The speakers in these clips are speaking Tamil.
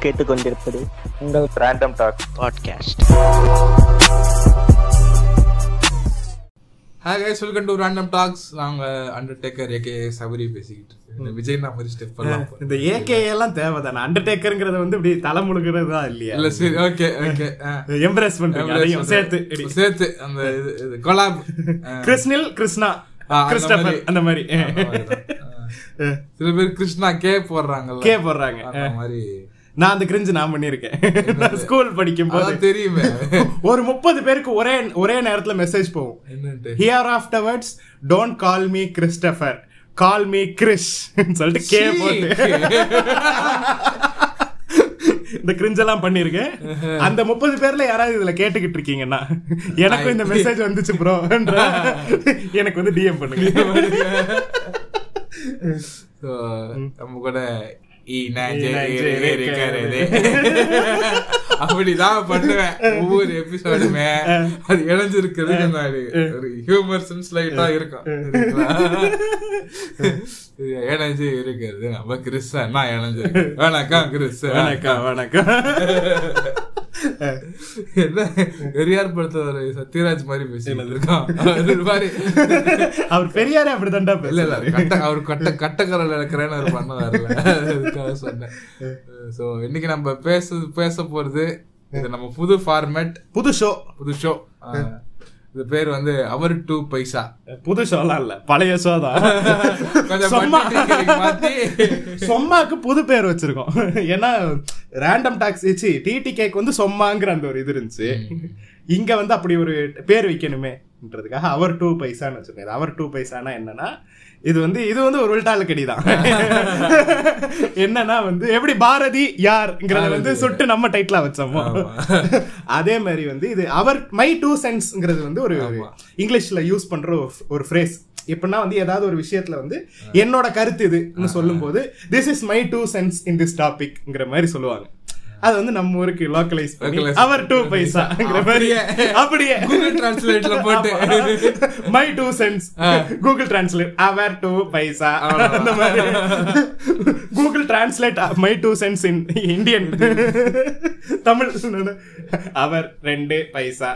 கேட்டுக்கொண்டிருப்பது உங்கள் random talk podcast hi guys welcome to random talks நாங்க அண்டர்டேக்கர் ஏகே சபரி பேசிக்கிட்டு இருக்கோம். இந்த விஜய் நான் மாதிரி ஸ்டெப் எல்லாம் போடுறோம். இந்த ஏகே எல்லாம் தேவைதானே அண்டர்டேக்கர்ங்கிறது வந்து இப்படி தலை முழுகிறது தான் இல்லையா இல்ல சரி ஓகே ஓகே எம்ப்ரேஸ் பண்றீங்க அதையும் சேர்த்து இப்படி. சேர்த்து அந்த இது இது கொலாப் கிருஷ்ணில் கிருஷ்ணா ஆ, அந்த கிறிஸ்டபர் மாதிரி. அந்த மாதிரி சில பேர் கிருஷ்ணா கே போடுறாங்கல்ல கே போடுறாங்க அந்த மாதிரி நான் அந்த கிரிஞ்சு நான் பண்ணிருக்கேன் ஸ்கூல் படிக்கும் போது அதான் தெரியுமே ஒரு முப்பது பேருக்கு ஒரே ஒரே நேரத்துல மெசேஜ் போகும் என்னன்ட்டு here afterwards don't call me Christopher call me Chris சொல்லிட்டு கே போட்டு இந்த கிரிஞ்செல்லாம் பண்ணிருக்கேன் அந்த முப்பது பேர்ல யாராவது இதுல கேட்டுக்கிட்டு இருக்கீங்கன்னா எனக்கும் இந்த மெசேஜ் வந்துச்சு ப்ரோ எனக்கு வந்து டிஎம் பண்ணுங்க So, நம்ம கூட ஈ நா ஜே ஈ நா ஏ ஜே ரே ரே ரே கே ரே கே ரே. அப்படிதான் பண்ணுவேன் ஒவ்வொரு எபிசோடுமே அது இணைஞ்சிருக்கிறது நான் ஒரு ஹியூமர் சென்ஸ் லைட்டா இருக்கும் சரிங்களா? இது இணைஞ்சு இருக்கிறது நம்ம கிறிஸ் நான் இணைஞ்சிருக்கேன் வணக்கம் கிறிஸ் வணக்கம் வணக்கம் என்ன பெரியார் படத்துல ஒரு சத்யராஜ் மாதிரி பேசினது இருக்கான் அது மாதிரி அவர் பெரியாரே அப்படித்தான்டா இல்ல இல்ல பேசுறாரு கட்ட அவர் கட்ட கட்டக்கரல் இருக்கிறேன்னு ஒரு பண்ண வரல அதுக்காக சொன்னேன் சோ இன்னைக்கு நம்ம பேச பேச போறது இது நம்ம புது ஃபார்மேட் புது ஷோ புது ஷோ இது பேர் வந்து அவர் டூ பைசா புது ஷோலாம் இல்ல பழைய ஷோ தான் கொஞ்சம் சும்மா. பட்டி மாத்தி சொம்மாக்கு புது பேர் வச்சிருக்கோம் ஏன்னா ரேண்டம் டாக்ஸ் சி டிடி கேக் வந்து சொம்மாங்கிற அந்த ஒரு இது இருந்துச்சு இங்க வந்து அப்படி ஒரு பேர் வைக்கணுமேன்றதுக்காக அவர் டூ பைசான்னு வச்சிருக்கேன் இது அவர் டூ பைசானா என்னன்னா இது வந்து இது வந்து ஒரு உள்டாலுக்கடி தான் என்னன்னா வந்து எப்படி பாரதி யார்ங்கிறத வந்து சுட்டு நம்ம டைட்டிலா வச்சோமோ அதே மாதிரி வந்து இது அவர் மை டூ சென்ஸ்ங்கிறது வந்து ஒரு இங்கிலீஷ்ல யூஸ் பண்ற ஒரு- ஒரு ஃப்ரேஸ் எப்படின்னா வந்து ஏதாவது ஒரு விஷயத்துல வந்து என்னோட கருத்து இதுன்னு சொல்லும்போது this is my two cents in this டாபிக்ங்கிற மாதிரி சொல்லுவாங்க அது வந்து நம்ம ஊருக்கு லோக்கலைஸ் பண்ணி Localize அவர் டூ பைசாங்கிற மாதிரி அப்படியே. அப்படியே கூகுள் டிரான்ஸ்லேட்ல போட்டு my two cents Google translate our two paisa அந்த மாதிரி Google translate my two cents in Indian Tamil our ரெண்டு பைசா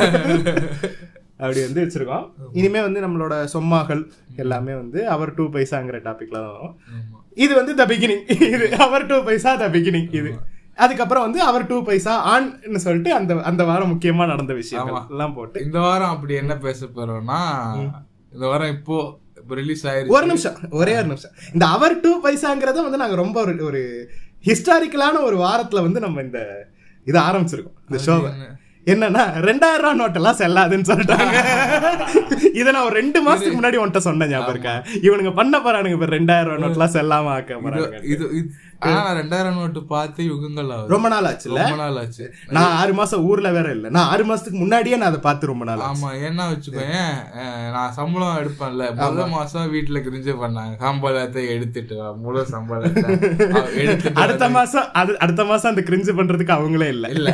அப்படி வந்து வச்சிருக்கோம் இனிமே வந்து நம்மளோட சொம்மாக்கள் எல்லாமே வந்து அவர் டூ பைசாங்கிற டாபிக்ல தான் வரும் இது வந்து த பிகினிங் இது அவர் டூ பைசா த பிகினிங் இது அதுக்கப்புறம் வந்து அவர் டூ பைசா ஆன்னு சொல்லிட்டு அந்த அந்த வாரம் முக்கியமா நடந்த விஷயங்கள் எல்லாம் போட்டு இந்த வாரம் அப்படி என்ன பேச போறோம்னா இந்த வாரம் இப்போ இப்போ ரிலீஸ் ஆயிருச்சு ஒரு நிமிஷம் ஒரே ஒரு நிமிஷம் இந்த அவர் டூ பைசாங்கிறத வந்து நாங்க ரொம்ப ஒரு ஒரு ஹிஸ்டாரிக்கலான ஒரு வாரத்துல வந்து நம்ம இந்த இது ஆரம்பிச்சிருக்கோம் இந்த ஷோவை என்னன்னா ரெண்டாயிரம் ரூபா நோட்டெல்லாம் செல்லாதுன்னு சொல்லிட்டாங்க இதை நான் ஒரு ரெண்டு மாசத்துக்கு முன்னாடி உன்கிட்ட சொன்னேன் ஞாபகம் இருக்கா இவனுங்க பண்ண போறானுங்க இப்ப ரெண்டாயிரம் ரூபா நோட்டெல்லாம் செல்லாம ஆக்க போறாங்க இது இது- ஆனா நான் ரெண்டாயிரம் நோட்டு பார்த்து யுகங்கள் ஆகுது ரொம்ப நாள் ஆச்சுல்ல ரொம்ப நாள் ஆச்சு நான் ஆறு மாசம் ஊர்ல வேற இல்ல நான் ஆறு மாசத்துக்கு முன்னாடியே நான் அதை பார்த்து ரொம்ப நாள் ஆச்சு. ஆமா என்ன வச்சுக்கோயேன் அஹ், நான் சம்பளம் எடுப்பேன்ல முதல் மாசம் வீட்டுல கிரிஞ்சு பண்ணாங்க சம்பளத்தை எடுத்துட்டு வா முழு சம்பளத்தை அவ எடுத்துட்டு அடுத்த மாசம் அது அடுத்த மாசம் அந்த கிரிஞ்சு பண்றதுக்கு அவங்களே இல்ல இல்ல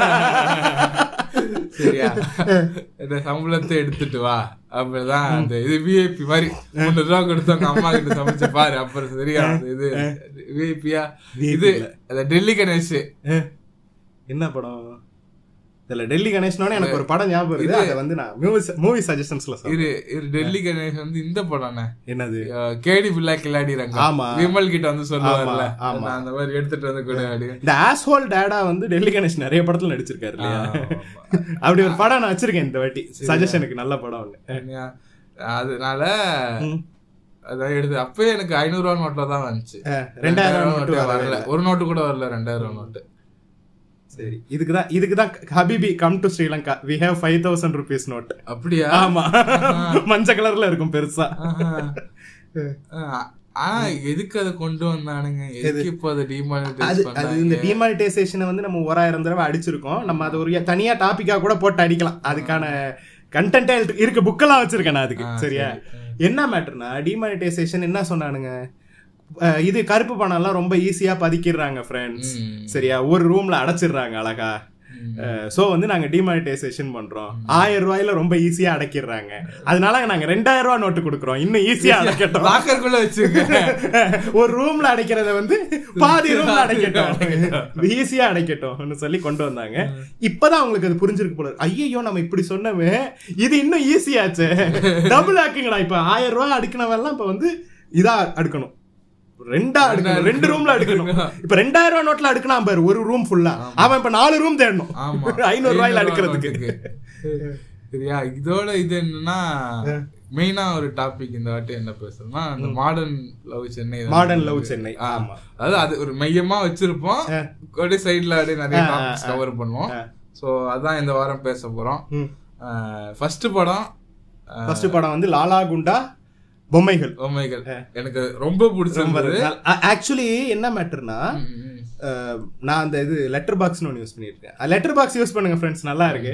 சரியா இந்த சம்பளத்தை எடுத்துட்டு வா அப்படிதான் அந்த இது விஐபி மாதிரி முன்னூறு ரூபா கொடுத்தவங்க அம்மா கிட்ட சமைச்சு பாரு அப்புறம் சரியா அந்த இது விஐபியா இது அந்த டெல்லி கணேஷ் அஹ், என்ன படம் இதுல டெல்லி கணேஷ்னோட எனக்கு ஒரு படம் ஞாபகம் வருது அதை வந்து நான் மூவி சஜஷன்ஸ்ல சொல்றேன் இது இது டெல்லி கணேஷ் வந்து இந்த படம்ண்ணே என்னது கேடி பிள்ளை கில்லாடி ரங்கம் ஆமா. விமல் கிட்ட வந்து சொல்லுவார்ல ஆமா, ஆமா. நான் அந்த மாதிரி எடுத்துட்டு வந்து கூட அப்படி இந்த ஆஸ்ஹோல் டேடா வந்து டெல்லி கணேஷ் நிறைய படத்துல நடிச்சிருக்காரு இல்லையா அப்படி ஒரு படம் நான் வச்சிருக்கேன் இந்த வாட்டி சஜஷனுக்கு நல்ல படம் ஒண்ணு அதனால அதான் எடுத்து அப்பவே எனக்கு ஐநூறு ரூபா நோட்ல தான் வந்துச்சு அஹ், ரெண்டாயிரம் நோட்டு நோட்டே வரல. வரல ஒரு நோட்டு கூட வரல ரெண்டாயிரம் நோட்டு சரி இதுக்குதான் இதுக்குதான் ஹபிபி come to Sri Lanka we have five thousand rupees note அப்படியா ஆமா மஞ்ச கலர்ல இருக்கும் பெருசா ஆஹா. ஆஹ், ஆனா எதுக்கு அதை கொண்டு வந்தானுங்க எதுக்கு இப்போ அதை அது டிமானிட்டைஸ் அது பண்ணாங்க இந்த டிமானிட்டைசேஷனை வந்து நம்ம ஓராயிரம் தடவை அடிச்சிருக்கோம் நம்ம அது ஒரு தனியா டாபிக்கா கூட போட்டு அடிக்கலாம் அதுக்கான கண்டென்ட்டே இருக்கு புக்கெல்லாம் வச்சிருக்கேன் நான் அதுக்கு சரியா என்ன மேட்டர்னா டிமானிட்டைசேஷன் என்ன சொன்னானுங்க அஹ் இது கருப்பு பணம் எல்லாம் ரொம்ப ஈஸியா பதிக்கிடுறாங்க ஃப்ரெண்ட்ஸ் ம். சரியா ஒரு ரூம்ல அடைச்சிடுறாங்க அழகா சோ வந்து நாங்க டிமானிட்டைசேஷன் பண்றோம் ஆயிரம் ரூபாயில ரொம்ப ஈஸியா அடைக்கிடுறாங்க அதனால நாங்க ரெண்டாயிரம் ரூபாய் நோட்டு கொடுக்குறோம் இன்னும் ஈஸியா அடைக்கட்டும் லாக்கருக்குள்ள வச்சுங்க ஒரு ரூம்ல அடைக்கிறத வந்து பாதி ரூம்ல அடைக்கட்டும் ஈஸியா அடைக்கட்டும் சொல்லி கொண்டு வந்தாங்க இப்பதான் அவங்களுக்கு அது புரிஞ்சிருக்கு போல ஐயோ நம்ம இப்படி சொன்னவே இது இன்னும் ஈஸியாச்சு டபுள் ஆக்குங்கடா இப்ப ஆயிரம் ரூபாய் அடுக்கினவெல்லாம் இப்ப வந்து இதா அடுக்கணும் ரெண்டா அடுக்கணும் ரெண்டு ரூம்ல அடுக்கணும் இப்ப ரெண்டாயிரம் ரூபாய் நோட்ல அடுக்கணும் பாரு ஒரு ரூம் ஃபுல்லா அவன் இப்ப நாலு ரூம் தேடணும் ஆமா ஐநூறு ரூபாயில அடுக்கிறதுக்கு சரியா இதோட இது என்னன்னா மெயினா ஒரு டாபிக் இந்த வாட்டி என்ன பேசுறோம்னா அந்த மாடர்ன் லவ் சென்னை தான். மாடர்ன் லவ் சென்னை ஆ. ஆமா அதாவது அது ஒரு மையமா வச்சிருப்போம் அப்படியே சைடுல அப்படியே நிறைய ஆ, ஆ, டாபிக்ஸ் கவர் பண்ணுவோம் ஆ. சோ அதான் இந்த வாரம் பேச போறோம் ம். ஃபர்ஸ்ட் படம் ஃபர்ஸ்ட் படம் வந்து லாலா குண்டா பொம்மைகள் ஓமைகள் எனக்கு ரொம்ப பிடிச்சிருந்தது ஆக்சுவலி என்ன மேட்டர்னா ம், ம். அஹ், நான் அந்த இது லெட்டர் பாக்ஸ்னு ஒன்று யூஸ் பண்ணியிருக்கேன் லெட்டர் பாக்ஸ் யூஸ் பண்ணுங்க ஃப்ரெண்ட்ஸ் நல்லா இருக்கு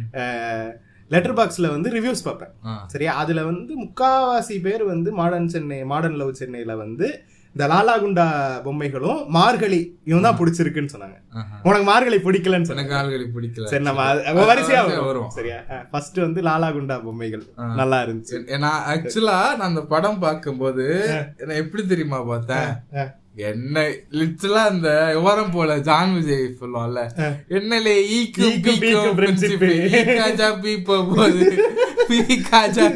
லெட்டர் பாக்ஸ்ல வந்து ரிவ்யூஸ் பார்ப்பேன் ஆ. சரியா அதுல வந்து முக்காவாசி பேர் வந்து மாடர்ன் சென்னை மாடர்ன் லவ் சென்னையில வந்து இந்த லாலா குண்டா பொம்மைகளும் மார்கழி இவன் தான் பிடிச்சிருக்குன்னு சொன்னாங்க ஆஹா. உனக்கு மார்கழி பிடிக்கலன்னு சொன்னாங்க எனக்கு ஆள்களை பிடிக்கல சரி நம்ம அது- அது வரிசையா வரிசையா வரும் வரும். சரியா ஃபர்ஸ்ட் வந்து லாலா குண்டா பொம்மைகள் நல்லா இருந்துச்சு நான் ஆக்சுவலா நான் அந்த படம் பார்க்கும்போது நான் எப்படி தெரியுமா பார்த்தேன் ஆ. என்ன லிட்டரலா அந்த விவரம் போல ஜான் விஜய் சொல்லுவான்ல என்னலே ஈக்கு ஈக்கு பீக்கு பீக்கு பிரின்சிப் princip. ஈக்காஜா பீப்ப போது பீக்காஜா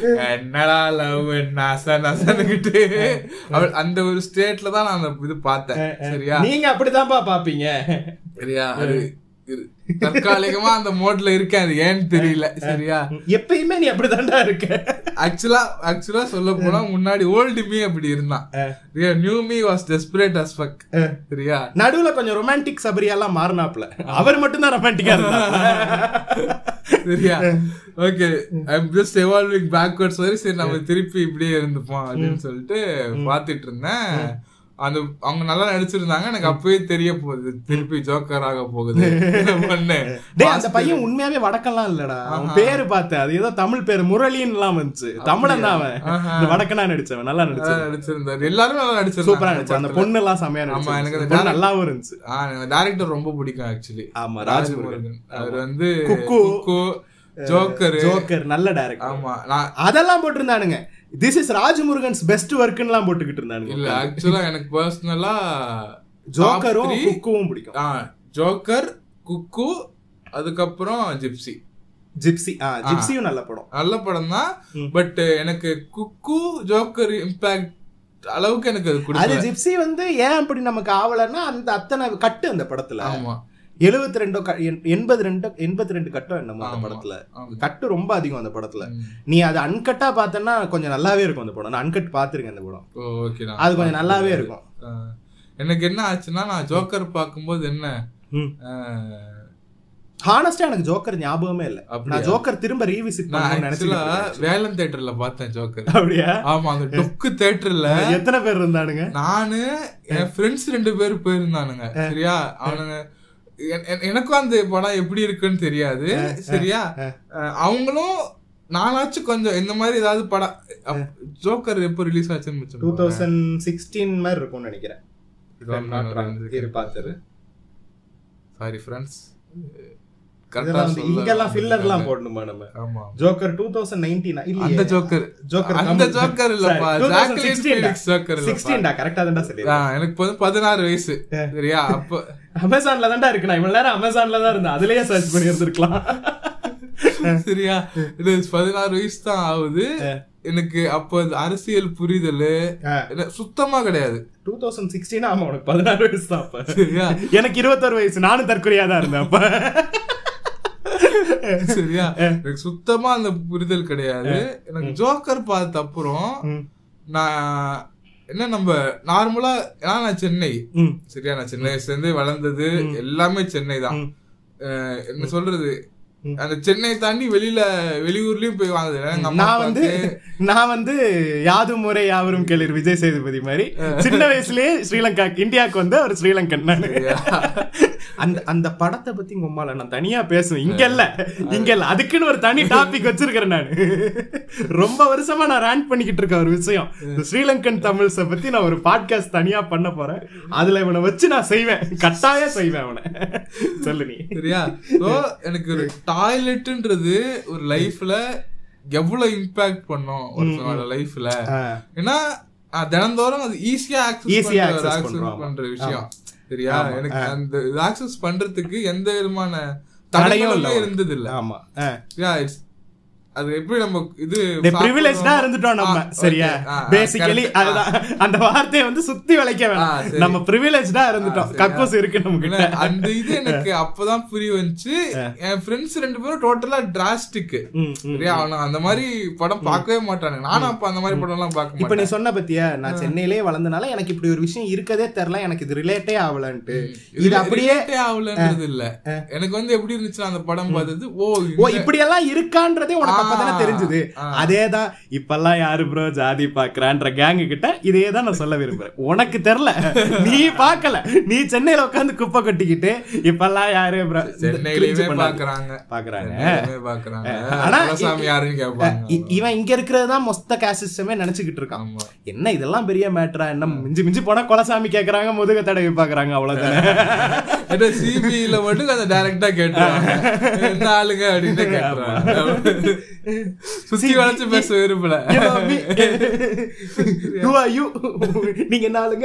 என்னடா லவ் நச நசனுக்கிட்டு அவள் அந்த ஒரு ஸ்டேட்ல தான் நான் அந்த இது பார்த்தேன் சரியா நீங்க அப்படிதான்ப்பா பாப்பீங்க சரியா அது இரு- தற்காலிகமா அந்த மோட்ல இருக்கேன் அது ஏன்னு தெரியல சரியா எப்பயுமே நீ அப்படிதான்டா இருக்க ஆக்சுவலா ஆக்சுவலா சொல்ல போனா முன்னாடி ஓல்டு மீ அப்படி இருந்தான் new me was desperate as fuck சரியா நடுவுல கொஞ்சம் ரொமான்டிக் சபரியாலாம் மாறினாப்ல அவர் மட்டும் தான் ரொமான்டிக்கா இருந்தார் சரியா okay I am just evolving backwards வரை சரி நம்ம திருப்பி இப்படியே இருந்துப்போம் அப்படின்னு சொல்லிட்டு பாத்துட்டு இருந்தேன் அந்த அவங்க நல்லா நடிச்சிருந்தாங்க எனக்கு அப்பவே தெரிய போகுது திருப்பி ஜோக்கர் ஆக போகுது என்ன பண்ணு டேய் அந்த பையன் உண்மையாவே வடக்கெல்லாம் இல்லடா அவன் பேரு பார்த்தேன் அது ஏதோ தமிழ் பேரு முரளின்னு எல்லாம் வந்துச்சு தமிழன் தான் அவன் இந்த வடக்கனா நடிச்சவன் நல்லா நடிச்சான் நல்லா நடிச்சிருந்தாரு எல்லாரும் நல்லா நடிச்சிருந்தாங்க சூப்பரா நடிச்சான் அந்த பொண்ணு எல்லாம் செமையா ஆமா, எனக்கு நடிச்சு அந்த நல்லாவும் இருந்துச்சு டேரக்டர் ரொம்ப பிடிக்கும் ஆக்சுவலி ஆமா ராஜமுருகன் அவர் வந்து குக்கு. குக்கு ஜோக்கர் ஜோக்கர் நல்ல டைரக்டர் ஆமா நான் அதெல்லாம் போட்டிருந்தானுங்க திஸ் இஸ் ராஜமுருகன்ஸ் பெஸ்ட் ஒர்க்னு எல்லாம் போட்டுக்கிட்டு இருந்தானுங்க இல்ல ஆக்சுவலா எனக்கு பர்சனலா ஜோக்கரும் குக்குவும் பிடிக்கும் ஜோக்கர் குக்கு அதுக்கப்புறம் ஜிப்சி ஜிப்சி ஆ ஜிப்சியும் நல்ல படம் நல்ல படம் தான் பட் எனக்கு குக்கு ஜோக்கர் இம்பாக்ட் அளவுக்கு எனக்கு அது அது கொடுக்கல ஜிப்சி வந்து ஏன் அப்படி நமக்கு ஆவலன்னா அந்த அத்தனை கட்டு அந்த படத்துல ஆமா எழுபத்தி ரெண்டோ எண்பது ரெண்டு எண்பத்தி ரெண்டு கட்டம் என்னமோ அந்த ஆமா. படத்துல ஆமா. கட்டு ரொம்ப அதிகம் அந்த படத்துல ம். நீ அது அன்கட்டா பார்த்தனா கொஞ்சம் நல்லாவே இருக்கும் அந்த படம் நான் அன்கட் பாத்திருக்கேன் அந்த படம் ஓ, okay தான். அது கொஞ்சம் நல்லாவே இருக்கும் ஆ. எனக்கு என்ன ஆச்சுன்னா நான் ஜோக்கர் பார்க்கும்போது என்ன ம். ஆ, ஹானஸ்டா எனக்கு ஜோக்கர் ஞாபகமே இல்ல அப்படியா? நான் ஜோக்கர் திரும்ப ரீவிசிட் நான் பண்ணணும்னு ஆக்சுவலா நினைச்சிட்டு வேலன் தியேட்டர்ல பார்த்தேன் ஜோக்கர் அப்படியா ஆமா அந்த டொக்கு தியேட்டர்ல எத்தனை பேர் இருந்தானுங்க நானு என் ஃப்ரெண்ட்ஸ் ரெண்டு பேர் போயிருந்தானுங்க சரியா அவனுங்க எ- எ- எனக்கும் அந்த படம் எப்படி இருக்குன்னு தெரியாது சரியா அஹ் அவங்களும் நானாச்சும் கொஞ்சம் இந்த மாதிரி ஏதாவது படம் அப்- ஜோக்கர் எப்போ ரிலீஸ் ஆச்சுன்னு டூ வச்சோம் தௌசண்ட் சிக்ஸ்டீன் மாதிரி இருக்கும்னு நினைக்கிறேன் If I'm not wrong. இரு, பாத்துரு. சாரி ஃப்ரெண்ட்ஸ் இதெல்லாம் வந்து இங்கெல்லாம் ஃபில்லர்லாம் போடணுமா நம்ம ஆமா ஜோக்கர் டூ தௌசண்ட் நைன்டீன் அந்த ஜோக்கர் ஜோக்கர் அந்த ஜோக்கர் இல்லப்பா ஜாக்லின் ஃபீனிக்ஸ் ஜோக்கர் இல்லப்பா சிக்ஸ்டீன்டா கரெக்டா தான்டா சொல்லி ஆ, எனக்கு இப்ப வந்து பதினாறு வயசு சரியா அப்ப அமேசான்ல தான்டா இருக்கு நான் இவ்வளவு நேரம் அமேசான்ல தான் இருந்தேன் அதுலயே சர்ச் பண்ணி இருந்திருக்கலாம் சரியா இது பதினாறு வயசு தான் ஆகுது எனக்கு அப்ப அது அரசியல் புரிதல் எனக்கு சுத்தமா கிடையாது டூ தௌசண்ட் சிக்ஸ்டீன் ஆமா உனக்கு பதினாறு வயசு தான் அப்ப சரியா எனக்கு இருபத்தொரு வயசு நானும் தற்கொலையா தான் இருந்தேன் அப்ப சரியா எனக்கு சுத்தமா அந்த புரிதல் கிடையாது எனக்கு ஜோக்கர் பார்த்த அப்புறம் ம். நான் என்ன நம்ம நார்மலா ஏன்னா நான் சென்னை ம். சரியா நான் சென்னை சேர்ந்து வளர்ந்தது எல்லாமே சென்னை தான் அஹ் என்ன சொல்றது அந்த சென்னை தாண்டி வெளியில வெளியூர்லயும் போய் வாங்குது எங்க அம்மா நான் வந்து அப்பாவுக்கு நான் வந்து யாதும் முறை யாவரும் கேளீர் விஜய் சேதுபதி மாதிரி சின்ன வயசுலயே ஸ்ரீலங்கா இந்தியாவுக்கு வந்து அவர் ஸ்ரீலங்கன் நானு அந்த அந்த படத்தை பத்தி உங்க அம்மால நான் தனியா பேசுவேன் இங்க இல்ல இங்க இல்ல அதுக்குன்னு ஒரு தனி டாபிக் வச்சிருக்கிறேன் நான் ரொம்ப வருஷமா நான் ரேண்ட் பண்ணிக்கிட்டு இருக்க ஒரு விஷயம் இந்த ஸ்ரீலங்கன் தமிழ்ஸ பத்தி நான் ஒரு பாட்காஸ்ட் தனியா பண்ண போறேன் அதுல இவனை வச்சு நான் செய்வேன் கட்டாயம் செய்வேன் அவனை சொல்லு நீ சரியா சோ எனக்கு ஒரு டாய்லெட்ன்றது ஒரு லைஃப்ல எவ்வளவு இம்பாக்ட் பண்ணும் ஒருத்தனோட லைஃப்ல ஏன்னா நான் தினந்தோறும் அது ஈஸியா Easy ஆக்சஸ் access ஆக்சஸ் பண்றோம், பண்ற விஷயம் சரியா எனக்கு அந்த ஆக்சஸ் பண்றதுக்கு எந்த விதமான தடையும் இல்ல தடையும் இருந்தது இல்ல ஆமா யா இட்ஸ் அது எப்படி நம்ம இது பிரிவிலேஜ்டா சாப்பிடுறோமோ- இருந்துட்டோம் நம்ம ஆ, சரியா okay. ஆ, ஆ, பேசிக்கலி correct. ஆ. அதுதான் அந்த வார்த்தையை வந்து சுத்தி வளைக்க ஆ, வேணாம் சரி. நம்ம பிரிவிலேஜ்டா இருந்துட்டோம் சரியா? கக்கூஸ் இருக்கு நம்ம ஏன்னா, கிட்ட அந்த இது எனக்கு அப்பதான் புரிய வந்துச்சு என் ஃப்ரெண்ட்ஸ் ரெண்டு பேரும் டோட்டலா டிராஸ்டிக் ம், ம். சரியா அவன அந்த மாதிரி படம் பார்க்கவே மாட்டானுங்க நானும் அப்ப அந்த மாதிரி படம் எல்லாம் பார்க்க இப்ப நீ மாட்டேன் சொன்ன பத்தியா நான் சென்னையிலே வளர்ந்தனால எனக்கு இப்படி ஒரு விஷயம் இருக்கதே தெரியல எனக்கு இது ரிலேட்டே ஆகலன்ட்டு இது இது அப்படியே அப்படியே ஆகலன்றது இல்ல எனக்கு வந்து எப்படி இருந்துச்சுன்னா அந்த படம் பார்த்தது ஓ ஓ இந்த- இப்படி எல்லாம் இருக்கான்றதே உனக்கு அப்பதானே ஆ, தெரிஞ்சது ஆ. அதேதான் இப்பெல்லாம் யாரு ப்ரோ ஜாதி பாக்குறான்ற கேங்கு கிட்ட இதே தான் நான் சொல்ல விரும்புறேன் உனக்கு தெரியல நீ பார்க்கல நீ சென்னையில உட்காந்து குப்பை கொட்டிக்கிட்டு இப்பெல்லாம் யாரு bro இந்த சென்னையிலயுமே cringe பண்ணாத. பாக்குறாங்க பாக்குறாங்க சென்னையிலயுமே பாக்குறாங்க ஆனா குலசாமி யாருன்னு கேட்பாங்க இ- இவன் இங்க இருக்கிறது தான் மொத்த கேசிஸ்டமே நினைச்சுக்கிட்டு இருக்கான் ஆமா என்ன இதெல்லாம் பெரிய மேட்டரா என்ன மிஞ்சி மிஞ்சி போனா கொலசாமி கேக்குறாங்க முதுக தடவி பாக்குறாங்க அவ்வளவுதானே ஏன்னா சிபில மட்டும் அந்த டைரக்டா கேட்டுருவாங்க என்ன ஆளுங்க அப்படின்னு கேட்டுருவாங்க சுத்தி வளைச்சு பேச விரும்பல You know me. Who are you? நீங்க என்ன ஆளுங்க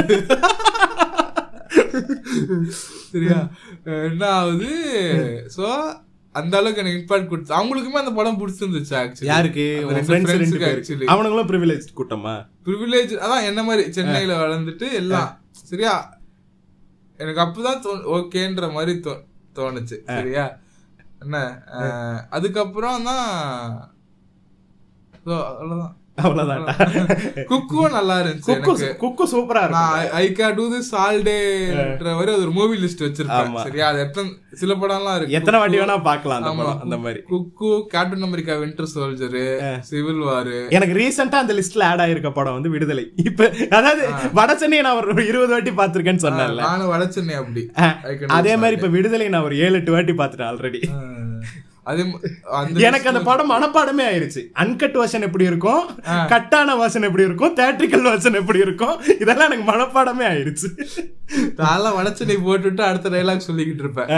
சரியா அஹ் என்ன ஆகுது சோ அந்த அளவுக்கு எனக்கு இம்பாக்ட் கொடுத்து அவங்களுக்குமே அந்த படம் பிடிச்சிருந்துச்சு ஆக்சுவலி யாருக்கு அந்த உன் ரெண்டு friends ரெண்டு friends-க்கு பேருக்கு. actually. அவனுங்களும் பிரிவிலேஜ் கூட்டமா ப்ரிவிலேஜ் அதான் என்ன மாதிரி சென்னையில வளர்ந்துட்டு எல்லாம் சரியா எனக்கு அப்பதான் ஓகேன்ற மாதிரி தோ- தோணுச்சு சரியா என்ன அஹ், அதுக்கப்புறம் தான் So, அவ்வளவுதான் அவ்வளவுதான்டா குக்கும் நல்லா இருந்துச்சு குக்கு எனக்கு குக்கு சூப்பரா இருக்கும் நான் I can do this all டேன்ற மாதிரி அது ஒரு மூவி லிஸ்ட் வச்சிருப்பேன் ஆமா. சரியா அது எத்தனை சில படம்லாம் இருக்கு எத்தனை வாட்டி வேணா பாக்கலாம் அந்த ஆமா. படம் அந்த மாதிரி Cuckoo Captain America Winter Soldier Civil War எனக்கு ரீசெண்டா அந்த லிஸ்ட்ல ஆட் ஆயிருக்க படம் வந்து விடுதலை இப்ப அதாவது வட சென்னை நான் ஒரு இருபது வாட்டி பாத்திருக்கேன்னு சொன்னேன்ல நானும் வடச்சென்னை அப்படி I can do அதே this மாதிரி இப்ப விடுதலை நான் ஒரு ஏழு எட்டு வாட்டி பாத்துட்டேன் ஆல்ரெடி அஹ், அதே ம- அந்த எனக்கு அந்த படம் மனப்பாடமே ஆயிருச்சு அன்கட் வெர்ஷன் எப்படி இருக்கும் கட்டான வெர்ஷன் எப்படி இருக்கும் தேட்ரிக்கல் வெர்ஷன் எப்படி இருக்கும் இதெல்லாம் எனக்கு மனப்பாடமே ஆயிருச்சு நான்லாம் வடச்சென்னை போட்டுட்டு அடுத்த டைலாக் சொல்லிக்கிட்டு இருப்பேன்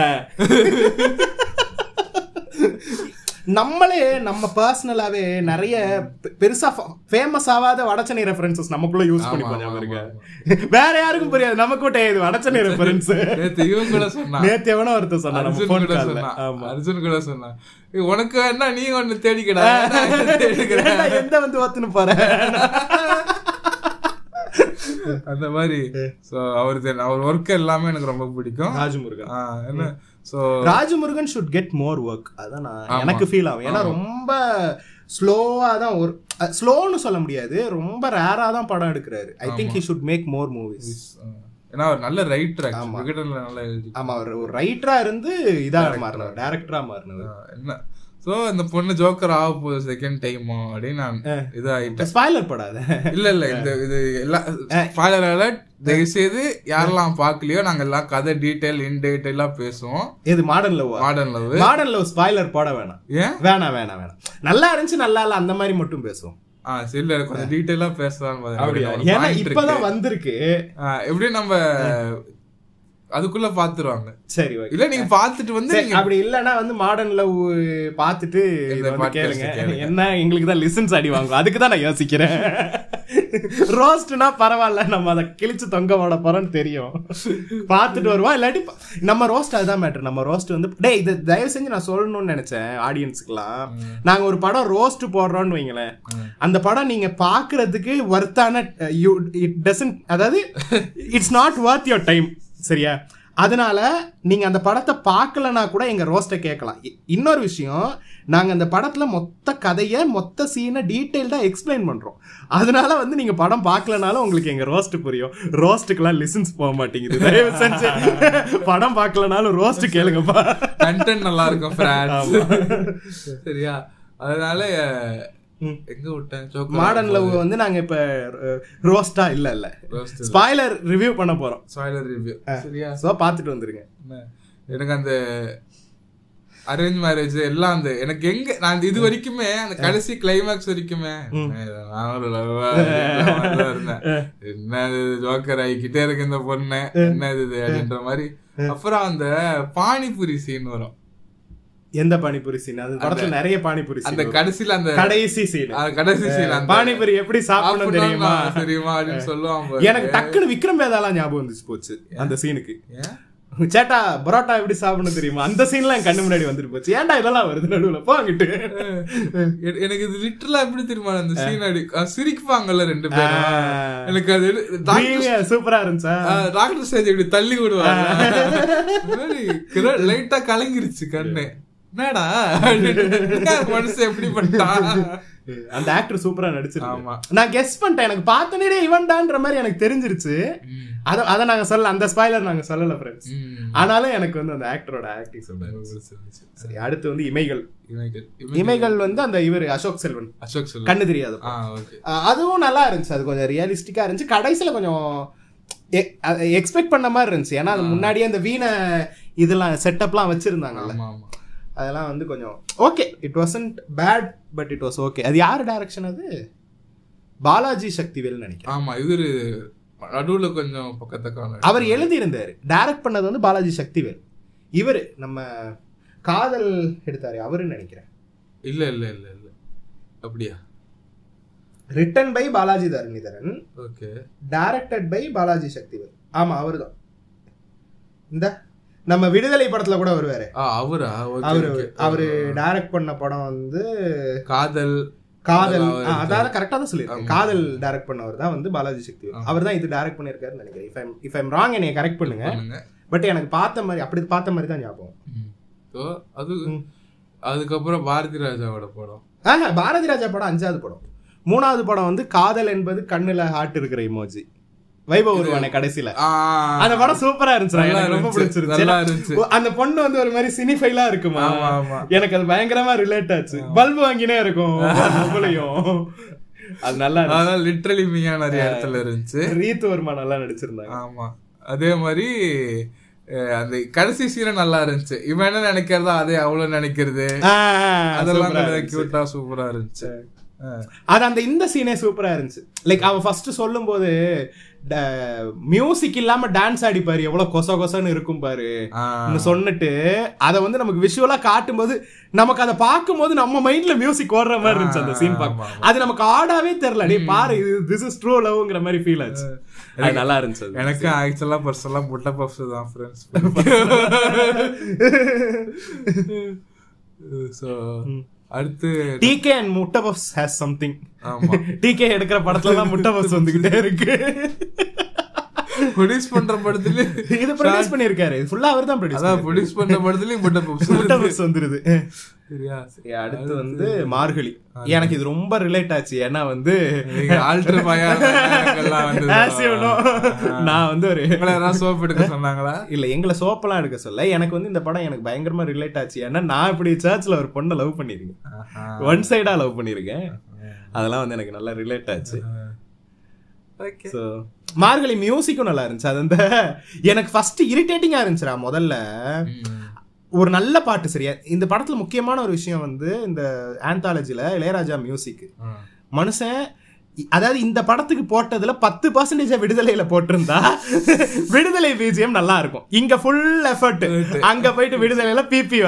நம்மளே நம்ம பர்சனலாவே நிறைய பெ- பெருசா ஃபேமஸ் ஆகாத வடச்சென்னை ரெஃபரன்சஸ் நமக்குள்ள யூஸ் பண்ணி ஆமா, கொஞ்சம் ஆமா, பாருங்க வேற யாருக்கும் புரியாது நமக்கும் இது வடச்சென்னை ரெஃபரன்ஸ் நேத்து இவன் கூட சொன்னான் நேத்து எவனோ ஒருத்தர் சொன்னா நம்ம அர்ஜுன் போன் கூட கால்ல சொன்னான் ஆமா அர்ஜுன் கூட சொன்னான் ஏய், உனக்கு வேணா நீ ஒண்ணு தேடிக்கடா நான் என்ன தேடிக்கிறேன் ஏன்டா எந்த வந்து ஒத்துன்னு போற அந்த மாதிரி சோ அவர் தென் அவர் ஒர்க் எல்லாமே எனக்கு ரொம்ப பிடிக்கும் ராஜமுருகன் ஆ, என்ன so Rajamurugan should get more work அதான் நான் எனக்கு ஃபீல் ஆகும் ஏன்னா ரொம்ப ஸ்லோவா தான் ஒரு ஸ்லோன்னு சொல்ல முடியாது ரொம்ப ரேரா தான் படம் எடுக்கிறாரு I think he should make more movies ஏன்னா அவர் நல்ல ரைட்டர் விகடன்ல நல்லா எழுதி ஆமா அவர் ஒரு ரைட்டரா இருந்து இதா மாறினவர் டைரக்டரா மாறினவர் ஆ, என்ன சோ இந்த பொண்ணு ஜோக்கர் ஆக போகுது செகண்ட் டைம் அப்படின்னு நான் இதாயிட்டேன் ஸ்பாய்லர் படாத இல்ல இல்ல இந்த இது எல்லாம் ஸ்பாய்லர் அலர்ட் தயவு செய்து யாரெல்லாம் பார்க்கலையோ நாங்க எல்லாம் கதை டீடைல் இன் டீடைலா பேசுவோம் இது modern love modern love modern love spoiler போட வேணாம் ஏன் வேணாம் வேணாம் வேணாம் நல்லா இருந்துச்சு நல்லா இல்ல அந்த மாதிரி மட்டும் பேசுவோம் ஆ சரி இல்ல கொஞ்சம் டீடைலா பேசலாம் அப்படியா ஏன்னா இப்பதான் வந்திருக்கு எப்படி நம்ம அதுக்குள்ள பாத்துருவாங்க சரி ஓகே இல்ல நீங்க பாத்துட்டு வந்து சரி, நீங்க அப்படி இல்லனா வந்து மாடர்ன் லவ் பார்த்துட்டு இதை இந்த வந்து podcast கேளுங்க கேளுங்க. என்ன எங்களுக்கு தான் லிசன்ஸ் அடி வாங்கும் அதுக்கு தான் நான் யோசிக்கிறேன் ரோஸ்ட்னா பரவாயில்ல நம்ம அதை கிழிச்சு தொங்க போட போறோம்னு தெரியும் பார்த்துட்டு வருவோம் இல்லாட்டி ப- நம்ம ரோஸ்ட் அதுதான் மேட்டர் நம்ம ரோஸ்ட் வந்து டேய் இது தயவு செஞ்சு நான் சொல்லணும்னு நினைச்சேன் ஆடியன்ஸுக்குலாம் நாங்க ஒரு படம் ரோஸ்ட் போடுறோம்னு வைங்களேன் அந்த படம் நீங்க பாக்குறதுக்கு வர்த்தான யூ இட் டசன்ட் அதாவது it's not worth your time சரியா அதனால நீங்க அந்த படத்தை பார்க்கலனா கூட எங்க ரோஸ்ட்டை கேட்கலாம் இ- இன்னொரு விஷயம் நாங்க அந்த படத்துல மொத்த கதையை மொத்த சீனை டீட்டெயில்டா எக்ஸ்பிளைன் பண்றோம் அதனால வந்து நீங்க படம் பார்க்கலனாலும் உங்களுக்கு எங்க ரோஸ்ட் புரியும் ரோஸ்ட்டுக்கெல்லாம் லிசன்ஸ் போக மாட்டேங்குது தயவு செஞ்சு படம் பார்க்கலனாலும் ரோஸ்ட் கேளுங்கப்பா கண்டென்ட் நல்லா இருக்கும் ஃப்ரான்ஸ் சரியா அதனால எங்க விட்டேன் ஜோக்கர் மாடர்ன் லவ் வந்து நாங்க இப்ப ரோஸ்டா இல்ல இல்ல Roast ஸ்பாய்லர் ரிவ்யூ பண்ண போறோம் சாய்லர் ரிவ்யூ சரியா சோ பாத்துட்டு வந்துருங்க என்ன? எனக்கு அந்த அரேஞ்ச் மேரேஜ் எல்லாம் அந்த எனக்கு எங்க நான் இந்த இது வரைக்குமே அந்த கடைசி கிளைமேக்ஸ் வரைக்குமே என்ன இது, நான் ஒரு love ஆ இருக்கிற மாதிரிதான் இருந்தேன் என்ன இது ஜோக்கர் ஆகிக்கிட்டே இருக்கு இந்த பொண்ணு என்ன இது இது அப்படின்ற மாதிரி அப்புறம் அந்த பானிபூரி சீன் வரும் எந்த பானிபூரி சீன் அது படத்துல நிறைய பானிபூரி அந்த சீன் கடைசியில அந்த கடைசி சீன் அந்த கடைசி சீன் அந்த பானிபூரி எப்படி சாப்பிடணும் தெரியுமா தெரியுமா அப்படின்னு சொல்லுவான் பாரு. எனக்கு டக்குன்னு விக்ரம் வேதாளா ஞாபகம் வந்துச்சு போச்சு அந்த சீனுக்கு ஏன்? சேட்டா பரோட்டா எப்படி சாப்பிடணும் தெரியுமா அந்த சீன்லாம் என் கண்ணு முன்னாடி வந்துட்டு போச்சு ஏன்டா இதெல்லாம் வருது நடுவுல போங்கிட்டு எ- எனக்கு இது லிட்டரலா எப்படி தெரியுமா அந்த சீன் அடி அஹ் சிரிப்பாங்கல்ல ரெண்டு பேரும் ஆ. எனக்கு அது எடு- டாக்டர் சூப்பரா இருந்துச்சா ஆஹ் டாக்டர் ஸ்டேஜ் இப்படி தள்ளி விடுவாங்க லைட்டா கலங்கிருச்சு கண்ணு என்னடா என்ன மனுஷன் எப்படி பண்ணிட்டான் அந்த ஆக்டர் சூப்பரா நடிச்சிருக்காங்க ஆமா. நான் கெஸ் பண்ணிட்டேன் எனக்கு பார்த்தனே இவன்டான்ற மாதிரி எனக்கு தெரிஞ்சிருச்சு அத அத நாங்க சொல்ல அந்த ஸ்பாய்லர் நாங்க சொல்லல ஃப்ரெண்ட்ஸ் ம். ஆனாலும் எனக்கு வந்து அந்த ஆக்டரோட ஆக்டிங் சொல்றேன் சரி அடுத்து வந்து இமைகள் United. இமைகள் வந்து அந்த இவர் அசோக் செல்வன் அசோக் சொல்லு கண்ணு தெரியாது ஆ ஓகே அஹ் அதுவும் நல்லா இருந்துச்சு அது கொஞ்சம் ரியலிஸ்டிக்கா இருந்துச்சு கடைசியில கொஞ்சம் எக்ஸ்பெக்ட் பண்ண மாதிரி இருந்துச்சு ஏன்னா அது முன்னாடியே அந்த வீணை இதெல்லாம் செட்டப்லாம் வச்சிருந்தாங்கல்ல ஆமா ஆமா அதெல்லாம் வந்து கொஞ்சம் okay it wasn't bad but it was okay அது யார் டைரக்ஷன் அது பாலாஜி சக்திவேல் நினைக்கிறேன் ஆமா இவரு நடுவுல கொஞ்சம் பக்கத்தக்கான அவர் எழுதியிருந்தாரு டைரக்ட் பண்ணது வந்து பாலாஜி சக்திவேல் இவர் நம்ம காதல் எடுத்தாரு அவருன்னு நினைக்கிறேன் இல்ல இல்ல இல்ல இல்ல அப்படியா written by Balaji Tharanitharan okay directed by Balaji Sakthivel ஆமா அவர்தான் இந்த நம்ம விடுதலை படத்துல கூட வருவாரு ஆ அவரா ஓகே அவரு ஓகே அவரு டைரக்ட் பண்ண படம் வந்து காதல் காதல் அவர் ஆ, அதான் கரெக்டா தான் சொல்லியிருக்கேன் காதல் டைரக்ட் பண்ணவர் தான் வந்து பாலாஜி சக்திவேல் அவர் தான் இது டைரக்ட் பண்ணியிருக்காருன்னு நினைக்கிறேன் if I'm if I'm wrong என்னைய கரெக்ட் பண்ணுங்க பண்ணுங்க பட் எனக்கு பார்த்த மாதிரி அப்படி பார்த்த மாதிரி தான் ஞாபகம் ஸோ அது அதுக்கப்புறம் பாரதி ராஜாவோட படம் ஆஹா பாரதி ராஜா படம் அஞ்சாவது படம் மூணாவது படம் வந்து காதல் என்பது கண்ணுல ஹார்ட் இருக்கிற இமோஜி வைபவ் வருவானே கடைசியில ஆ, அந்த படம் சூப்பரா இருந்துச்சு நல்லா எனக்கு ரொம்ப இருந்துச்சு, பிடிச்சிருந்துச்சு நல்லா ஏன்னா, இருந்துச்சு. ஓ, அந்த பொண்ணு வந்து ஒரு மாதிரி சினிஃபைலா இருக்குமா ஆமா, ஆமா. எனக்கு அது பயங்கரமா ரிலேட் ஆச்சு பல்பு வாங்கினே இருக்கும் ஒவ்வொருலையும் அது நல்லா இருந்துச்சு அதனால லிட்ரலி மியா நிறைய இடத்துல இருந்துச்சு ரீத் வர்மா நல்லா நடிச்சிருந்தாங்க ஆமா அதே மாதிரி அஹ், அந்த கடைசி சீனை நல்லா இருந்துச்சு இவன் என்ன நினைக்கிறதா அதே அவ்வளவு நினைக்கிறது ஆ, அதெல்லாம் சூப்பரா இருந்துச்சு. கியூட்டா சூப்பரா இருந்துச்சு அஹ், அது அந்த இந்த சீனே சூப்பரா இருந்துச்சு லைக் அவன் ஃபர்ஸ்ட் சொல்லும் போது மியூசிக் இல்லாம டான்ஸ் ஆடிப்பாரு எவ்வளவு கொச கொசன்னு இருக்கும் பாரு ஆஹ், ன்னு சொன்னிட்டு அத வந்து நமக்கு விஷுவலா காட்டும்போது நமக்கு அதை பார்க்கும்போது நம்ம மைண்ட்ல மியூசிக் ஓடுற மாதிரி இருந்துச்சு அந்த சீன் ஆமா, பார்க்க அது நமக்கு ஆடாவே தெரியல டேய் பாரு இது திஸ் இஸ் ட்ரூ லவ்ங்கிற மாதிரி ஃபீல் ஆச்சு அது நல்லா இருந்துச்சு அது. எனக்கு ஆக்சுவலா பர்சனலா முட்டை பப்ஸ் தான் ஃப்ரெண்ட்ஸ் ஸோ அடுத்து டிகே அண்ட் முட்டை பஃப்ஸ் ஹேஸ் சம்திங் ஆமா டிகே எடுக்கிற படத்துல தான் முட்டை பஃப்ஸ் வந்துகிட்டே இருக்கு ப்ரொடியூஸ் பண்ற படத்துல இது ப்ரொடியூஸ் பண்ணிருக்காரு ஃபுல்லா அவர் தான் ப்ரொடியூஸ் அதான் ப்ரொடியூஸ் பண்ற படத்துலயும் முட்டை பப்ஸ் முட்டை பஃப்ஸ் வந்துருது சரியா சரி, அடுத்து வந்து மார்கழி எனக்கு இது ரொம்ப ரிலேட் ஆச்சு ஏன்னா வந்து நீங்க ஆல்டர் பாயா எல்லாம் வந்து As you know, நான் வந்து ஒரு உங்களை யாராவது சோப் எடுக்க சொன்னாங்களா இல்ல எங்களை சோப்பெல்லாம் எடுக்க சொல்ல எனக்கு வந்து இந்த படம் எனக்கு பயங்கரமா ரிலேட் ஆச்சு ஏன்னா நான் இப்படி சர்ச்ல ஒரு பொண்ணை லவ் பண்ணிருக்கேன் ஒன் சைடா லவ் பண்ணிருக்கேன் அதெல்லாம் வந்து எனக்கு நல்லா ரிலேட் ஆச்சு ஓகே ஸோ மார்கழி மியூசிக்கும் நல்லா இருந்துச்சு அது அந்த எனக்கு ஃபர்ஸ்ட் இரிட்டேட்டிங்கா இருந்துச்சுடா முதல்ல ஒரு நல்ல பாட்டு சரியா இந்த படத்துல முக்கியமான ஒரு விஷயம் வந்து இந்த ஆந்தாலஜில இளையராஜா மியூசிக் மனுஷன் இ- அதாவது இந்த படத்துக்கு போட்டதுல பத்து பர்சன்டேஜ் விடுதலையில போட்டிருந்தா விடுதலை பிஜிஎம் நல்லா இருக்கும் இங்க ஃபுல் எஃபர்ட் அங்க போயிட்டு விடுதலையில பிபி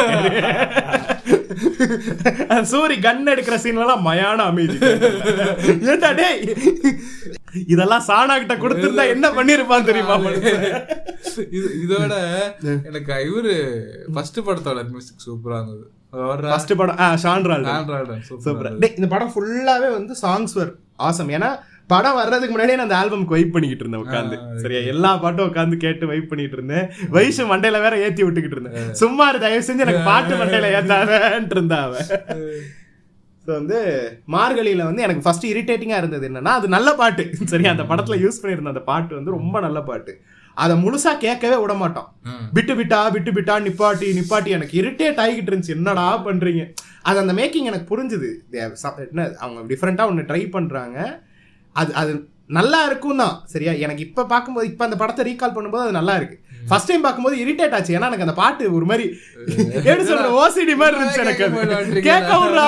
வாசிக்கிட்டு சூரி கன் எடுக்கிற சீன்லாம் மயான அமைதி ஏன்டா டேய் இதெல்லாம் சானா கிட்ட கொடுத்திருந்தா என்ன பண்ணிருப்பான் தெரியுமா மனுஷன்? இது இதோட எனக்கு இவரு ஃபர்ஸ்ட் படத்தோட மியூசிக் சூப்பரா இருந்தது ஃபர்ஸ்ட் படம் ஆ ஷான்ரால் சூப்பர் சூப்பர் டேய் இந்த படம் ஃபுல்லாவே வந்து சாங்ஸ் வர் ஆசம் ஏன்னா படம் வர்றதுக்கு முன்னாடியே நான் அந்த ஆல்பம்க்கு வெயிட் பண்ணிக்கிட்டு இருந்தேன் உட்காந்து சரியா எல்லா பாட்டும் உட்காந்து கேட்டு வெயிட் பண்ணிட்டு இருந்தேன் வயசு மண்டையில வேற ஏத்தி விட்டுக்கிட்டு இருந்தேன் சும்மா இரு, தயவு செஞ்சு எனக்கு பாட்டு மண்டையில ஏத்தாதன்ட்டு இருந்தா அவன் ஸோ வந்து மார்கழியில வந்து எனக்கு ஃபர்ஸ்ட் இரிட்டேட்டிங்கா இருந்தது என்னன்னா அது நல்ல பாட்டு சரியா அந்த படத்துல யூஸ் பண்ணியிருந்த அந்த பாட்டு வந்து ரொம்ப நல்ல பாட்டு அதை முழுசா கேட்கவே விட மாட்டோம் ம். விட்டு விட்டா விட்டு விட்டா நிப்பாட்டி நிப்பாட்டி எனக்கு இரிட்டேட் ஆகிக்கிட்டு இருந்துச்சு என்னடா பண்றீங்க அது அந்த மேக்கிங் எனக்கு புரிஞ்சுது They have some- என்ன அவங்க டிஃப்ரெண்டா ஒன்று ட்ரை பண்றாங்க அது அது நல்லா இருக்கும் தான் சரியா எனக்கு இப்ப பார்க்கும்போது இப்ப அந்த படத்தை ரீகால் பண்ணும்போது அது நல்லா இருக்கு ஃபர்ஸ்ட் டைம் பார்க்கும்போது இரிட்டேட் ஆச்சு ஏன்னா எனக்கு அந்த பாட்டு ஒரு மாதிரி எப்படி சொல்ற ஓசிடி மாதிரி இருந்துச்சு எனக்கு அது கேட்க விடுறா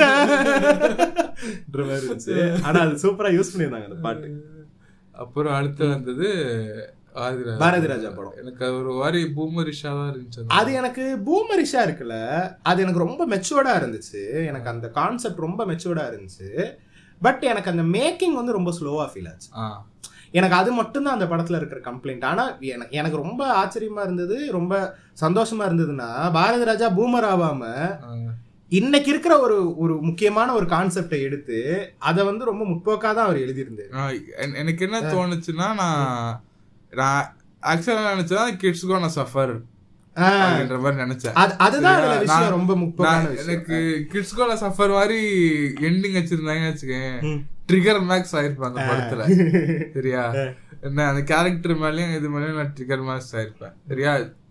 பாட்ட மாதிரி இருந்துச்சு ஆனா அது சூப்பரா யூஸ் பண்ணியிருந்தாங்க அந்த பாட்டு அப்புறம் அடுத்து வந்தது பாரதி ராஜா. பாரதி ராஜா படம். எனக்கு அது ஒரு மாதிரி பூமரிஷா தான் இருந்துச்சு அந்த அது எனக்கு பூமரிஷா இருக்குல்ல அது எனக்கு ரொம்ப மெச்சூர்டா இருந்துச்சு எனக்கு அந்த கான்செப்ட் ரொம்ப மெச்சூர்டா இருந்துச்சு பட் எனக்கு அந்த மேக்கிங் வந்து ரொம்ப ஸ்லோவா ஃபீல் ஆச்சு ஆ. எனக்கு அது மட்டும்தான் அந்த படத்துல இருக்கிற கம்ப்ளைண்ட் ஆனா எனக்கு எனக்கு ரொம்ப ஆச்சரியமா இருந்தது ரொம்ப சந்தோஷமா இருந்ததுன்னா பாரதி ராஜா பூமர் ஆகாம ஆ. இன்னைக்கு இருக்கிற ஒரு ஒரு முக்கியமான ஒரு கான்செப்டை எடுத்து அதை வந்து ரொம்ப முற்போக்கா தான் அவர் எழுதியிருந்தாரு ஆ, என்- எனக்கு என்ன தோணுச்சுன்னா நான் நான் ஆக்சுவலா நினைச்சேன் கிட்ஸ் கோன சஃபர் ஆஹ் அப்படின்ற மாதிரி நினைச்சேன் அது- அதுதான் அதுல சரியா? விஷயம் நான்- ரொம்ப முற்போக்கான நான் விஷயம் எனக்கு கிட்ஸ் கோல சஃபர் மாதிரி எண்டிங் வச்சிருந்தாங்கன்னு வச்சுக்கேன் ம். ட்ரிகர் மேக்ஸ் ஆயிருப்பேன் அந்த படத்துல சரியா என்ன அந்த கேரக்டர் மேலயும் இது மேலயும் நான் ட்ரிகர் மேக்ஸ் ஆயிருப்பேன் சரியா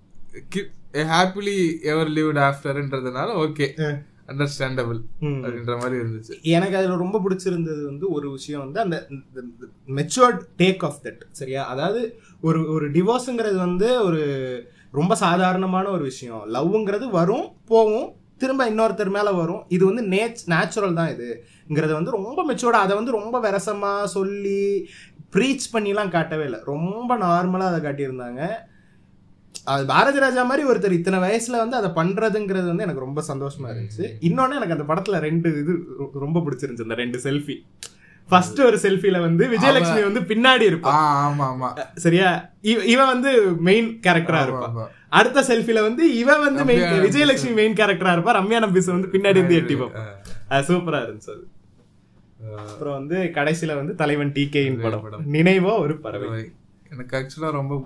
ஹாப்பிலி எவர் லிவ்ட் ஆஃப்டர்ன்றதுனால ஓகே அண்டர்ஸ்டாண்டபிள் ம். அப்படின்ற மாதிரி இருந்துச்சு எனக்கு அதுல ரொம்ப பிடிச்சிருந்தது வந்து ஒரு விஷயம் வந்து அந்த மெச்சுவர்ட் டேக் ஆஃப் தட் சரியா அதாவது ஒரு ஒரு டிவோர்ஸுங்கிறது வந்து ஒரு ரொம்ப சாதாரணமான ஒரு விஷயம் லவ்ங்கிறது வரும் போகும் திரும்ப இன்னொருத்தர் மேல வரும் இது வந்து நேச் நேச்சுரல் தான் இதுங்கிறத வந்து ரொம்ப மெச்சூர்டா அதை வந்து ரொம்ப விரசமா சொல்லி ப்ரீச் பண்ணிலாம் காட்டவே இல்லை ரொம்ப நார்மலா அதை காட்டியிருந்தாங்க அது பாரதி ராஜா மாதிரி ஒருத்தர் இத்தனை வயசுல வந்து அதை பண்றதுங்கிறது வந்து எனக்கு ரொம்ப சந்தோஷமா இருந்துச்சு இன்னொன்னு எனக்கு அந்த படத்துல ரெண்டு இது ரொ- ரொம்ப பிடிச்சிருந்துச்சு அந்த ரெண்டு செல்ஃபி ஃபர்ஸ்ட் ஒரு செல்ஃபில வந்து விஜயலட்சுமி வந்து பின்னாடி ஆ இருப்பா ஆமா ஆமா சரியா இவ- இவன் வந்து மெயின் கேரக்டரா இருப்பா ஆமா. அடுத்த செல்ஃபில வந்து இவன் வந்து மெயின் ரம்யா விஜயலட்சுமி மெயின் கேரக்டரா இருப்பா ரம்யா நம்பிஸ் வந்து பின்னாடி இருந்து எட்டி பார்ப்பா அது சூப்பரா இருந்துச்சு அது அப்புறம் வந்து கடைசியில வந்து தலைவன் டி கேயின் படம் நினைவோ ஒரு பறவை பறவை. எனக்கு ஆக்சுவலா ரொம்ப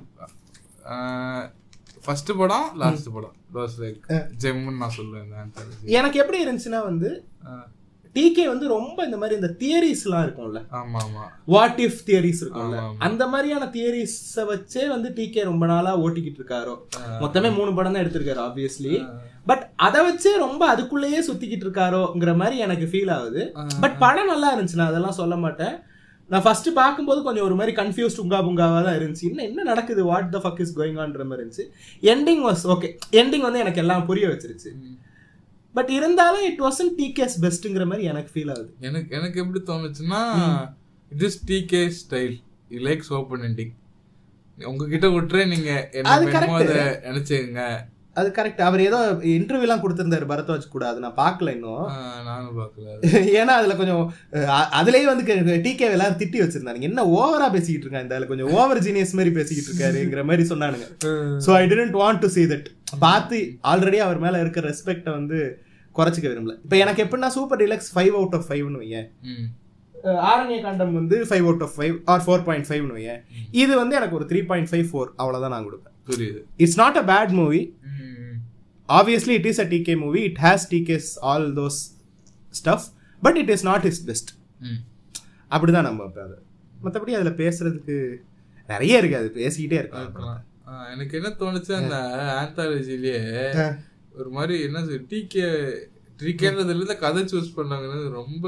ஃபர்ஸ்ட் படம் லாஸ்ட் படம் தோஸ் லைக் ஜெம்முன்னு நான் சொல்லுவேன் இந்த anthology. எனக்கு எப்படி இருந்துச்சுன்னா வந்து ஆ, டிகே வந்து ரொம்ப இந்த மாதிரி இந்த தியரிஸ்லாம் இருக்கும்ல ஆமா ஆமா வாட் இஃப் தியரிஸ் இருக்கும்ல ஆமா, ஆமா. அந்த மாதிரியான தியரிஸ வச்சே வந்து டிகே ரொம்ப நாளா ஓட்டிக்கிட்டு இருக்காரோ மொத்தமே மூணு படம் தான் எடுத்திருக்காரு ஆப்வியஸ்லி பட் அதை வச்சே ரொம்ப அதுக்குள்ளேயே சுத்திக்கிட்டு இருக்காரோங்கிற மாதிரி எனக்கு ஃபீல் ஆகுது பட் படம் நல்லா இருந்துச்சு நான் அதெல்லாம் சொல்ல மாட்டேன் நான் ஃபர்ஸ்ட் பார்க்கும்போது கொஞ்சம் ஒரு மாதிரி கன்ஃபியூஸ்ட் உங்கா புங்காவா தான் இருந்துச்சு இன்னும் என்ன நடக்குது what the fuck is going ஆன்ற மாதிரி இருந்துச்சு எண்டிங் வாஸ் ஓகே எண்டிங் வந்து எனக்கு எல்லாம் புரிய வச்சிருச்சு பட் இருந்தாலும் இட் வாசன் டிகேஸ் பெஸ்ட்ங்கிற மாதிரி எனக்கு ஃபீல் ஆகுது எனக்கு எனக்கு எப்படி தோணுச்சுன்னா it is DK style he likes open ending உங்ககிட்ட விட்டுறே நீங்க என்ன அது வேணுமோ correct. அதை நினைச்சுங்க அது கரெக்ட் அவர் ஏதோ இன்டர்வியூலாம் கொடுத்திருந்தாரு பரத்வாஜ் கூட அது நான் பார்க்கல இன்னும் நானும் பார்க்கல ஏன்னா அதுல கொஞ்சம் அஹ், அதுலயே வந்து டிகே எல்லாரும் திட்டி வச்சிருந்தாங்க என்ன ஓவரா பேசிக்கிட்டு இருக்காங்க இந்த ஆளு கொஞ்சம் ஓவர் ஜீனியஸ் மாதிரி பேசிக்கிட்டு இருக்காருங்கிற மாதிரி சொன்னானுங்க so I tend want to see that பார்த்து ஆல்ரெடி அவர் மேல இருக்கிற ரெஸ்பெக்ட வந்து குறைச்சிக்க விரும்பல இப்போ எனக்கு எப்படின்னா super deluxe five out of ஃபைவ்னு வையேன் ம். அஹ், ஆரண்ய காண்டம் வந்து five out of five or four point ஃபைவ்னு வையேன் இது வந்து எனக்கு ஒரு த்ரீ பாயிண்ட் ஃபைவ் ஃபோர் அவ்வளோதான் நான் கொடுப்பேன் புரியுது it's not a bad movie hmm. obviously it is a TK movie it has TK's all those stuff but it is not his best ம். அப்படிதான் நம்ம இப்ப அது மற்றபடி அதுல பேசுறதுக்கு நிறைய இருக்கு அது பேசிக்கிட்டே இருக்கலாம் இருக்கலாம். ஆ, எனக்கு என்ன தோணுச்சு அந்த ஆந்தாலஜிலேயே ஒரு மாதிரி என்ன டிகே டிகேன்றதுல இருந்து கதை சூஸ் பண்ணாங்கன்னு ரொம்ப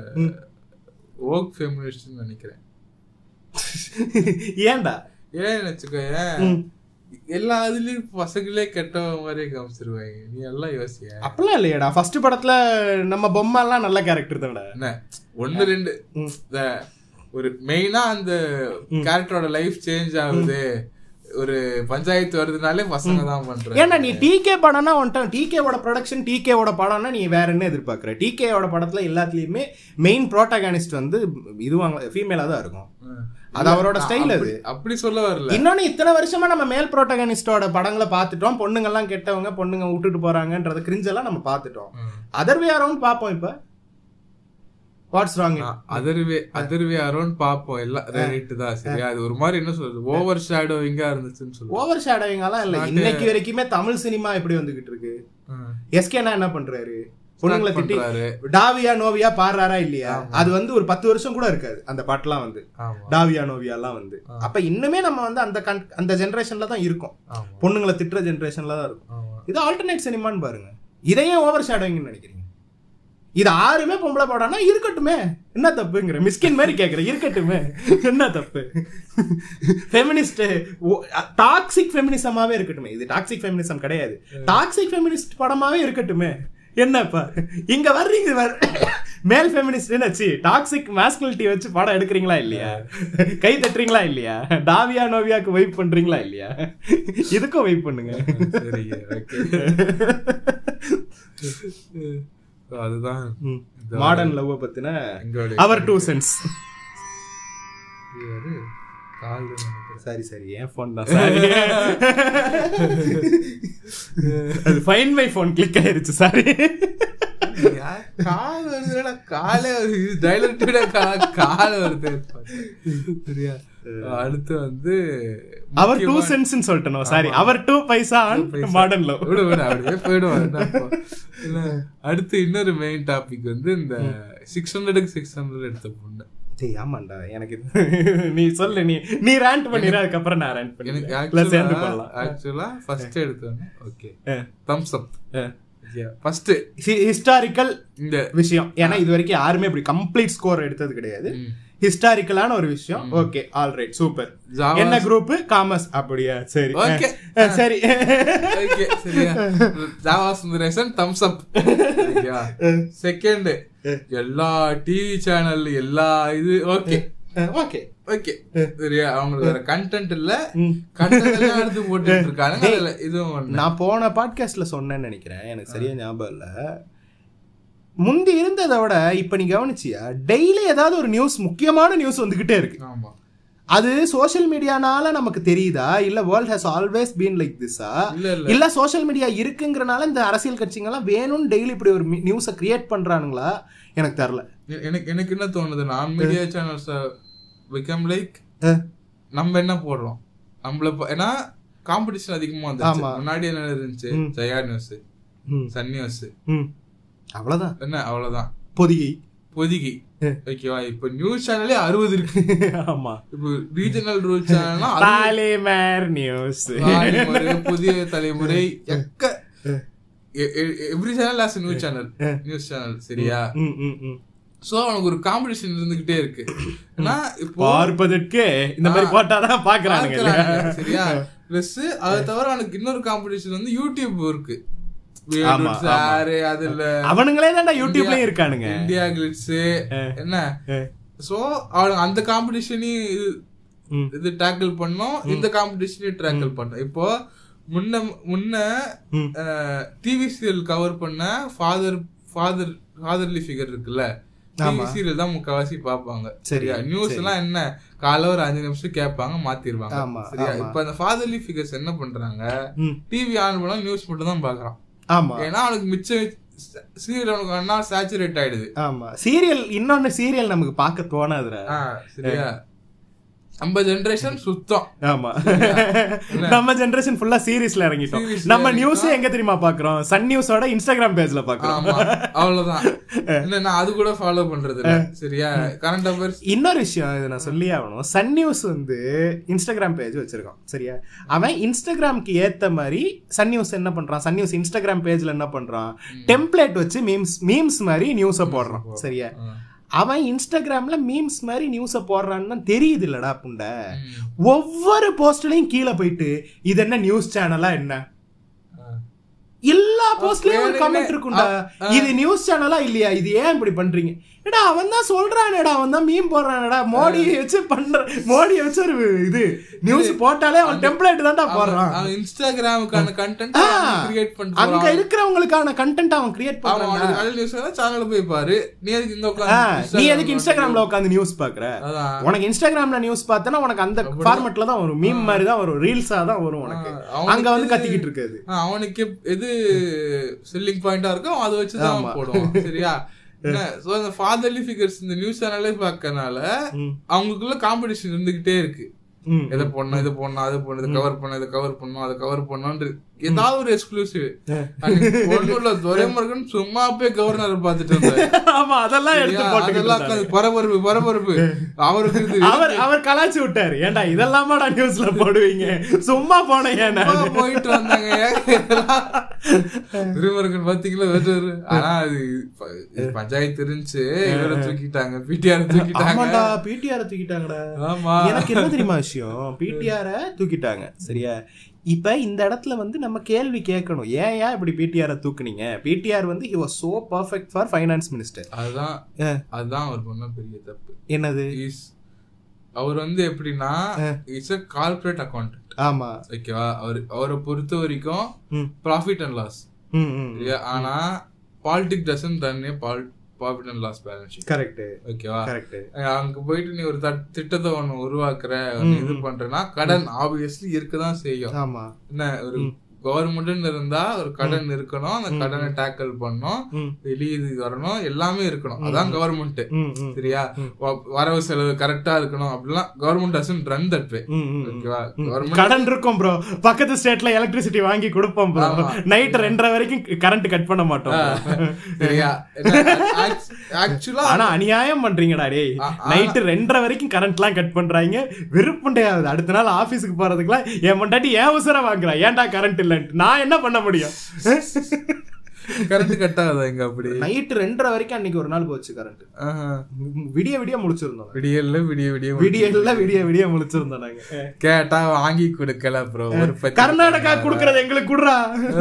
ஓக் ஃபெமினிஸ்ட்னு நினைக்கிறேன் ஏன்டா ஏன் வச்சுக்கோயேன் ம். எல்லா இதுலயும் பசங்களே கெட்டவ மாதிரியே காமிச்சிருவாங்க நீ எல்லாம் யோசிய அப்படிலாம் இல்லையாடா ஃபர்ஸ்ட் படத்துல நம்ம பொம்மை எல்லாம் நல்ல கேரக்டர் தான்டா என்ன ஒன்னு ரெண்டு இந்த ஒரு மெயினா அந்த கேரக்டரோட லைஃப் சேஞ்ச் ஆகுது ஒரு பஞ்சாயத்து வருதுனாலே பசங்க தான் பண்றாங்க ஏன்னா நீ டிகே படம்னா வந்துட்டு டிகேவோட ப்ரொடக்ஷன் டிகேவோட படம்னா நீ வேற என்ன எதிர்பார்க்குற டிகேவோட படத்துல எல்லாத்துலயுமே மெயின் ப்ரோட்டகானிஸ்ட் வந்து இதுவாங்க ஃபீமேலா தான் இருக்கும் ம். அது அவரோட ஸ்டைல் அது அப்படி- அப்படி சொல்ல வரல இன்னொன்னு இத்தனை வருஷமா நம்ம மேல் ப்ரோட்டகனிஸ்டோட படங்களை பார்த்துட்டோம் பொண்ணுங்கெல்லாம் கெட்டவங்க பொண்ணுங்க விட்டுட்டு போறாங்கன்றத கிரிஞ்செல்லாம் நம்ம பார்த்துட்டோம் ம். அதர் வே அரௌண்ட் பார்ப்போம் இப்ப what's wrong other way other way around பாப்போம் எல்லாம் ரைட்டு தான் சரியா அது ஒரு மாதிரி என்ன சொல்றது ஓவர் ஷேடோவிங்கா இருந்துச்சுன்னு சொல்லுவோம் ஓவர் ஷேடோவிங்லாம் இல்ல இன்னைக்கு வரைக்குமே தமிழ் சினிமா எப்படி வந்துகிட்டு இருக்கு எஸ்கேனா என்ன பண்றாரு பொண்ணுங்களை Start திட்டி பண்றாரு. டாவியா நோவியா பாடுறாரா இல்லையா அது வந்து ஒரு பத்து வருஷம் கூட இருக்காது அந்த பாட்டுலாம் வந்து ஆமா டாவியா நோவியாலாம் வந்து அப்ப இன்னுமே நம்ம வந்து அந்த con- அந்த ஜெனரேஷன்ல தான் இருக்கோம் ஆமா பொண்ணுங்களை திட்டுற ஜெனரேஷன்ல தான் இருக்கும் ஆமா இது ஆல்டர்னேட் சினிமான்னு பாருங்க இதையே ஓவர் ஷேடோவிங்னு நினைக்கிறீங்க இது ஆறுமே பொம்பளை படம்னா இருக்கட்டுமே என்ன தப்புங்கிற மிஸ்கின் மாதிரி கேக்குறேன் இருக்கட்டுமே என்ன தப்பு ஃபெமினிஸ்ட் டாக்ஸிக் ஃபெமினிசமாவே இருக்கட்டுமே இது டாக்ஸிக் ஃபெமினிசம் கிடையாது டாக்ஸிக் ஃபெமினிஸ்ட் படமாவே இருக்கட்டுமே என்னப்பா இங்க வர்றீங்க வர் மேல் ஃபெமினிஸ்ட் வச்சு டாக்ஸிக் மாஸ்குலிட்டி வச்சு படம் எடுக்கிறீங்களா இல்லையா கை தட்டுறீங்களா இல்லையா டாவியா நோவியாக்கு வெயிட் பண்றீங்களா இல்லையா இதுக்கும் வெயிட் பண்ணுங்க சரிங்க ஓகே அதுதான் இந்த மாடர்ன் லவ் பத்தின எங்களுடைய அவர் டூ சென்ஸ் இது கால் நினைக்கிறேன். சரி சரி என் ஃபோன் தான் சாரி அது ஃபைன் மை ஃபோன் கிளிக் ஆயிருச்சு சாரி யார் கால் வருதுடா காலே வருது. இது dilated ஆ கா- கால் வருது சரியா அடுத்து வந்து அவர் டூ சென்ஸ் சொல்லிட்டணும் சாரி அவர் two paisa on modern love விடு விடு அப்படியே போயிடுவான் என்ன இப்போ? இல்ல, அடுத்து இன்னொரு மெயின் டாபிக் வந்து இந்த சிக்ஸ் ஹண்ட்ரடுக்கு சிக்ஸ் ஹண்ட்ரட் எடுத்த பொண்ணு டேய் ஆமாண்டா எனக்கு இது- நீ சொல்லு நீ நீ ரேண்ட் பண்ணிடு அதுக்கப்புறம் நான் ரேண்ட் எனக்கு பண்ணிடுறேன் சேர்ந்து ஆக்சுவலா பண்ணலாம் ஆக்சுவலா ஃபர்ஸ்ட் எடுத்தோன்னே okay ah, thumbs up ah. First historical இந்த விஷயம் ஏன்னா இது வரைக்கும் யாருமே இப்படி கம்ப்ளீட் ஸ்கோர் எடுத்தது கிடையாது ஹிஸ்டாரிக்கலான ஒரு விஷயம் okay all right super Java- என்ன குரூப் காமர்ஸ் அப்படியா சரி Okay. அஹ், சரி ஓகே சரியா Java Sundaresan thumbs up second எல்லா டிவி சேனல் எல்லா இது ஓகே ஓகே ஓகே சரியா அவங்களுக்கு வேற கண்டென்ட் இல்ல கண்டென்ட் எல்லாம் எடுத்து போட்டுட்டு இருக்காங்க அதுல இதுவும் ஒண்ணு நான் போன பாட்காஸ்ட்ல சொன்னேன்னு நினைக்கிறேன் எனக்கு சரியா ஞாபகம் இல்ல முந்தி இருந்ததை விட இப்ப நீ கவனிச்சியா டெய்லி ஏதாவது ஒரு நியூஸ் முக்கியமான நியூஸ் வந்துகிட்டே இருக்கு ஆமா அது சோஷியல் மீடியானால நமக்கு தெரியுதா இல்ல world has always been like திஸா இல்ல இல்ல இல்ல சோஷியல் மீடியா இருக்குங்கிறனால இந்த அரசியல் கட்சிங்கெல்லாம் வேணும்னு டெய்லி இப்படி ஒரு நியூஸை கிரியேட் பண்றானுங்களா எனக்கு தெரியல எ- எனக்கு எனக்கு என்ன தோணுது நான் மீடியா சேனல்ஸ் பிகம் லைக் நம்ம என்ன போடுறோம் நம்மள ப- ஏன்னா காம்படிஷன் அதிகமா வந்துச்சு ஆமா. முன்னாடி என்ன இருந்துச்சு ஜெயா நியூஸ் ம். சன் நியூஸ் ம். அவ்வளவுதான் என்ன அவ்வளவுதான் பொதிகை பொதிகை ஓகேவா இப்ப நியூஸ் சேனலே அறுபது இருக்கு ஆமா இப்போ ரீஜனல் ரூல் சேனல்னா பாலிமர் நியூஸ் தலைமுறை புதிய தலைமுறை எக்க every channel as news channel news channel சரியா ம் ம் ம் சோ அவனுக்கு ஒரு காம்படிஷன் இருந்துகிட்டே இருக்கு ஏன்னா இப்போ பார்ப்பதற்கு இந்த மாதிரி போட்டாதான் பாக்குறானுங்க இல்லையா? பார்க்கறாங்க, சரியா பிளஸ் அதை தவிர அவனுக்கு இன்னொரு காம்படிஷன் வந்து யூடியூப் இருக்கு ஆமா, சாரு அதுல அவனுங்களே தான்டா யூடியூப்லயும் இருக்கானுங்க இந்தியா கிளிட்ஸ் என்ன அஹ். சோ அவனுக்கு அந்த காம்படிஷனையும் ம். இது டேக்கிள் பண்ணோம் இந்த காம்படிஷனையும் டேக்கிள் பண்ணோம் இப்போ முன்ன முன்ன ம். டிவி சீரியல் கவர் பண்ண ஃபாதர் ஃபாதர் ஃபாதர்லி ஃபிகர் இருக்குல்ல டிவி சீரியல் தான் முக்காவாசி பார்ப்பாங்க சரியா நியூஸ் எல்லாம் என்ன காலைல ஒரு அஞ்சு நிமிஷம் கேட்பாங்க மாத்திருவாங்க ஆமா, சரியா ஆமா. இப்ப அந்த ஃபாதர்லி ஃபிகர்ஸ் என்ன பண்றாங்க ம். டிவி ஆன் பண்ணா நியூஸ் மட்டும் தான் பாக்குறான் ஆமா ஏன்னா அவனுக்கு மிச்சம் சீரியல் அவனுக்கு அண்ணா சேச்சுரேட் ஆயிடுது ஆமா சீரியல் இன்னொன்னு சீரியல் நமக்கு பார்க்க தோணாதுடா ஆ, சரியா நம்ம ஜெனரேஷன் சுத்தம் ஆமா நம்ம ஜெனரேஷன் ஃபுல்லா சீரிஸ்ல இறங்கிட்டோம் Series ல நம்ம நியூஸ் எங்க தெரியுமா பாக்குறோம் சன் நியூஸோட இன்ஸ்டாகிராம் பேஜ்ல பாக்குறோம் ஆமா அவ்வளவுதான் இல்ல நான் அது கூட ஃபாலோ பண்றது இல்ல சரியா கரண்ட் அஃபேர்ஸ் இன்னொரு விஷயம் இதை நான் சொல்லி ஆகணும் சன் நியூஸ் வந்து இன்ஸ்டாகிராம் பேஜ் வச்சிருக்கான் சரியா அவன் இன்ஸ்டாகிராம்க்கு ஏத்த மாதிரி சன் நியூஸ் என்ன பண்றான் சன் நியூஸ் இன்ஸ்டாகிராம் பேஜ்ல என்ன பண்றான் டெம்ப்ளேட் வச்சு மீம்ஸ் மீம்ஸ் மாதிரி நியூஸ போடுறான் சரியா அவன் இன்ஸ்டாகிராம்ல மீம்ஸ் மாதிரி நியூஸ போடுறான்னு தெரியுது இல்லடா புண்ட ஒவ்வொரு போஸ்ட்லயும் கீழே போயிட்டு இது என்ன நியூஸ் சேனலா என்ன எல்லா போஸ்ட்லயும் ஒரு கமெண்ட் இருக்கும்டா இது நியூஸ் சேனலா இல்லையா இது ஏன் இப்படி பண்றீங்க ஏடா அவன் தான் சொல்றானேடா அவன் தான் மீம் போடுறானேடா மோடி வச்சு பண்ற மோடி வச்சு ஒரு இது நியூஸ் போட்டாலே அவன் டெம்ப்ளேட் தான்டா போடுறான் அவன் இன்ஸ்டாகிராமுக்கான கண்டென்ட் கிரியேட் பண்ணிட்டு அங்க போறான். இருக்கிறவங்களுக்கான கண்டென்ட் அவன் கிரியேட் அவன் பண்றான் அவனுக்கு நல்ல நியூஸ் சேனல் போய் பாரு நீ எதுக்கு இந்த ஆ, உட்கார்ந்து நீ எதுக்கு இன்ஸ்டாகிராம்ல உட்காந்து நியூஸ் பாக்குற அதான். உனக்கு இன்ஸ்டாகிராம்ல நியூஸ் பார்த்தனா உனக்கு அந்த ஃபார்மட்ல தான் வரும் மீம் மாதிரி தான் வரும் ரீல்ஸா தான் வரும் உனக்கு அவனுக்கு- அங்க வந்து கத்திக்கிட்டு இருக்காது ஆ, அவனுக்கு எது செல்லிங் பாயிண்டா இருக்கோ அதை வச்சு தான் அவன் போடுவான் சரியா என்ன சோ இந்த ஃபாதர்லி ஃபிகர்ஸ் இந்த நியூஸ் சேனலே பார்க்கறனால ம். அவங்களுக்குள்ள காம்படிஷன் இருந்துகிட்டே இருக்கு ம். இதை போடணும் இதை போடணும் அதை போடணும் இதை கவர் பண்ணணும் இதை கவர் பண்ணணும் அதை கவர் பண்ணணும் ஏதாவது ஒரு எக்ஸ்க்ளூசிவ் ஒண்ணுல துரைமுருகன் சும்மா போய் கவர்னர் பார்த்துட்டு இருந்தாரு ஆமா அதெல்லாம் எடுத்து சரியா? போட்டு அதெல்லாம் உட்கார்ந்து பரபரப்பு பரபரப்பு அவருக்கு இது அவர் அவர் கலாச்சி விட்டாரு ஏன்டா இதெல்லாமாடா நியூஸ்ல போடுவீங்க சும்மா போனேன் ஏன்னா சும்மா போயிட்டு வந்தாங்க இதெல்லாம் திருமருகன் பாத்தீங்களா வெறும் ஆனா அது ப- இது பஞ்சாயத்து இருந்துச்சு இவரை தூக்கிட்டாங்க பிடிஆர் தூக்கிட்டாங்க ஆமாடா பிடிஆர் தூக்கிட்டாங்கடா ஆமா எனக்கு என்ன தெரியுமா விஷயம் பிடிஆர தூக்கிட்டாங்க சரியா இப்ப இந்த இடத்துல வந்து நம்ம கேள்வி கேட்கணும் ஏன் ஏன் இப்படி பிடிஆர தூக்குனீங்க பிடிஆர் வந்து he was so perfect for finance minister அதுதான் அதுதான் அவர் பண்ண பெரிய தப்பு என்னது இஸ் அவர் வந்து எப்படின்னா இட்ஸ் அ கார்பரேட் அக்கௌண்ட் ஆமா ஓகேவா அவர் அவரை பொறுத்த வரைக்கும் ம். ப்ராஃபிட் அண்ட் லாஸ் ம் ம் ஆனா politic doesn't run a profit and loss balance sheet correct ஓகேவா கரெக்ட் அங்க போயிட்டு நீ ஒரு தட்- திட்டத்தை ஒண்ணு உருவாக்குற ஒண்ணு இது பண்றேன்னா கடன் ஆப்வியஸ்லி இருக்கதான் செய்யும் ஆமா என்ன ஒரு கவர்மெண்ட்னு இருந்தா ஒரு கடன் இருக்கணும் அந்த கடனை டேக்கிள் பண்ணணும் ம். வெளியே இது வரணும் எல்லாமே இருக்கணும் அதான் கவர்மெண்ட் ம் ம் சரியா வ- வரவு செலவு கரெக்டா இருக்கணும் அப்படிலாம் government doesn't run that way ம், ம், ம். ஓகேவா கவர்மெண்ட் கடன் இருக்கும் ப்ரோ பக்கத்து ஸ்டேட்ல எலக்ட்ரிசிட்டி வாங்கி கொடுப்போம் ப்ரோ ஆமா. நைட் ரெண்டரை வரைக்கும் கரண்ட் கட் பண்ண மாட்டோம் சரியா ஆக்சுவலா ஆனா அநியாயம் பண்றீங்கடா டேய் ஆ, ஆனா- நைட்டு ரெண்டரை வரைக்கும் கரண்ட் எல்லாம் கட் பண்றாங்க விருப்பண்டையாவது அடுத்த நாள் ஆபீஸ்க்கு போறதுக்குலாம் என் பொண்டாட்டி ஏன் உசர வாங்குறா ஏன்டா கரண்ட் இல்லன்ட்டு நான் என்ன பண்ண முடியும் கரண்ட் கட் ஆகுதா இங்க அப்படி நைட்டு ரெண்டரை வரைக்கும் அன்னைக்கு ஒரு நாள் போச்சு கரண்ட் ஆஹா. விடிய விடிய முழிச்சிருந்தோம் விடியல்ல விடிய விடிய விடியல்ல விடிய விடிய முழிச்சிருந்தோம் நாங்க கேட்டா வாங்கி கொடுக்கல ப்ரோ ஒரு பத்து கர்நாடகா குடுக்கறது எங்களுக்கு குடுறா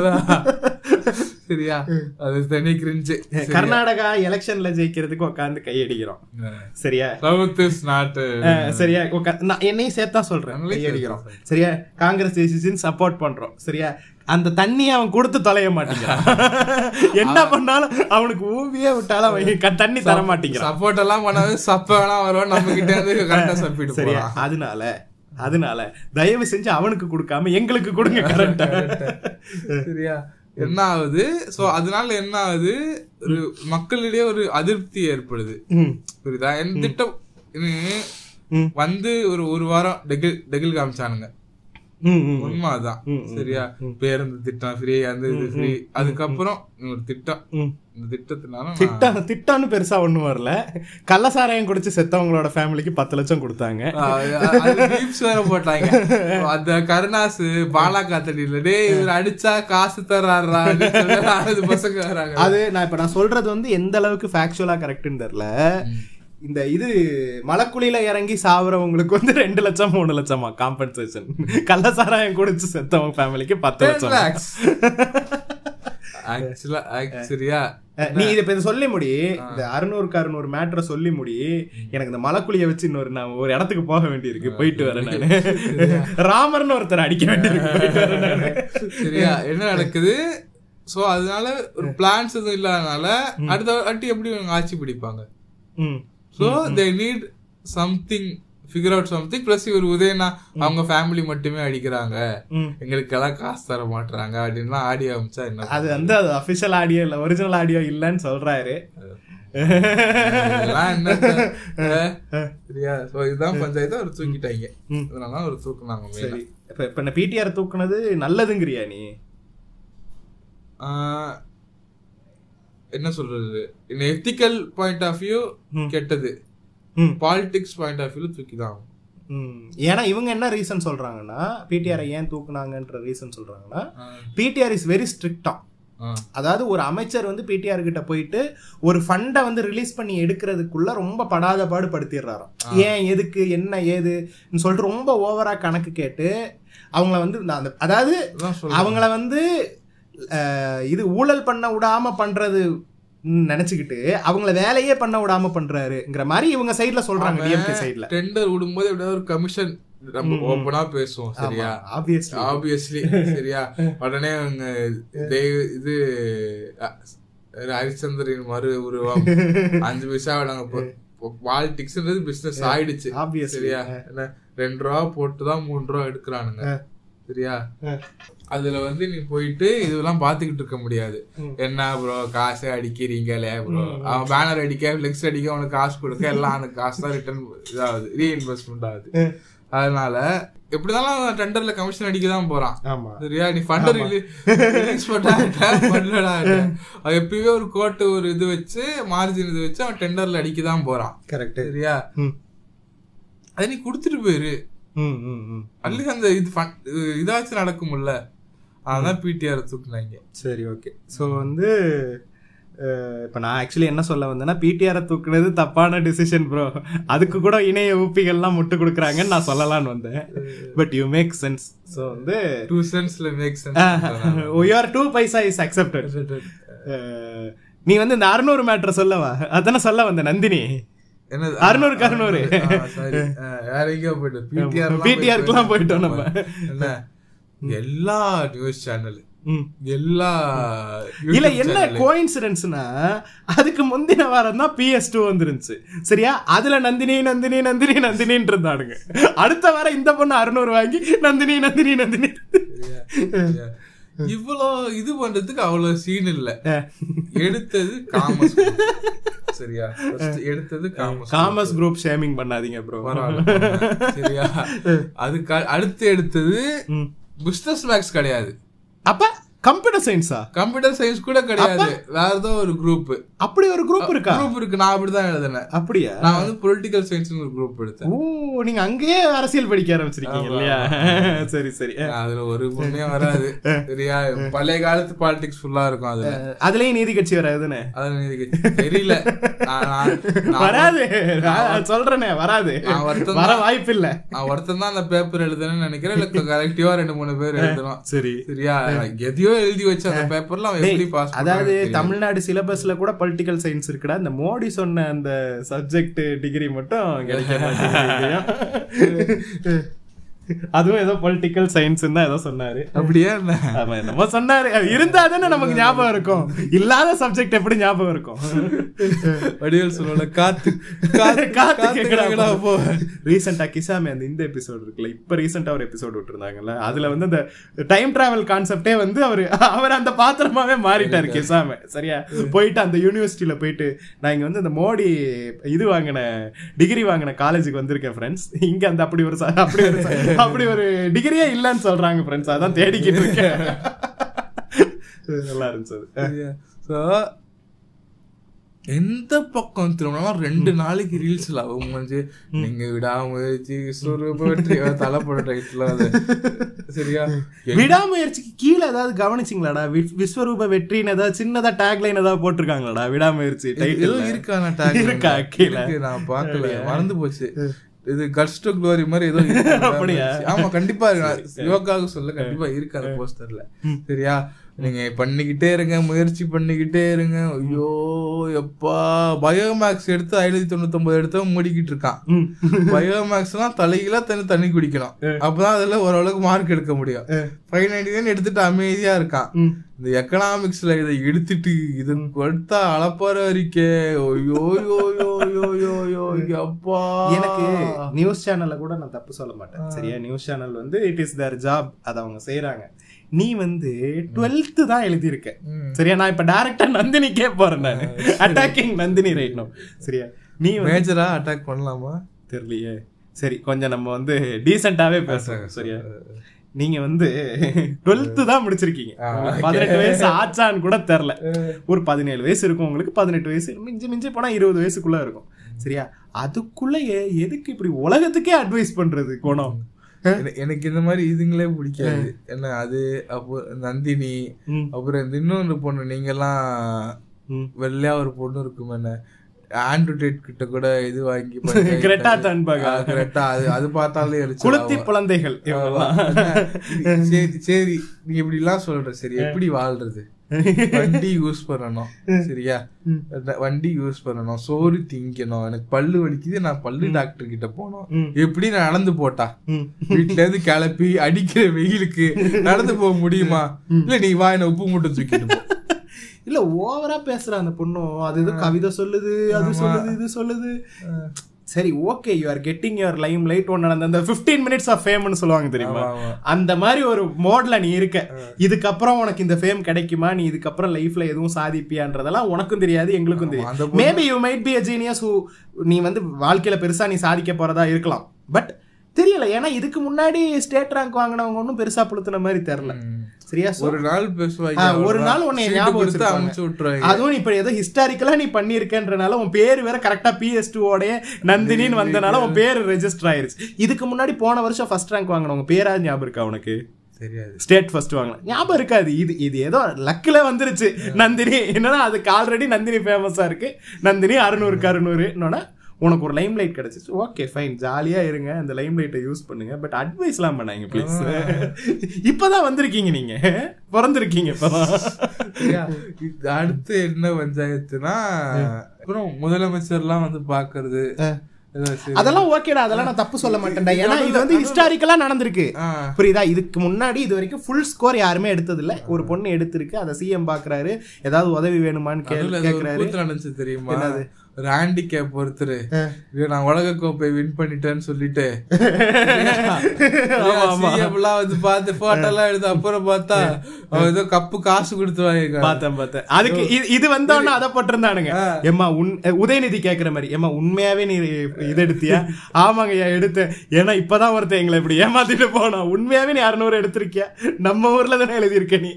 சரியா அது தனி கிரிஞ்சு கர்நாடகா எலெக்ஷன்ல ஜெயிக்கிறதுக்கு உட்காந்து கையடிக்கிறோம் சரியா சவுத் இஸ் நாட் அஹ் சரியா உக்கா- நான் என்னையும் சேர்த்தா சொல்றேன் கையடிக்கிறோம் சரியா காங்கிரஸ் டிசிஷன் சப்போர்ட் பண்றோம் சரியா அந்த தண்ணி அவன் கொடுத்து தொலைய மாட்டேங்கிறான் என்ன பண்ணாலும் அவனுக்கு ஊவியே விட்டாலும் அவன் க- தண்ணி தர மாட்டேங்கிறான் சப்போர்ட் எல்லாம் பண்ணாது சப்ப வேணா வரும் நம்ம கிட்ட இருந்து கரெக்டா சப்பிட்டு சரியா போறான் அதனால அதனால தயவு செஞ்சு அவனுக்கு கொடுக்காம எங்களுக்கு கொடுங்க கரண்ட் சரியா என்ன ஆகுது சோ அதனால என்ன ஆகுது ஒரு மக்களிடையே ஒரு அதிருப்தி ஏற்படுது புரியுதா என் திட்டம் இது ம். வந்து ஒரு ஒரு வாரம் டெகில் டெகில் காமிச்சானுங்க உண்மை அதான் சரியா பேருந்து திட்டம் ஃப்ரீ அந்த இது ஃப்ரீ அதுக்கப்புறம் ஒரு திட்டம் இந்த திட்டத்தினால நான் திட்டம் திட்டம்னு பெருசா ஒண்ணும் வரல கள்ளசாராயம் குடிச்சு செத்தவங்களோட ஃபேமிலிக்கு பத்து லட்சம் கொடுத்தாங்க மீம்ஸ் வேற போட்டாங்க அந்த கருணாசு பாலா காத்தடியில டேய் இவர் அடிச்சா காசு தர்றாரா அப்படின்னு சொல்லி நாலு பசங்க வராங்க அது நான் இப்ப நான் சொல்றது வந்து எந்த அளவுக்கு ஃபேக்சுவலா கரெக்ட்னு தெரியல இந்த இது மலைக்குழியில இறங்கி சாவுறவங்களுக்கு வந்து ரெண்டு லட்சம் மூணு லட்சமா காம்பன்சேஷன் கள்ளசாராயம் குடிச்சு செத்தவங்க ஃபேமிலிக்கு பத்து லட்சம் ஆக்சுவலா சரியா அஹ், நீ இதை இப்ப இதை சொல்லி முடி இந்த அறுநூறுக்கு அறுநூறு மேட்ரை சொல்லி முடி எனக்கு இந்த மலைக்குழிய வச்சு இன்னொரு நான் ஒரு இடத்துக்கு போக வேண்டியிருக்கு போயிட்டு வரேன் நானு ராமர்னு ஒருத்தர் அடிக்க வேண்டியிருக்கு போயிட்டு வரேன் நானு சரியா என்ன நடக்குது சோ அதனால ஒரு பிளான்ஸ் எதுவும் இல்லாதனால அடுத்த வாட்டி எப்படி இவங்க ஆட்சி பிடிப்பாங்க ம் so they need something figure out something plus இவர் உதயனா அவங்க ஃபேமிலி மட்டுமே அடிக்கிறாங்க ம். எங்களுக்கெல்லாம் காசு தர மாட்டாங்க அப்படின்னு ஆடி அமைச்சா என்ன அது வந்து அது அபிஷியல் ஆடியோ இல்ல ஒரிஜினல் ஆடியோ இல்லன்னு சொல்றாரு இதெல்லாம் என்னத்த? அஹ், சரியா சோ இதுதான் பஞ்சாயத்து அவர் தூக்கிட்டாங்க இதனால அவர் தூக்குனாங்க main ஆ. சரி இப்ப இப்ப இந்த பிடிஆர் தூக்குனது நல்லதுங்கிறியா நீ ஆஹ், என்ன சொல்றது எத்திக்கல் பாயிண்ட் ஆஃப் வியூ கெட்டது ம். பாலிடிக்ஸ் பாயிண்ட் ஆஃப் வியூ தூக்கி தான் ஆகணும். ம். ஏன்னா இவங்க என்ன ரீசன் சொல்றாங்கன்னா பிடிஆரை ஏன் தூக்குனாங்கன்ற ரீசன் சொல்றாங்கன்னா பிடிஆர் இஸ் வெரி ஸ்ட்ரிக்டா ஆஹ், அதாவது ஒரு அமைச்சர் வந்து பிடிஆர் கிட்ட போயிட்டு ஒரு ஃபண்டை வந்து ரிலீஸ் பண்ணி எடுக்கிறதுக்குள்ள ரொம்ப படாத பாடு படுத்திடுறாராம் ஏன் எதுக்கு என்ன ஏது சொல்லிட்டு ரொம்ப ஓவரா கணக்கு கேட்டு அவங்கள வந்து நான் அந்த அதாவது அதான் சொல்றேன். அவங்கள வந்து அஹ், இது ஊழல் பண்ண விடாம பண்றது ம், நினைச்சுக்கிட்டு அவங்கள வேலையே பண்ண விடாம பண்றாருங்கிற மாதிரி இவங்க சைடுல சொல்றாங்க டிஎம்கே சைடுல டெண்டர் விடும்போது எப்படியாவது ஒரு கமிஷன் நம்ம ஓப்பனா பேசுவோம் சரியா ஆப்வியஸ்லி ஆப்வியஸ்லி சரியா உடனே அவங்க தெய்வ- இது அ- ஹரிச்சந்திரன் மறு உருவம் அஞ்சு பைசா நாங்க பாலிடிக்ஸ்ன்றது பிசினஸ் ஆயிடுச்சு Obviously. சரியா என்ன ரெண்டு ரூபா போட்டுதான் மூணு ரூபா எடுக்கிறானுங்க சரியா அதுல வந்து நீ போயிட்டு இதெல்லாம் பாத்துக்கிட்டு இருக்க முடியாது என்ன ப்ரோ காசு அடிக்கிறீங்களே ப்ரோ அவன் பேனர் அடிக்க ஃபிளெக்ஸ் அடிக்க அவனுக்கு காசு கொடுக்க எல்லாம் அந்த காசு தான் ரிட்டர்ன் இதாகுது ரீஇன்வெஸ்ட்மெண்ட் ஆகுது அதனால எப்படினாலும் டெண்டர்ல கமிஷன் அடிக்க தான் போறான் ஆமா சரியா நீ ஃபண்ட் ரிலீஸ் பண்ணாட்ட பண்ணலடா அது எப்பயுமே ஒரு கோட்டு ஒரு இது வச்சு மார்ஜின் இது வச்சு அவன் டெண்டர்ல அடிக்க தான் போறான் கரெக்ட் சரியா ம் அதை நீ கொடுத்துட்டு போயிரு ம் ம் ம் அல்லது அந்த இது fund- இது- இதாச்சும் நடக்கும்ல அதான் பிடிஆர் தூக்குனாங்க சரி ஓகே ஸோ வந்து இப்போ நான் ஆக்சுவலி என்ன சொல்ல வந்தேன்னா பிடிஆரை தூக்குனது தப்பான டிசிஷன் ப்ரோ அதுக்கு கூட இணைய ஊப்பிகள்லாம் முட்டு கொடுக்குறாங்கன்னு நான் சொல்லலாம்னு வந்தேன் but you make sense so வந்து டூ சென்ஸ்ல make sense your two paisa is accepted நீ வந்து இந்த அறுநூறு மேட்ரை சொல்லவா அதானே சொல்ல வந்த நந்தினி என்னது அறுநூறுக்கு அறுநூறு. சாரி வேற எங்கேயோ போயிட்டு பிடிஆர் PTR க்குலாம் போயிட்டோம் நம்ம. என்ன எல்லா நியூஸ் சேனல் ம் எல்லா இல்ல YouTube என்ன channel. கோயின்சிடன்ஸ்னா அதுக்கு முந்தின வாரம் தான் பிஎஸ் டூ வந்துருந்துச்சு சரியா அதுல நந்தினி நந்தினி நந்தினி நந்தினின்னு இருந்தானுங்க அடுத்த வாரம் இந்த பொண்ணு அறுநூறு வாங்கி நந்தினி நந்தினி நந்தினி சரியா? சரியா? இவ்வளோ இது பண்றதுக்கு அவ்வளவு சீன் இல்ல எடுத்தது காமஸ் சரியா First எடுத்தது காமஸ் காமர்ஸ் குரூப் ஷேமிங் பண்ணாதீங்க ப்ரோ பரவாயில்ல சரியா அதுக்கு அ- அடுத்து எடுத்தது ம். பிசினஸ் மேக்ஸ் கிடையாது அப்ப கம்ப்யூட்டர் சயின்ஸா கம்ப்யூட்டர் சயின்ஸ் கூட கிடையாது வேற ஏதோ ஒரு குரூப் அப்படி ஒரு குரூப் இருக்கா குரூப் இருக்கு நான் அப்படிதான் எழுதினேன் அப்படியா நான் வந்து பொலிட்டிக்கல் சயின்ஸ் ஒரு குரூப் எடுத்தேன் ஓ நீங்க அங்கேயே அரசியல் படிக்க ஆரம்பிச்சிருக்கீங்க இல்லையா சரி சரி அதுல ஒரு புண்ணியம் வராது சரியா பழைய காலத்து பாலிடிக்ஸ் ஃபுல்லா இருக்கும் அதுல அதுலயும் நீதி கட்சி வராதுன்னு அதுல எனக்கு தெரியல நான் நான்- நான் வராது நான் சொல்றேனே வராது நான் வருத்தம் வர வாய்ப்பு இல்ல நான் ஒருத்தன் தான் அந்த பேப்பர் எழுதுனேன்னு நினைக்கிறேன் இல்ல கரெக்டிவா ரெண்டு மூணு பேர் எழுதணும் சரி சரியா எதையோ எழுதி வச்ச அந்த பேப்பர்ல அவன் எப்படி பாஸ் அதாவது தமிழ்நாடு சிலபஸ்ல கூட பொலிட்டிக்கல் சயின்ஸ் இருக்குடா இந்த மோடி சொன்ன அந்த சப்ஜெக்ட் டிகிரி மட்டும் கிடைக்க மாட்டேங்குது. அதுவும் ஏதோ பொலிட்டிக்கல் சயின்ஸ் தான் ஏதோ சொன்னாரு அப்படியே என்ன ஆமா என்னமோ சொன்னாரு அது இருந்தா தானே நமக்கு ஞாபகம் இருக்கும் இல்லாத சப்ஜெக்ட் எப்படி ஞாபகம் இருக்கும் வடிவேல் சொல்லல காத்து காத்து காத்து கேக்குறா கேக்குறா போ ரீசெண்டா கிசாமி அந்த இந்த எபிசோட் இருக்குல்ல இப்ப ரீசெண்டா ஒரு எபிசோட் விட்டுருந்தாங்கல்ல அதுல வந்து அந்த டைம் டிராவல் கான்செப்டே வந்து அவர் அவர் அந்த பாத்திரமாவே மாறிட்டாரு கிசாம சரியா போயிட்டு அந்த யூனிவர்சிட்டியில போயிட்டு நான் இங்க வந்து இந்த மோடி இது வாங்கின டிகிரி வாங்கின காலேஜுக்கு வந்திருக்கேன் ஃப்ரெண்ட்ஸ் இங்க அந்த அப்படி ஒரு ச- அப்படி ஒரு ச- அப்படி ஒரு டிகிரியே இல்லைன்னு சொல்றாங்க ஃப்ரெண்ட்ஸ் அதான் தேடிக்கிட்டு இருக்கேன் நல்லா இருந்துச்சு அது. சோ எந்த பக்கம் திரும்பினாலும் ரெண்டு நாளைக்கு ரீல்ஸ்ல அவங்க வந்து நீங்க விடாமுயற்சி சொரூப வெற்றி தலைப்பட டைட்டில் அது சரியா விடாமுயற்சிக்கு கீழே ஏதாவது கவனிச்சிங்களாடா வி- விஸ்வரூப வெற்றின்னு ஏதாவது சின்னதா டேக்லைன் ஏதாவது போட்டிருக்காங்களாடா விடாமுயற்சி ஏதோ டைட்டில் இருக்கா நான் tag இருக்கா ல? கீழே? இருக்கு, நான் பாக்கல மறந்து போச்சு இது கட்ஸ் டு க்ளோரி மாதிரி ஏதோ இருக்கு. அப்படியா? ஆமா கண்டிப்பா இருக்கு யோகாவுக்கு சொல்ல கண்டிப்பா இருக்கு அந்த போஸ்டர்ல சரியா நீங்க பண்ணிக்கிட்டே இருங்க முயற்சி பண்ணிக்கிட்டே இருங்க ஐயோ எப்பா பயோமேக்ஸ் எடுத்து ஐநூத்தி தொண்ணூத்தி ஒன்பது எடுத்து மூடிக்கிட்டு இருக்கான் பயோமேக்ஸ்லாம் தலையில தண்ணி தண்ணி குடிக்கணும் அப்பதான் அதுல ஓரளவுக்கு மார்க் எடுக்க முடியும் ஃபைவ் நைன்டி நைன் எடுத்துட்டு அமைதியா இருக்கான் இந்த எக்கனாமிக்ஸ்ல இதை எடுத்துட்டு இது கொடுத்தா அளப்பார அறிக்கை ஐயோ யோ யோ யோ யோ யோ அப்பா எனக்கு நியூஸ் சேனல்ல கூட நான் தப்பு சொல்ல மாட்டேன் சரியா நியூஸ் சேனல் வந்து இட் இஸ் தேர் ஜாப் அதை அவங்க செய்யறாங்க நீ வந்து டுவெல்த் தான் எழுதியிருக்க சரியா நான் இப்ப டைரக்டா நந்தினிக்கே போறேன் நான் அட்டாக்கிங் நந்தினி ரைட் நோ சரியா நீ வந்து மேஜரா அட்டாக் பண்ணலாமா தெரியலையே சரி கொஞ்சம் நம்ம வந்து டீசெண்டாவே பேசுறோம் சரியா நீங்க வந்து டுவெல்த் தான் முடிச்சிருக்கீங்க உங்களுக்கு பதினெட்டு வயசு ஆச்சான்னு கூட தெரில ஒரு பதினேழு வயசு இருக்கும் உங்களுக்கு பதினெட்டு வயசு மிஞ்சி மிஞ்சி போனா இருபது வயசுக்குள்ள இருக்கும் சரியா அதுக்குள்ளயே எதுக்கு இப்படி உலகத்துக்கே அட்வைஸ் பண்றது குணம் என- எனக்கு இந்த மாதிரி இதுங்களே பிடிக்காது என்ன அது அப்போ நந்தினி ம். அப்புறம் இந்த இன்னொன்று பொண்ணு நீங்கெல்லாம் ம். வெள்ளையா ஒரு பொண்ணு இருக்கும் என்ன ஆண்ட்ரூ டேட் கிட்ட கூட இது வாங்கி கிரெட்டா thunberg. கிரெட்டா அது அது பார்த்தாலே எரிச்சல் குளுத்தி ஆகும். குழந்தைகள் இவங்கெல்லாம். ஆமா. சரி சரி நீ இப்படி எல்லாம் சொல்ற சரி எப்படி வாழ்றது வண்டி யூஸ் பண்ணணும் சரியா வண்டி யூஸ் பண்ணணும் சோறு திங்கணும் எனக்கு பல்லு வலிக்குது நான் பல்லு டாக்டர் கிட்ட போனோம் ம். எப்படி நான் நடந்து போட்டா ம். வீட்ல இருந்து கிளப்பி அடிக்கிற வெயிலுக்கு நடந்து போக முடியுமா இல்ல நீ வா என்ன உப்பு மூட்டை தூக்கிட்டு போ இல்ல ஓவரா பேசுற அந்த பொண்ணும் அது இது கவிதை சொல்லுது அது சொல்லுது இது சொல்லுது சரி okay you are getting your limelight ஒன்னு நடந்த அந்த 15 மினிட்ஸ் ஆஃப் ஃபேம்னு சொல்லுவாங்க தெரியுமா ஆமா, ஆமா. அந்த மாதிரி ஒரு மோட்ல நீ இருக்க இதுக்கப்புறம் உனக்கு இந்த ஃபேம் கிடைக்குமா நீ இதுக்கப்புறம் லைஃப்ல எதுவும் சாதிப்பியான்றதெல்லாம் உனக்கும் தெரியாது எங்களுக்கும் அந்த தெரியாது பொண்ணு- maybe you might be a genius நீ வந்து வாழ்க்கையில பெருசா நீ சாதிக்க போறதா இருக்கலாம் பட் தெரியல ஏன்னா இதுக்கு முன்னாடி ஸ்டேட் ரேங்க் வாங்கினவங்க ஒன்றும் பெருசா புளுத்துன மாதிரி தெரியல சரியா So, ஒரு நாள் பேசுவாங்க ஆ, ஒரு நாள் உன்னை சீட்டு ஞாபகம் கொடுத்து வச்சிருப்பாங்க. அமுச்சு விட்டுருவாங்க அதுவும் இப்ப ஏதோ ஹிஸ்டாரிக்கலா நீ பண்ணிருக்கன்றனால உன் பேர் வேற கரெக்டா பிஎஸ் டூ ஓடைய நந்தினின்னு வந்தனால உன் பேர் ரெஜிஸ்டர் ஆயிருச்சு இதுக்கு முன்னாடி போன வருஷம் ஃபர்ஸ்ட் ரேங்க் வாங்கினவங்க பேராது ஞாபகம் இருக்கா உனக்கு தெரியாது ஸ்டேட் ஃபர்ஸ்ட் வாங்கலாம் ஞாபகம் இருக்காது இது இது ஏதோ லக்கில் வந்துருச்சு நந்தினி என்னன்னா அதுக்கு ஆல்ரெடி நந்தினி ஃபேமஸா இருக்கு நந்தினி அறுநூறுக்கு அறுநூறுனோட உனக்கு ஒரு லைம் லைட் கிடைச்சிச்சு ஓகே ஃபைன் ஜாலியா இருங்க அந்த லைம் லைட்டை யூஸ் பண்ணுங்க பட் அட்வைஸ்லாம் பண்ணாங்க ப்ளீஸ் இப்பதான் வந்திருக்கீங்க நீங்க பிறந்திருக்கீங்க இப்பதான் சரியா? இது அடுத்து என்ன பஞ்சாயத்துனா அப்புறம் முதலமைச்சர்லாம் வந்து பாக்குறது ஏதோ சரி. அதெல்லாம் ஓகேடா அதெல்லாம் நான் தப்பு சொல்ல மாட்டேன்டா ஏன்னா இது வந்து ஹிஸ்டாரிக்கலா நடந்திருக்கு ஆ. புரியுதா இதுக்கு முன்னாடி இது வரைக்கும் ஃபுல் ஸ்கோர் யாருமே எடுத்தது இல்ல ஒரு பொண்ணு எடுத்திருக்கு அதை சிஎம் பாக்குறாரு ஏதாவது உதவி வேணுமான்னு கே- நடுவுல ஏதோ ஒரு கேக்குறாரு கூத்து நடந்துச்சு தெரியுமா ஒரு ஹேண்டிகேப் ஒருத்தர் ஐயோ, நான் உலக கோப்பை வின் பண்ணிட்டேன்னு சொல்லிட்டு CM எல்லாம் வந்து பார்த்து போட்டோ எல்லாம் எடுத்து அப்புறம் பார்த்தா அவன் ஏதோ கப்பு காசு கொடுத்து வாங்கிருக்கான் பார்த்தேன் பார்த்தேன் அதுக்கு இது- இது வந்தோடனே அதை போட்டிருந்தானுங்க ஏமா உன் உதயநிதி கேக்குற மாதிரி ஏமா உண்மையாவே நீ இது எடுத்தியா ஆமாங்க ஐயா எடுத்தேன் ஏன்னா இப்பதான் ஒருத்தன் எங்களை இப்படி ஏமாத்திட்டு போனா உண்மையாவே நீ அறுநூறு எடுத்திருக்கியா நம்ம ஊர்ல தானே எழுதியிருக்க நீ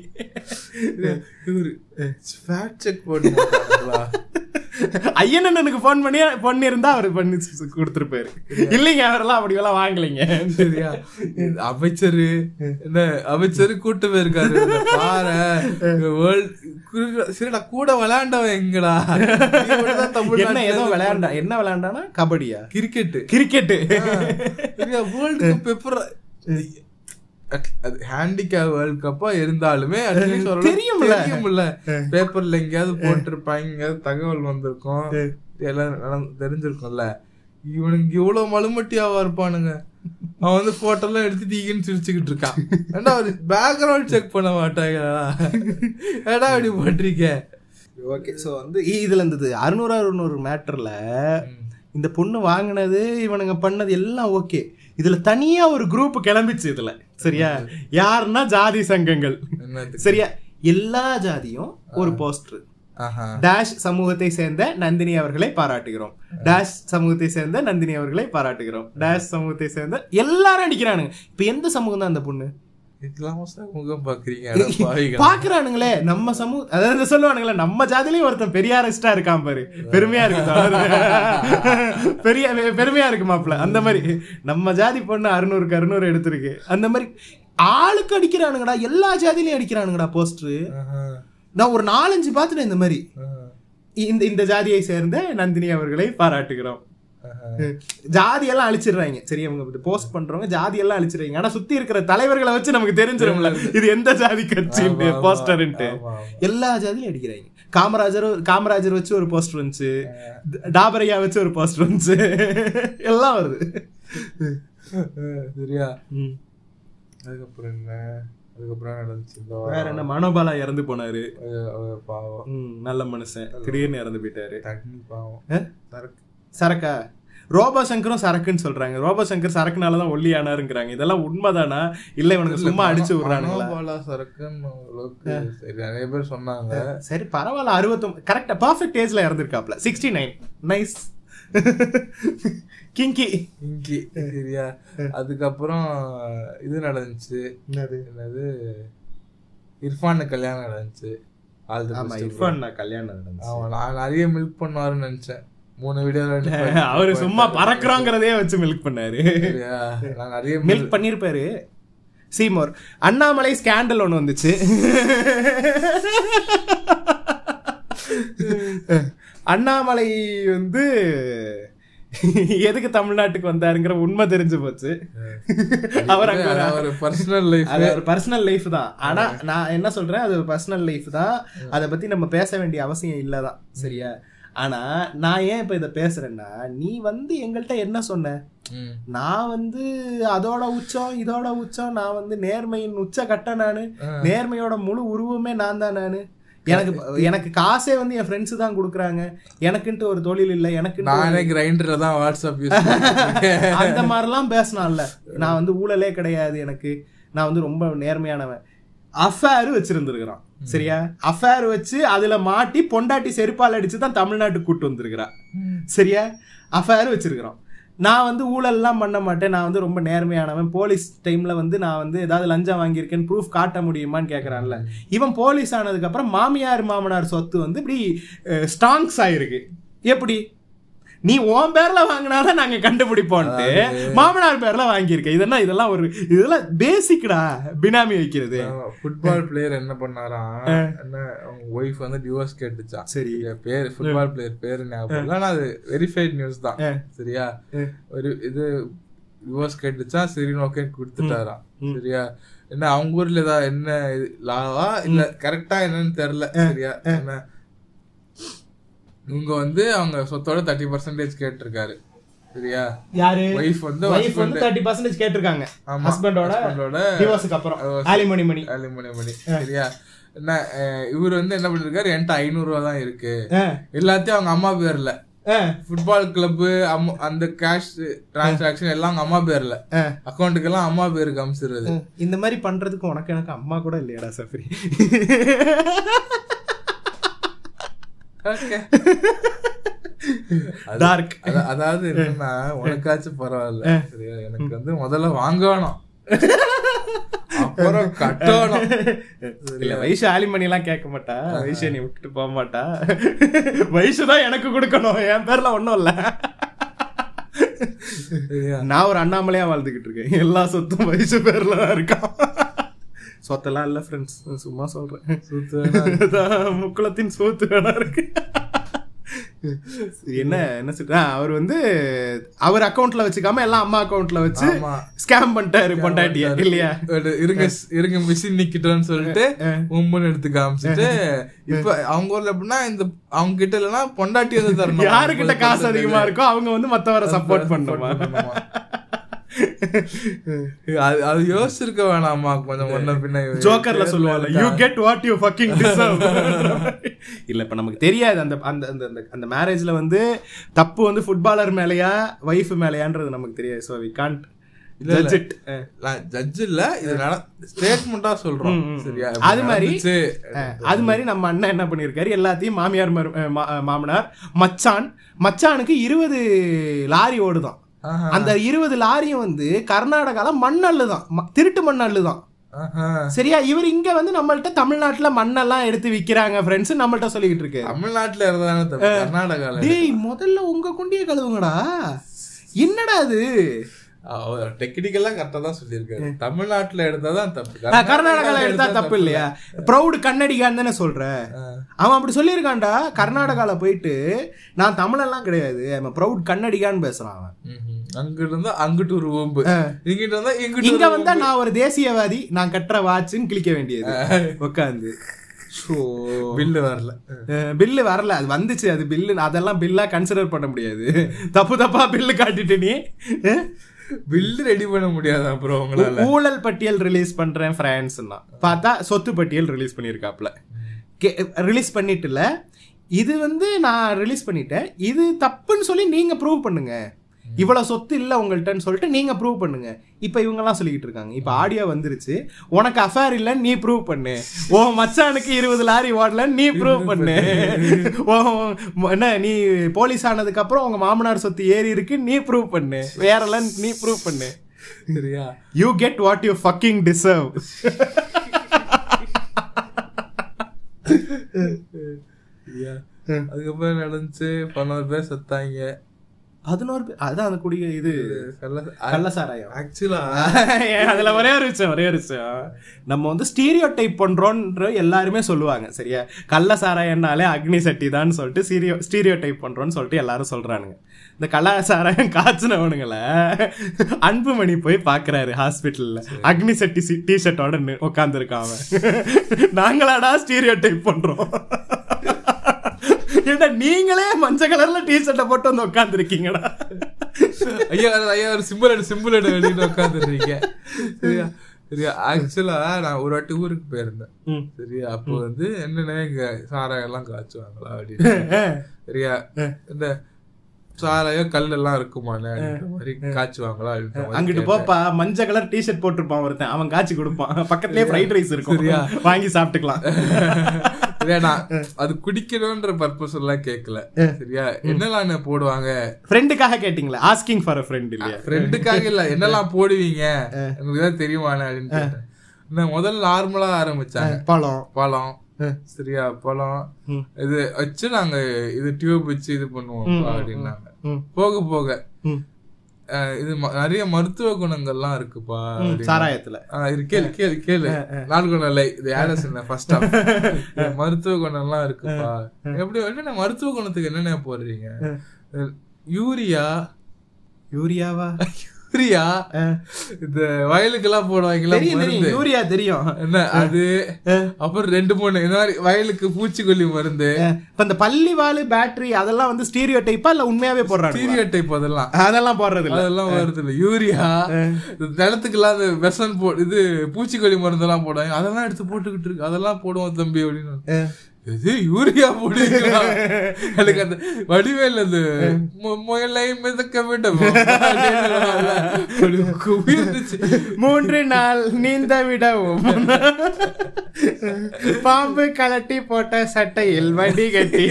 இவரு ஃபேக்ட் செக் போட்டு மாட்டாங்களா? ஐயன் எனக்கு போன் பண்ணி பண்ணியிருந்தா அவர் பண்ணி சு- கொடுத்திருப்பாரு இல்லைங்க அவரெல்லாம் அப்படி எல்லாம் வாங்கலைங்க சரியா அமைச்சரு என்ன அமைச்சரு கூட்டு போயிருக்காரு இந்த பாரு வேர்ல்ட் சரிடா கூட விளையாண்டவன் எங்கடா நீ மட்டும்தான் என்ன தமிழ்நாட்டுல ஏதோ இருந்து விளையாண்டா என்ன விளையாண்டானா கபடியா கிரிக்கெட் கிரிக்கெட்டு வேர்ல்டு கப் எப்பற அது ஹேண்டிகேப் வேர்ல்ட் கப்பா இருந்தாலுமே atleast ஓரளவுக்கு தெரியும்ல. தெரியும்ல பேப்பர்ல எங்கேயாவது போட்டிருப்பாங்க எங்கேயாவது தகவல் வந்திருக்கும் எல்லாம் நடந்து- தெரிஞ்சிருக்கும்ல இவனுக்கு இவ்வளவு மலுமட்டியாவா இருப்பானுங்க அவன் வந்து போட்டோ எல்லாம் எடுத்து ஈகன்னு சிரிச்சுக்கிட்டு இருக்கான் ஏன்டா அவரு பேக்ரவுண்ட் செக் பண்ண மாட்டாங்களா ஏடா இப்படி பண்றீங்க ஓகே ஸோ வந்து இ- இதுல இருந்தது அறுநூறு அறுநூறு மேட்டர்ல இந்த பொண்ணு வாங்கினது இவனுங்க பண்ணது எல்லாம் ஓகே இதுல தனியா ஒரு குரூப் கிளம்பிச்சு இதுல சரியா யாருன்னா ஜாதி சங்கங்கள் என்னது சரியா எல்லா ஜாதியும் ஒரு போஸ்டர் ஆஹா டேஷ் சமூகத்தை சேர்ந்த நந்தினி அவர்களை பாராட்டுகிறோம் டேஷ் சமூகத்தை சேர்ந்த நந்தினி அவர்களை பாராட்டுகிறோம் டேஷ் சமூகத்தை சேர்ந்த எல்லாரும் அடிக்கிறானுங்க இப்ப எந்த சமூகம் தான் அந்த பொண்ணு இதெல்லாம் முகம் பாக்குறீங்க அட பாவிகளா. பாக்குறானுங்களே நம்ம சமூக அதாவது சொல்லுவானுங்களே நம்ம ஜாதிலையும் ஒருத்தன் பெரியாரிஸ்டா இருக்கான் பாரு பெருமையா இருக்கு தோழர். பெரிய பெருமையா இருக்கு மாப்ள அந்த மாதிரி நம்ம ஜாதி பொண்ணு அறுநூறுக்கு அறுநூறு எடுத்திருக்கு அந்த மாதிரி ஆளுக்கு அடிக்கிறானுங்கடா எல்லா ஜாதிலையும் அடிக்கிறானுங்கடா போஸ்டர் ஆஹா, நான் ஒரு நாலஞ்சு பார்த்துட்டேன் இந்த மாதிரி ஆஹா, இந்த இந்த ஜாதியை சேர்ந்த நந்தினி அவர்களை பாராட்டுகிறோம் ஆஹா. ஜாதி எல்லாம் அழிச்சிடுறாங்க சரி அவங்க போஸ்ட் பண்றவங்க ஜாதி எல்லாம் அழிச்சிடுறாங்க ஆனா சுத்தி இருக்கிற தலைவர்களை வச்சு நமக்கு தெரிஞ்சிரும்ல இது எந்த ஜாதி கட்சின்ட்டு ஆமா, போஸ்டர்ன்ட்டு ஆமா, ஆமா. எல்லா ஜாதியிலும் அடிக்கிறாங்க காமராஜர் காமராஜர் வச்சு ஒரு போஸ்டர் வந்துச்சு டாபரையா வச்சு ஒரு போஸ்டர் வந்துச்சு எல்லாம் வருது அஹ், சரியா ம். அதுக்கப்புறம் என்ன அதுக்கப்புறம் என்ன நடந்துச்சு இந்த வாரம்? வேற என்ன மனோபாலா இறந்து போனாரு அது- அது பாவம் ம், நல்ல மனுஷன் திடீர்னு இறந்து போயிட்டாரு தண்ணி பாவம் ஆ? சரக்கு சரக்கா ரோபோ சங்கரும் சரக்குன்னு சொல்றாங்க ரோபோ சங்கர் சரக்குனாலதான் ஒல்லி ஆனாருங்கிறாங்க இதெல்லாம் உண்மைதானா இல்ல இவனுக்கு சும்மா அடிச்சு விடுறானுங்களா மனோபாலா சரக்குன்னு அளவுக்கு சரி நிறைய பேர் சொன்னாங்க சரி பரவாயில்ல அறுபத்தொம்பது கரெக்டா பர்ஃபெக்ட் ஏஜ்ல இறந்துருக்காப்ல சிக்ஸ்டி நைன் நைஸ் கிங்கி இங்கி சரியா அதுக்கப்புறம் இது நடந்துச்சு என்னது என்னது இர்ஃபான் கல்யாணம் நடந்துச்சு ஆல் தி ஆமா பெஸ்ட் இர்ஃபான் நான் கல்யாணம் நடந்துச்சு அவன் நான் நிறைய மில்க் பண்ணுவாருன்னு நினைச்சேன் மூணு வீடியோ அவரு சும்மா பறக்குறோங்கிறதே வச்சு மில்க் பண்ணாரு சரியா நான் நிறைய மில்க் பண்ணிருப்பாரு சீமோர் அண்ணாமலை ஸ்கேண்டல் ஒண்ணு வந்துச்சு அண்ணாமலை வந்து எதுக்கு தமிழ்நாட்டுக்கு வந்தாருங்கிற உண்மை தெரிஞ்சு போச்சு அவர் அங்க ஒரு- ஒரு பர்சனல் லைஃப் அது ஒரு பர்சனல் லைஃப் தான் ஆனா நான் என்ன சொல்றேன் அது ஒரு பர்சனல் லைஃப் தான் அதை பத்தி நம்ம பேச வேண்டிய அவசியம் இல்லதான் சரியா ஆனா நான் ஏன் இப்ப இத பேசுறேன்னா நீ வந்து எங்கள்கிட்ட என்ன சொன்ன நான் வந்து அதோட உச்சம் இதோட உச்சம் நான் வந்து நேர்மையின் உச்ச கட்ட நானு நேர்மையோட முழு உருவமே நான் தான் நானு எனக்கு எனக்கு காசே வந்து என் ஃப்ரெண்ட்ஸ் தான் கொடுக்குறாங்க எனக்குன்ட்டு ஒரு தொழில் இல்லை எனக்கு நானே கிரைண்டர்ல தான் வாட்ஸ்அப் யூஸ் பண்ணிருக்கேன் அந்த மாதிரிலாம் பேசினான்ல நான் வந்து ஊழலே கிடையாது எனக்கு நான் வந்து ரொம்ப நேர்மையானவன் அஃபேர் வச்சிருந்திருக்கிறான் சரியா அஃபேர் வச்சு அதுல மாட்டி பொண்டாட்டி செருப்பால் அடிச்சு தான் தமிழ்நாட்டுக்கு கூட்டு வந்திருக்கிறான் சரியா அஃபேர் வச்சிருக்கிறோம் நான் வந்து ஊழல்லாம் பண்ண மாட்டேன் நான் வந்து ரொம்ப நேர்மையானவன் போலீஸ் டைம்ல வந்து நான் வந்து ஏதாவது லஞ்சம் வாங்கியிருக்கேன்னு ப்ரூஃப் காட்ட முடியுமான்னு கேட்கறான்ல இவன் போலீஸ் ஆனதுக்கு அப்புறம் மாமியார் மாமனார் சொத்து வந்து இப்படி ஸ்டாங்ஸ் ஆயிருக்கு எப்படி நீ உன் பேர்ல வாங்கினாதான் நாங்க கண்டுபிடிப்போம்ட்டு மாமனார் பேர்ல வாங்கியிருக்க இதெல்லாம் இதெல்லாம் ஒரு இதெல்லாம் பேசிக்டா பினாமி வைக்கிறது ஃபுட்பால் பிளேயர் என்ன பண்ணாராம் என்ன அவங்க ஒய்ஃப் வந்து டிவோர்ஸ் கேட்டுச்சான் சரி. சரியா பேர் ஃபுட்பால் பிளேயர் பேரு ஞாபகம் இல்ல. ஆனா அது வெரிஃபைட் நியூஸ் தான் சரியா ஒரு இது டிவோர்ஸ் கேட்டுச்சா சரி ஓகே கொடுத்துட்டாராம் சரியா என்ன அவங்க ஊர்ல ஏதாவது என்ன லாவா இல்ல கரெக்டா என்னன்னு தெரியல சரியா என்ன இவங்க வந்து அவங்க சொத்தோட தேர்ட்டி பர்சன்டேஜ் கேட்டிருக்காரு சரியா யாரு ஒய்ஃப் வந்து வைஃப் வந்து தேர்ட்டி பர்சன்டேஜ் கேட்டிருக்காங்க ஆமா. ஹஸ்பண்டோட husband-ஓட டிவோர்ஸுக்கு அப்புறம் ஆலிமணி மணி அலுமினி மணி சரியா என்ன அஹ், இவர் வந்து என்ன பண்ணிருக்காரு என்கிட்ட ஐநூறு ரூபா தான் இருக்கு ஆ, எல்லாத்தையும் அவங்க அம்மா பேர்ல ஆ, ஃபுட்பால் கிளப் அந்த கேஷ் டிரான்சாக்ஷன் எல்லாம் அவங்க அம்மா பேர்ல ஆ. அக்கௌண்ட்டுக்கு எல்லாம் அம்மா பேருக்கு அமிச்சிடுறது இந்த மாதிரி பண்றதுக்கு உனக்கு எனக்கு அம்மா கூட இல்லையாடா சஃப்ரி Okay. டார்க் அத- அதாவது என்னன்னா உனக்காச்சும் பரவாயில்ல சரியா எனக்கு வந்து முதல்ல வாங்க வேணும் அப்புறம் கட்டணும் இல்ல வயசு ஆலிமணி எல்லாம் கேட்க மாட்டா வயசு நீ விட்டுட்டு போக மாட்டா வயசு தான் எனக்கு கொடுக்கணும் என் பேர்ல ஒண்ணும் இல்ல சரியா நான் ஒரு அண்ணாமலையா வாழ்ந்துகிட்டு இருக்கேன் எல்லா சொத்தும் வயசு பேர்ல தான் இருக்கான் சொத்தெல்லாம் இல்ல ஃப்ரெண்ட்ஸ் சும்மா சொல்றேன் சுத்து வேணா. அதான் முக்குளத்தின் சோத்து வேணா இருக்கு என்ன என்ன சொல்ற அவர் வந்து அவர் அக்கவுண்ட்ல வச்சுக்காம எல்லாம் அம்மா அக்கவுண்ட்ல வச்சு ஆமா. ஸ்கேம் பண்ணிட்டாரு பொண்டாட்டிய இல்லையா ஒரு இருங்க இருங்க மிஷின் நிக்கிட்டோன்னு சொல்லிட்டு உம்முன்னு எடுத்து காமிச்சிட்டு இப்ப அவங்க ஊர்ல எப்படின்னா இந்த அவங்க கிட்ட இல்லைன்னா பொண்டாட்டி வந்து தரணும் யாருக்கிட்ட காசு அதிகமா இருக்கோ அவங்க வந்து மத்தவரை சப்போர்ட் பண்ணுமா அது அது யோசிச்சிருக்க வேணாமா கொஞ்சம் முன்ன பின்ன ஜோக்கர்ல சொல்லுவாங்க you get what you fucking deserve இல்ல இப்ப நமக்கு தெரியாது அந்த அந்த அந்த அந்த- அந்த மேரேஜ்ல வந்து தப்பு வந்து ஃபுட்பாலர் மேலயா வைஃப் மேலயான்றது நமக்கு தெரியாது so we can't judge it judge இல்ல இது ஸ்டேட்மெண்டா சொல்றோம் சரியா அது மாதிரி நடந்துச்சு. அது மாதிரி நம்ம அண்ணன் என்ன பண்ணிருக்காரு எல்லாத்தையும் மாமியார் மரு- அஹ் மா- அஹ் மாமனார் மச்சான் மச்சானுக்கு இருபது லாரி ஓடுதான் ஆஹா. அந்த இருபது லாரியும் வந்து கர்நாடகால மண்ணல்லு தான் ம- திருட்டு மண்ணல்லு தான் ஆஹா. சரியா இவர் இங்க வந்து நம்மள்ட்ட தமிழ்நாட்டுல மண்ணெல்லாம் எடுத்து விக்கிறாங்க ஃப்ரெண்ட்ஸ் நம்மள்ட்ட சொல்லிக்கிட்டு இருக்கு தமிழ்நாட்டுல இருந்தானே தப்பு கர்நாடகால டேய் முதல்ல உங்க குண்டிய கழுவுங்கடா என்னடா அது டெக்னிக்கலா கரெக்டா தான் சொல்லியிருக்காரு தமிழ்நாட்டுல எடுத்தாதான் தப்பு ஆ, கர்நாடகால எடுத்தா தப்பு இல்லையா ப்ரௌடு கன்னடிகான்னு தானே சொல்ற அவன் அப்படி சொல்லியிருக்கான்டா கர்நாடகால போயிட்டு நான் தமிழெல்லாம் கிடையாது அவன் ப்ரௌட் கன்னடிகான்னு பேசுறான் அவன் ம்ஹும். அங்கிட்டு இருந்தா அங்கிட்டு ஒரு ஓம்பு இங்கிட்டு இருந்தா இங்கிட்டு இங்க ஒரு வந்தா நான் ஒரு தேசியவாதி நான் கட்டுற வாட்ச்னு கிளிக்க வேண்டியது உட்காந்து ஷோ பில்லு வரல பில்லு வரல அது வந்துச்சு அது பில்லு அதெல்லாம் பில்லா கன்சிடர் பண்ண முடியாது தப்பு தப்பா பில்லு காட்டிட்டு நீ அஹ்? பில்லு ரெடி பண்ண முடியாது அப்புறம் உங்களால ஊழல் பட்டியல் ரிலீஸ் பண்றேன் பிரான்ஸ்னா பார்த்தா சொத்து பட்டியல் ரிலீஸ் பண்ணியிருக்காப்ல ரிலீஸ் பண்ணிட்டுல இது வந்து நான் ரிலீஸ் பண்ணிட்டேன் இது தப்புன்னு சொல்லி நீங்க ப்ரூவ் பண்ணுங்க இவ்வளவு சொத்து இல்ல உங்கள்ட்டன்னு சொல்லிட்டு நீங்க ப்ரூவ் பண்ணுங்க இப்ப இவங்க எல்லாம் சொல்லிக்கிட்டு இருக்காங்க இப்ப ஆடியோ வந்துருச்சு உனக்கு அஃபேர் இல்ல நீ ப்ரூவ் பண்ணு ஓ மச்சானுக்கு இருபது லாரி ஓடலன்னு நீ ப்ரூவ் பண்ணு ஓ ம- என்ன நீ போலீஸ் ஆனதுக்கு அப்புறம் உங்க மாமனார் சொத்து ஏறி இருக்கு நீ ப்ரூவ் பண்ணு வேறெல்லாம் நீ ப்ரூவ் பண்ணு சரியா you get what you fucking deserve சரியா அதுக்கப்புறம் நடந்துச்சு பதினோரு பேர் செத்தாங்க பதினோரு பேர் அதான் அந்த குடி இது கள்ள சாராயம் ஆக்சுவலா அதுல ஒரே ஒரு விஷயம் ஒரே ஒரு விஷயம் நம்ம வந்து ஸ்டீரியோ டைப் பண்றோன்ற எல்லாருமே சொல்லுவாங்க சரியா கள்ள சாராயம்னாலே அக்னி சட்டி தான் சொல்லிட்டு சீரியோ ஸ்டீரியோ டைப் பண்றோம்னு சொல்லிட்டு எல்லாரும் சொல்றானுங்க இந்த கள்ள சாராயம் காய்ச்சினவனுங்கள அன்புமணி போய் பாக்குறாரு ஹாஸ்பிட்டல்ல அக்னி சட்டி டிஷர்ட்டோட உட்காந்துருக்கான் அவன் நாங்களாடா ஸ்டீரியோ டைப் பண்றோம் ஏன்டா நீங்களே மஞ்சள் கலர்ல டிஷர்ட்டை போட்டு வந்து உட்காந்துருக்கீங்கடா ஐயா அது ஐயா ஒரு சிம்பிள் எடு சிம்பிள் எடு வெளியில உட்காந்துருக்கீங்க சரியா சரியா ஆக்சுவலா நான் ஒரு வாட்டி ஊருக்கு போயிருந்தேன் ம். சரியா அப்போ வந்து என்னென்ன இங்க சாராயம் எல்லாம் காய்ச்சுவாங்களா அப்படின்னு சரியா இந்த சாராயம் கல் எல்லாம் இருக்குமாண்ணே அப்படின்ற மாதிரி காய்ச்சுவாங்களா அப்படின்ற மாதிரி அங்கிட்டு கேட்டேன். போப்பா மஞ்சள் கலர் டிஷர்ட் போட்டிருப்பான் ஒருத்தன் அவன் காய்ச்சி கொடுப்பான் பக்கத்துலயே ஃப்ரைட் ரைஸ் இருக்கும் சரியா? வாங்கி சாப்பிட்டுக்கலாம் இல்ல, நான் அது குடிக்கணும்ன்ற பர்பஸ் எல்லாம் கேட்கல சரியா என்னெல்லாம் போடுவாங்க ஃப்ரெண்டுக்காக கேட்டிங்களா ஆஸ்கிங் ஃபார் அ ஃப்ரெண்ட் இல்லையா ஃப்ரெண்டுக்காக இல்ல என்னெல்லாம் போடுவீங்க உங்களுக்கு தான் தெரியுமாண்ணே அப்படின்னு கேட்டேன் நான் முதல்ல நார்மலா ஆரம்பிச்சாங்க பழம் பழம் சரியா பழம் ம். இது வச்சு நாங்க இது டியூப் வச்சு இது பண்ணுவோம் அப்படின்னாங்க ம். போக போக ம். அஹ், இது ம- நிறைய மருத்துவ குணங்கள்லாம் இருக்குப்பா அப்படின்னு. சாராயத்துல ஆஹ் இது கேளு கேளு கேளு நாலு குணம் இல்லை இது ஆடசன் ஃபர்ஸ்ட் மருத்துவ குணம்லாம் இருக்குப்பா எப்படி என்னென்ன மருத்துவ குணத்துக்கு என்னென்ன போடுறீங்க யூரியா யூரியாவா யூரியா இந்த வயலுக்கெல்லாம் போடுவாங்களா தெரியும் மருந்து தெரியும் யூரியா தெரியும் என்ன அது அப்புறம் ரெண்டு மூணு இந்த மாதிரி வயலுக்கு பூச்சிக்கொல்லி மருந்து இப்ப இந்த பள்ளி வாலு பேட்டரி அதெல்லாம் வந்து ஸ்டீரியோ டைப்பா இல்ல உண்மையாவே போடுறாங்க சீரியோ டைப் அதெல்லாம் அதெல்லாம் போடுறது இல்ல அதெல்லாம் வருது இல்ல யூரியா இந்த நிலத்துக்கெல்லாம் அந்த வெசன் போ இது பூச்சிக்கொல்லி மருந்தெல்லாம் போடுவாங்க அதெல்லாம் எடுத்து போட்டுக்கிட்டு இருக்கு அதெல்லாம் போடுவோம் தம்பி அப்படின்னு இது யூரியா போடுவீங்களா எனக்கு அந்த வடிவேல் அந்த மு- முயலை மிதக்க வேண்டும் உயிர்ந்துச்சு மூன்று நாள் நீந்த விடவும் பாம்பு கலட்டி போட்ட சட்டையில் வடி கட்டி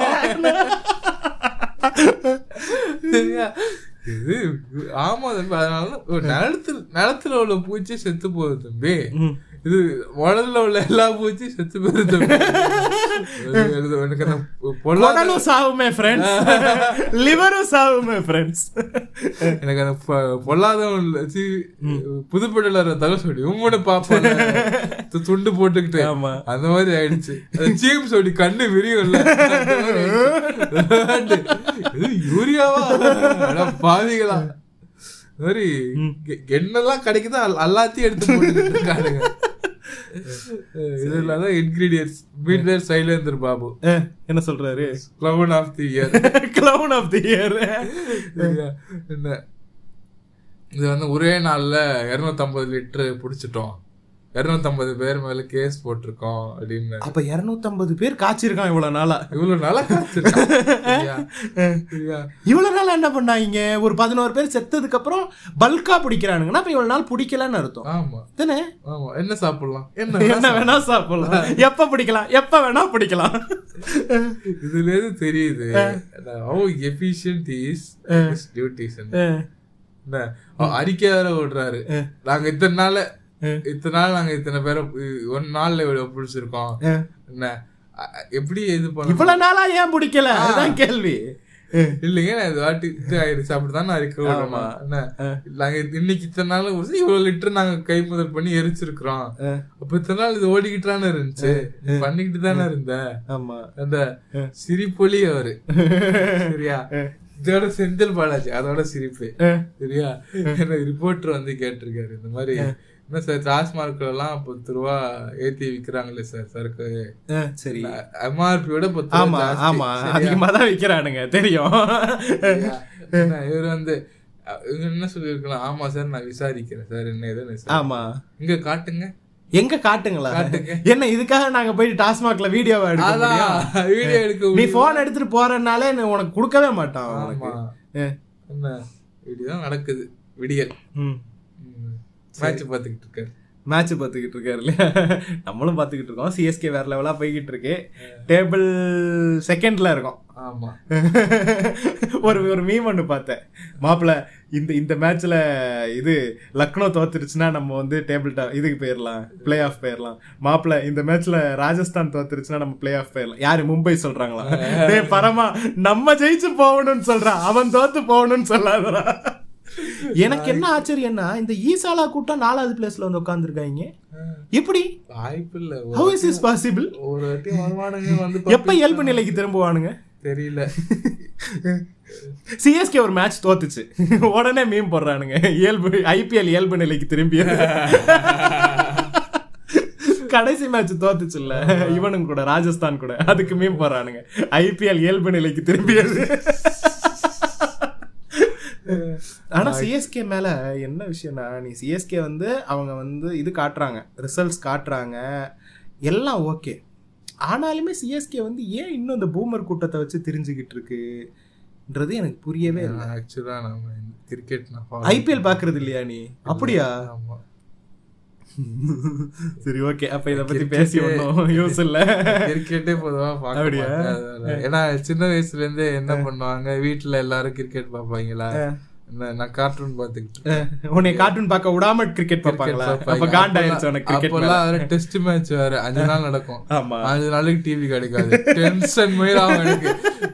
சரியா? இது ஆமா தம்பி அதனால ஒரு நிலத்துல நிலத்துல உள்ள பூச்சி செத்து போகுது தம்பி இது உடல்ல உள்ள எல்லா பூச்சியும் செத்து போகுது தம்பி இது எனக்கு அந்த பொல்லாத குடலும் சாவுமே ஃப்ரெண்ட்ஸ் லிவரும் சாவுமே ஃப்ரெண்ட்ஸ் எனக்கு அந்த பொ- பொல்லாதவன் இல்ல, சீ, புதுப்படல தலை சொல்லி உம்மனு பாப்பான துண்டு போட்டுக்கிட்டு ஆமா. அந்த மாதிரி ஆயிடுச்சு அந்த சீம் சொல்லி கண்ணு விரியும்ல அந்த மாதிரி ஆயிடுச்சு. இது யூரியாவா அட பாவிகளா இந்த மாதிரி எ- என்னெல்லாம் கிடைக்குதோ அல்- எல்லாத்தையும் எடுத்து போட்டுக்கிட்டு இருக்கானுங்க இது இல்லாத இன்கிரீடியன்ஸ் மீன்வேர் சைலேந்தர் பாபு என்ன சொல்றாரு clown of the year clown of the year சரியா? என்ன இது வந்து ஒரே நாள்ல 250 லிட்டர் புடிச்சிட்டோம் 250 பேர் மேல கேஸ் போட்டிருக்கோம் அப்படின்னு அப்ப 250 பேர் காய்ச்சிருக்கான் இவ்வளவு நாளா இவ்வளவு நல்லா காய்ச்சிருக்கான். சரியா? சரியா? இவ்வளவு நாள் என்ன பண்ணாங்க ஒரு பதினோரு பேர் செத்ததுக்கு அப்புறம் பல்கா பிடிக்கிறானுங்கன்னா அப்ப இவ்வளவு நாள் பிடிக்கலன்னு அர்த்தம் ஆமா தானே ஆமா என்ன சாப்பிடலாம் என்ன என்ன வேணா சாப்பிடலாம் எப்ப பிடிக்கலாம் எப்ப வேணா பிடிக்கலாம் இதுல இருந்து தெரியுது how efficient is his duties and என்ன அவ அறிக்கை வேற விடுறாரு நாங்க இத்தனை நாள் இத்தனை நாள் நாங்க இத்தனை பேரை ஒரு நாள்ல இவ்வளவு பிடிச்சிருக்கோம் என்ன அ- அ- எப்படி இது பண்ண இவ்வளவு நாளா ஏன் பிடிக்கல அதுதான் கேள்வி இல்லைங்க நான் இது வாட்டி இது ஆயிடுச்சு அப்படிதான் நான் இருக்க விடணும் என்ன நாங்க இது- இன்னைக்கு இத்தனை நாள் ஒரு இவ்வளவு லிட்டர் நாங்க கை முதல் பண்ணி எரிச்சிருக்கிறோம் அப்ப இத்தனை நாள் இது ஓடிக்கிட்டு தானே இருந்துச்சு நீ பண்ணிக்கிட்டு தானே இருந்த ஆமா அந்த சிரிப்பொலி அவரு சரியா இதோட செந்தில் பாலாஜி அதோட சிரிப்பு சரியா என்ன ரிப்போர்ட்டர் வந்து கேட்டிருக்காரு இந்த மாதிரி என்ன சார் டாஸ்மார்க்ல எல்லாம் பத்து ரூபா ஏத்தி விக்கிறாங்களே சார் சரக்கு அஹ், சரி எம்ஆர்பியோட பத்து ரூபா ஆமா ஜாஸ்தி. ஆமா சரியா? அதிகமா தான் விக்கிறானுங்க தெரியும் என்ன, இவர் வந்து அஹ், இவங்க என்ன சொல்லிருக்கலாம் ஆமா சார் நான் விசாரிக்கிறேன் சார் என்ன ஏதுன்னு சார் ஆமா இங்க காட்டுங்க எங்க காட்டுங்களா காட்டுங்க. என்ன இதுக்காக நாங்க போயிட்டு டாஸ்மாக்ல வீடியோவை எடுக்க முடியும் அதான் வீடியோ எடுக்க நீ போன் எடுத்துட்டு போறனாலே நீ உனக்கு கொடுக்கவே மாட்டான் உனக்கு ஆமா அஹ், என்ன இப்படிதான் நடக்குது விடியல் ம். மேட்ச் பாத்துக்கிட்டு இருக்காரு மேட்ச் பார்த்துக்கிட்டு இருக்காரு இல்லையா நம்மளும் பார்த்துக்கிட்டு இருக்கோம் சிஎஸ்கே வேற லெவலா போய்கிட்டு இருக்கு டேபிள் செகண்ட்ல இருக்கோம் ஆமா ஒரு ஒரு மீம் ஒன்று பார்த்தேன் மாப்பிள்ள இந்த இந்த மேட்ச்ல இது லக்னோ தோத்துருச்சுன்னா நம்ம வந்து டேபிள் டா இதுக்கு போயிடலாம் பிளே ஆஃப் போயிடலாம் மாப்பிள்ள இந்த மேட்ச்ல ராஜஸ்தான் தோத்துருச்சுன்னா நம்ம பிளே ஆஃப் போயிடலாம் யாரு மும்பை சொல்றாங்களா டேய் பரமா நம்ம ஜெயிச்சு போகணும்னு சொல்றான் அவன் தோத்து போகணும்னு சொல்லாதடா எனக்கு என்ன ஆச்சரியம்னா இந்த ஈசாலா கூட்டம் நாலாவது பிளேஸ்ல வந்து உட்காந்துருக்காங்க எப்படி வாய்ப்பு இல்ல ஒரு- ஹவு இஸ் இஸ் பாசிபிள் ஒரு வாட்டி வருமானங்க வந்து எப்ப இயல்பு நிலைக்கு திரும்புவானுங்க தெரியல சிஎஸ்கே ஒரு மேட்ச் தோத்துச்சு உடனே மீம் போடுறானுங்க இயல்பு ஐபிஎல் இயல்பு நிலைக்கு திரும்பி கடைசி மேட்ச் தோத்துச்சு இல்ல இவனுங்க கூட ராஜஸ்தான் கூட அதுக்கு மீம் போடுறானுங்க ஐபிஎல் இயல்பு நிலைக்கு திரும்பியது ஆனா சிஎஸ்கே மேல என்ன விஷயம்னா நீ சிஎஸ்கே வந்து அவங்க வந்து இது காட்டுறாங்க ரிசல்ட்ஸ் காட்டுறாங்க எல்லாம் ஓகே ஆனாலுமே சிஎஸ்கே வந்து ஏன் இன்னும் இந்த பூமர் கூட்டத்தை வச்சு தெரிஞ்சுக்கிட்டு இருக்கு ன்றது எனக்கு புரியவே இல்லை ஆக்சுவலா நம்ம கிரிக்கெட் நான் ஐபிஎல் பாக்குறது இல்லையா நீ அப்படியா ஆமா சரி ஓகே அப்ப இத பத்தி பேசி ஒன்றும் யூஸ் இல்ல கிரிக்கெட்டே பொதுவா பார்க்க அப்படியா? மாட்டேன். அதனால. ஏன்னா சின்ன வயசுல இருந்தே என்ன பண்ணுவாங்க வீட்டுல எல்லாரும் கிரிக்கெட் பாப்பாங்களா என்ன, நான் கார்ட்டூன் பாத்துக்கிட்டு உன்னை கார்ட்டூன் பார்க்க விடாம கிரிக்கெட் பார்ப்பாங்களா அப்ப காண்டாயிருச்சு உனக்கு கிரிக்கெட் அப்பெல்லாம் வேற டெஸ்ட் மேட்ச் வேற அஞ்சு நாள் நடக்கும் ஆமா அஞ்சு நாளைக்கு டிவி கிடைக்காது டென்ஷன் மயிலாகும் எனக்கு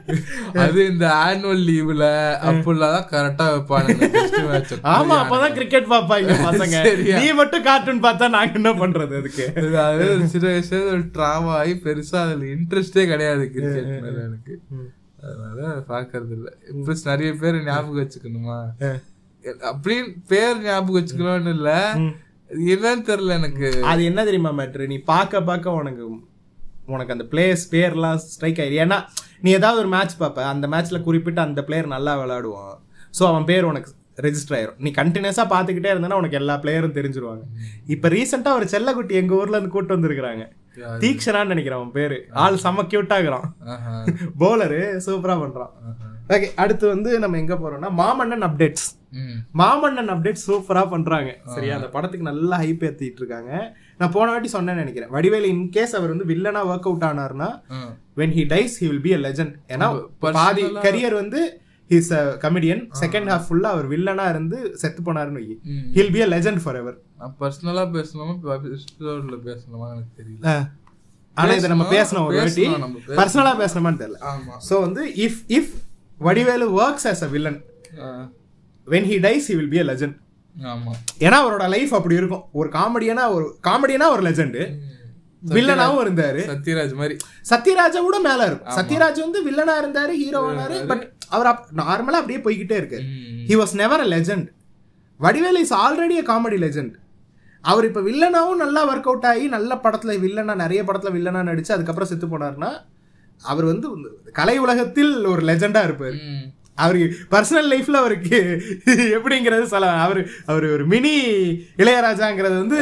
அது இந்த ஆனுவல் லீவ்ல அப்பெல்லாம் தான் கரெக்டா வைப்பானுங்க டெஸ்ட் மேட்ச் ஆமா அப்பதான் கிரிக்கெட் பாப்பாங்க பசங்க சரியா? நீ மட்டும் கார்ட்டூன் பார்த்தா நாங்க என்ன பண்றது அதுக்கு அது ஒரு சின்ன வயசுல ஒரு டிராமா ஆகி பெருசா அதுல இன்ட்ரெஸ்டே கிடையாது கிரிக்கெட் மேல எனக்கு அதனால பாக்குறது இல்ல இப்ப நிறைய பேர் ஞாபகம் வச்சுக்கணுமா அப்படின்னு பேர் ஞாபகம் வச்சுக்கணும்னு இல்ல இது என்னன்னு தெரியல எனக்கு அது என்ன தெரியுமா மேட்ரு நீ பார்க்க பார்க்க உனக்கு உனக்கு அந்த பிளேயர்ஸ் பேர்லாம் ஸ்ட்ரைக் ஆயிரு ஏன்னா நீ ஏதாவது ஒரு மேட்ச் பார்ப்ப அந்த மேட்ச்ல குறிப்பிட்டு அந்த பிளேயர் நல்லா விளையாடுவான் ஸோ அவன் பேர் உனக்கு ரெஜிஸ்டர் ஆயிரும் நீ கண்டினியூஸா பார்த்துக்கிட்டே இருந்தனா உனக்கு எல்லா பிளேயரும் தெரிஞ்சிருவாங்க இப்போ ரீசெண்டா ஒரு செல்லக்குட்டி எங்க ஊர்ல இருந்து கூட்டு வந்திருக்காங்க யாரு? தீக்ஷனான்னு நினைக்கிறேன் அவன் பேரு ஆள் செம்ம கியூட்டாகிறான் ஆஹா, பவுலரு சூப்பரா பண்றான் ஆஹா. ஓகே அடுத்து வந்து நம்ம எங்க போறோம்னா மாமன்னன் அப்டேட்ஸ் ம், மாமன்னன் அப்டேட் சூப்பரா பண்றாங்க சரியா அந்த படத்துக்கு நல்லா ஹைப் ஏத்திட்டு இருக்காங்க நான் போன வாட்டி சொன்னேன்னு நினைக்கிறேன் வடிவேலு இன்கேஸ் அவர் வந்து வில்லனா ஒர்க் அவுட் ஆனார்னா ம். When he dies he will be a legend ஏன்னா personal-ஆ- பாதி கரியர் வந்து ஹிஸ் அ கமெடியன் செகண்ட் ஹாஃப் ஃபுல்லா அவர் வில்லனா இருந்து செத்து போனாருன்னு why hmm. He'll be a legend forever நான் பர்சனலா பேசணுமா எபிசோட்ல பேசணுமா எனக்கு தெரியல ஆனா இதை நம்ம பேசணும் ஒரு வாட்டி பேசணும் நம்ம, பேசணும். பர்சனலா பேசணுமான்னு தெரியல ஆமா சோ வந்து if if Vadivelu works as a villain ah, when he dies he will be a legend ஆமா ஏன்னா அவரோட லைஃப் அப்படி இருக்கும் ஒரு காமெடியனா ஒரு காமெடியனா ஒரு லெஜண்ட் வில்லனாவும் இருந்தாரு சத்யராஜ் மாதிரி சத்யராஜா கூட மேல இருக்கும் சத்யராஜ் வந்து வில்லனா இருந்தாரு ஹீரோவானாரு பட் அவர் நார்மலா அப்படியே போய்கிட்டே இருக்காரு ம். He was never a legend Vadivelu is already a comedy legend அவர் இப்ப வில்லனாவும் நல்லா ஒர்க் அவுட் ஆகி நல்ல படத்துல வில்லனா நிறைய படத்துல வில்லனா நடிச்சு அதுக்கப்புறம் செத்து போனாருன்னா அவர் வந்து கலை உலகத்தில் ஒரு லெஜெண்டா இருப்பாரு ம். அவருக்கு பர்சனல் லைஃப்ல அவருக்கு எப்படிங்கிறது சொல்ல அவர் அவர் ஒரு மினி இளையராஜாங்கிறது வந்து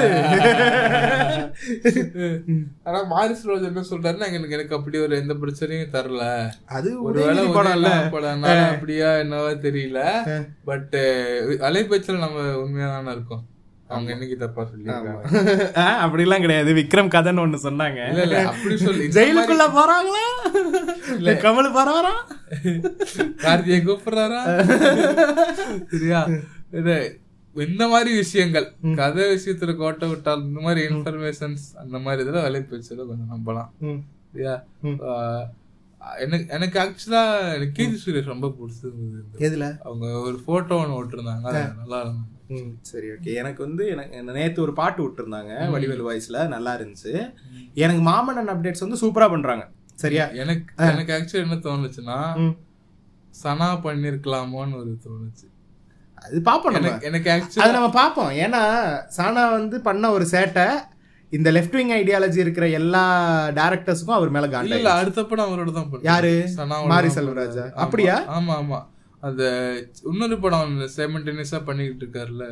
ஆனா மாரிஸ் ரோஜ் என்ன சொல்றாருன்னா எனக்கு எனக்கு அப்படி ஒரு எந்த பிரச்சனையும் தரல அது ஒருவேளை உதயநிதி படம் இல்ல உதயநிதி படம்னால அப்படியா என்னவோ தெரியல பட் அலைபேச்சில நம்ம உண்மையா தானே இருக்கோம் அவங்க என்னைக்கு தப்பா சொல்லியிருக்காங்க ஆ, அப்படிலாம் கிடையாது விக்ரம் கதைன்னு ஒண்ணு சொன்னாங்க இல்ல இல்ல அப்படி சொல்லி இந்த ஜெயிலுக்குள்ள போறாங்களா இல்ல கமல் போறாரா கார்த்தியை கூப்பிடுறாரா சரியா இது இந்த மாதிரி விஷயங்கள் கதை விஷயத்துல கோட்டை விட்டால் இந்த மாதிரி இன்ஃபர்மேஷன்ஸ் அந்த மாதிரி இதுல அலைபேச்சில கொஞ்சம் நம்பலாம் சரியா ஆஹ் எனக்கு எனக்கு ஆக்சுவலா எனக்கு கீர்த்தி சுரேஷ் ரொம்ப பிடிச்சிருந்தது இந்த- எதுல அவங்க ஒரு போட்டோ ஒன்று விட்டுருந்தாங்க அது நல்லா இருந்தது ம், சரி ஓகே எனக்கு வந்து எனக்கு என்ன- நேத்து ஒரு பாட்டு விட்டுருந்தாங்க வடிவேலு வாய்ஸ்ல நல்லா இருந்துச்சு எனக்கு மாமன்னன் அப்டேட்ஸ் வந்து சூப்பரா பண்றாங்க சரியா எனக்கு எனக்கு ஆக்சுவலி என்ன தோணுச்சுன்னா ம். சனா பண்ணிருக்கலாமோன்னு ஒரு தோணுச்சு அது பாப்போம் நம்ம எனக்கு எனக்கு ஆக்சுவலி அது நம்ம பார்ப்போம் ஏன்னா சானா வந்து பண்ண ஒரு சேட்டை இந்த லெஃப்ட் விங் ஐடியாலஜி இருக்கிற எல்லா டேரக்டர்ஸுக்கும் அவர் மேல இல்ல காண்டாய் இல்ல அடுத்த படம் அவரோட தான் பண்ணாரு. யாரு? சனாவோட மாரி தான் செல்வராஜா. பண்ணாரு. அப்படியா? ஆமா, ஆமா ஆமா அந்த இன்னொரு படம் செமண்டனிஸா பண்ணிட்டு இருக்காருல்ல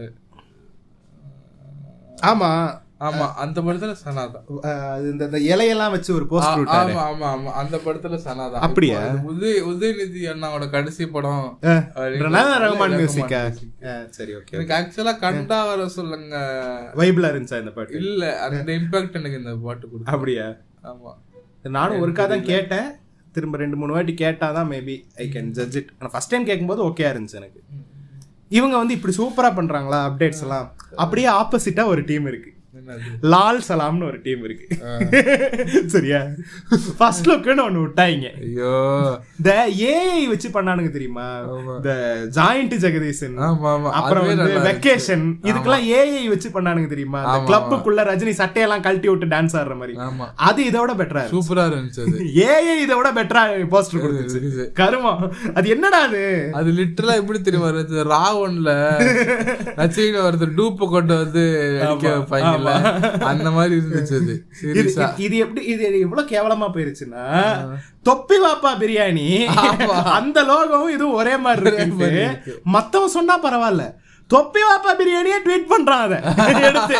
ஆமா ஆமா அந்த படத்துல சனா தான் அஹ் அது இந்த இந்த இலையெல்லாம் வச்சு ஒரு போஸ்டர் விட்டாரு ஆமா ஆமா ஆமா அந்த படத்துல சனா தான் அப்படியா? இப்போ அது உதய உதயநிதி அண்ணாவோட கடைசி படம் அஹ், அப்படின்றது ரஹ்மான் ரஹ்மான் மியூசிக்கா music. சரி ஓகே எனக்கு ஆக்சுவலா கண்டா வர சொல்லுங்க வைபிளா இருந்துச்சா இந்த பாட்டு இல்ல அந்த இம்பாக்ட் எனக்கு இந்த பாட்டு கொடுத்து அப்படியா ஆமா நானும் ஒருக்கா தான் கேட்டேன் திரும்ப ரெண்டு மூணு வாட்டி கேட்டாதான் maybe I can judge it ஆனால் ஃபர்ஸ்ட் டைம் கேட்கும்போது ஓகே இருந்துச்சு எனக்கு இவங்க வந்து இப்படி சூப்பரா பண்றாங்களா அப்டேட்ஸ் எல்லாம் அப்படியே ஆப்போசிட்டா ஒரு டீம் இருக்கு என்னது லால் சலாம்னு ஒரு டீம் இருக்கு சரியா ஃபர்ஸ்ட் லுக்குன்னு ஒண்ணு விட்டாங்க ஐயோ இந்த ஏஐ வச்சு பண்ணானுங்க தெரியுமா ஆமா. இந்த ஜாயிண்ட் ஜெகதீசன் ஆமா ஆமா அப்புறம் அதுவே வந்து நல்லா இருக்கு. வெக்கேஷன் இதுக்கெல்லாம் ஏஐ வச்சு பண்ணானுங்க தெரியுமா அந்த ஆமா, கிளப்புக்குள்ள ரஜினி சட்டையெல்லாம் கழட்டி விட்டு டான்ஸ் ஆடுற மாதிரி ஆமா அது இதோட பெட்டரா இருக்கு சூப்பரா இருந்துச்சு அது ஏஐ இதை விட பெட்டரா போஸ்டர் கொடுத்துச்சு இருக்குது. கருமம் அது என்னடா அது அது லிட்டரலா எப்படி தெரியுமா வருது ராவன்ல ரச்சையில ஒருத்தர் டூப்ப கொண்டு வந்து அடிக்க வைப்பாங்கல்ல அந்த மாதிரி இருந்துச்சு அது இது சீரியஸா இது எப்படி இது எவ்வளவு கேவலமா போயிருச்சுன்னா தொப்பி வாப்பா பிரியாணி அந்த லோகமும் இதுவும் ஒரே மாதிரி இருக்கு இருக்கு. மத்தவன் சொன்னா பரவாயில்ல தொப்பி வாப்பா பிரியாணியே ட்வீட் பண்றான் அதை எடுத்து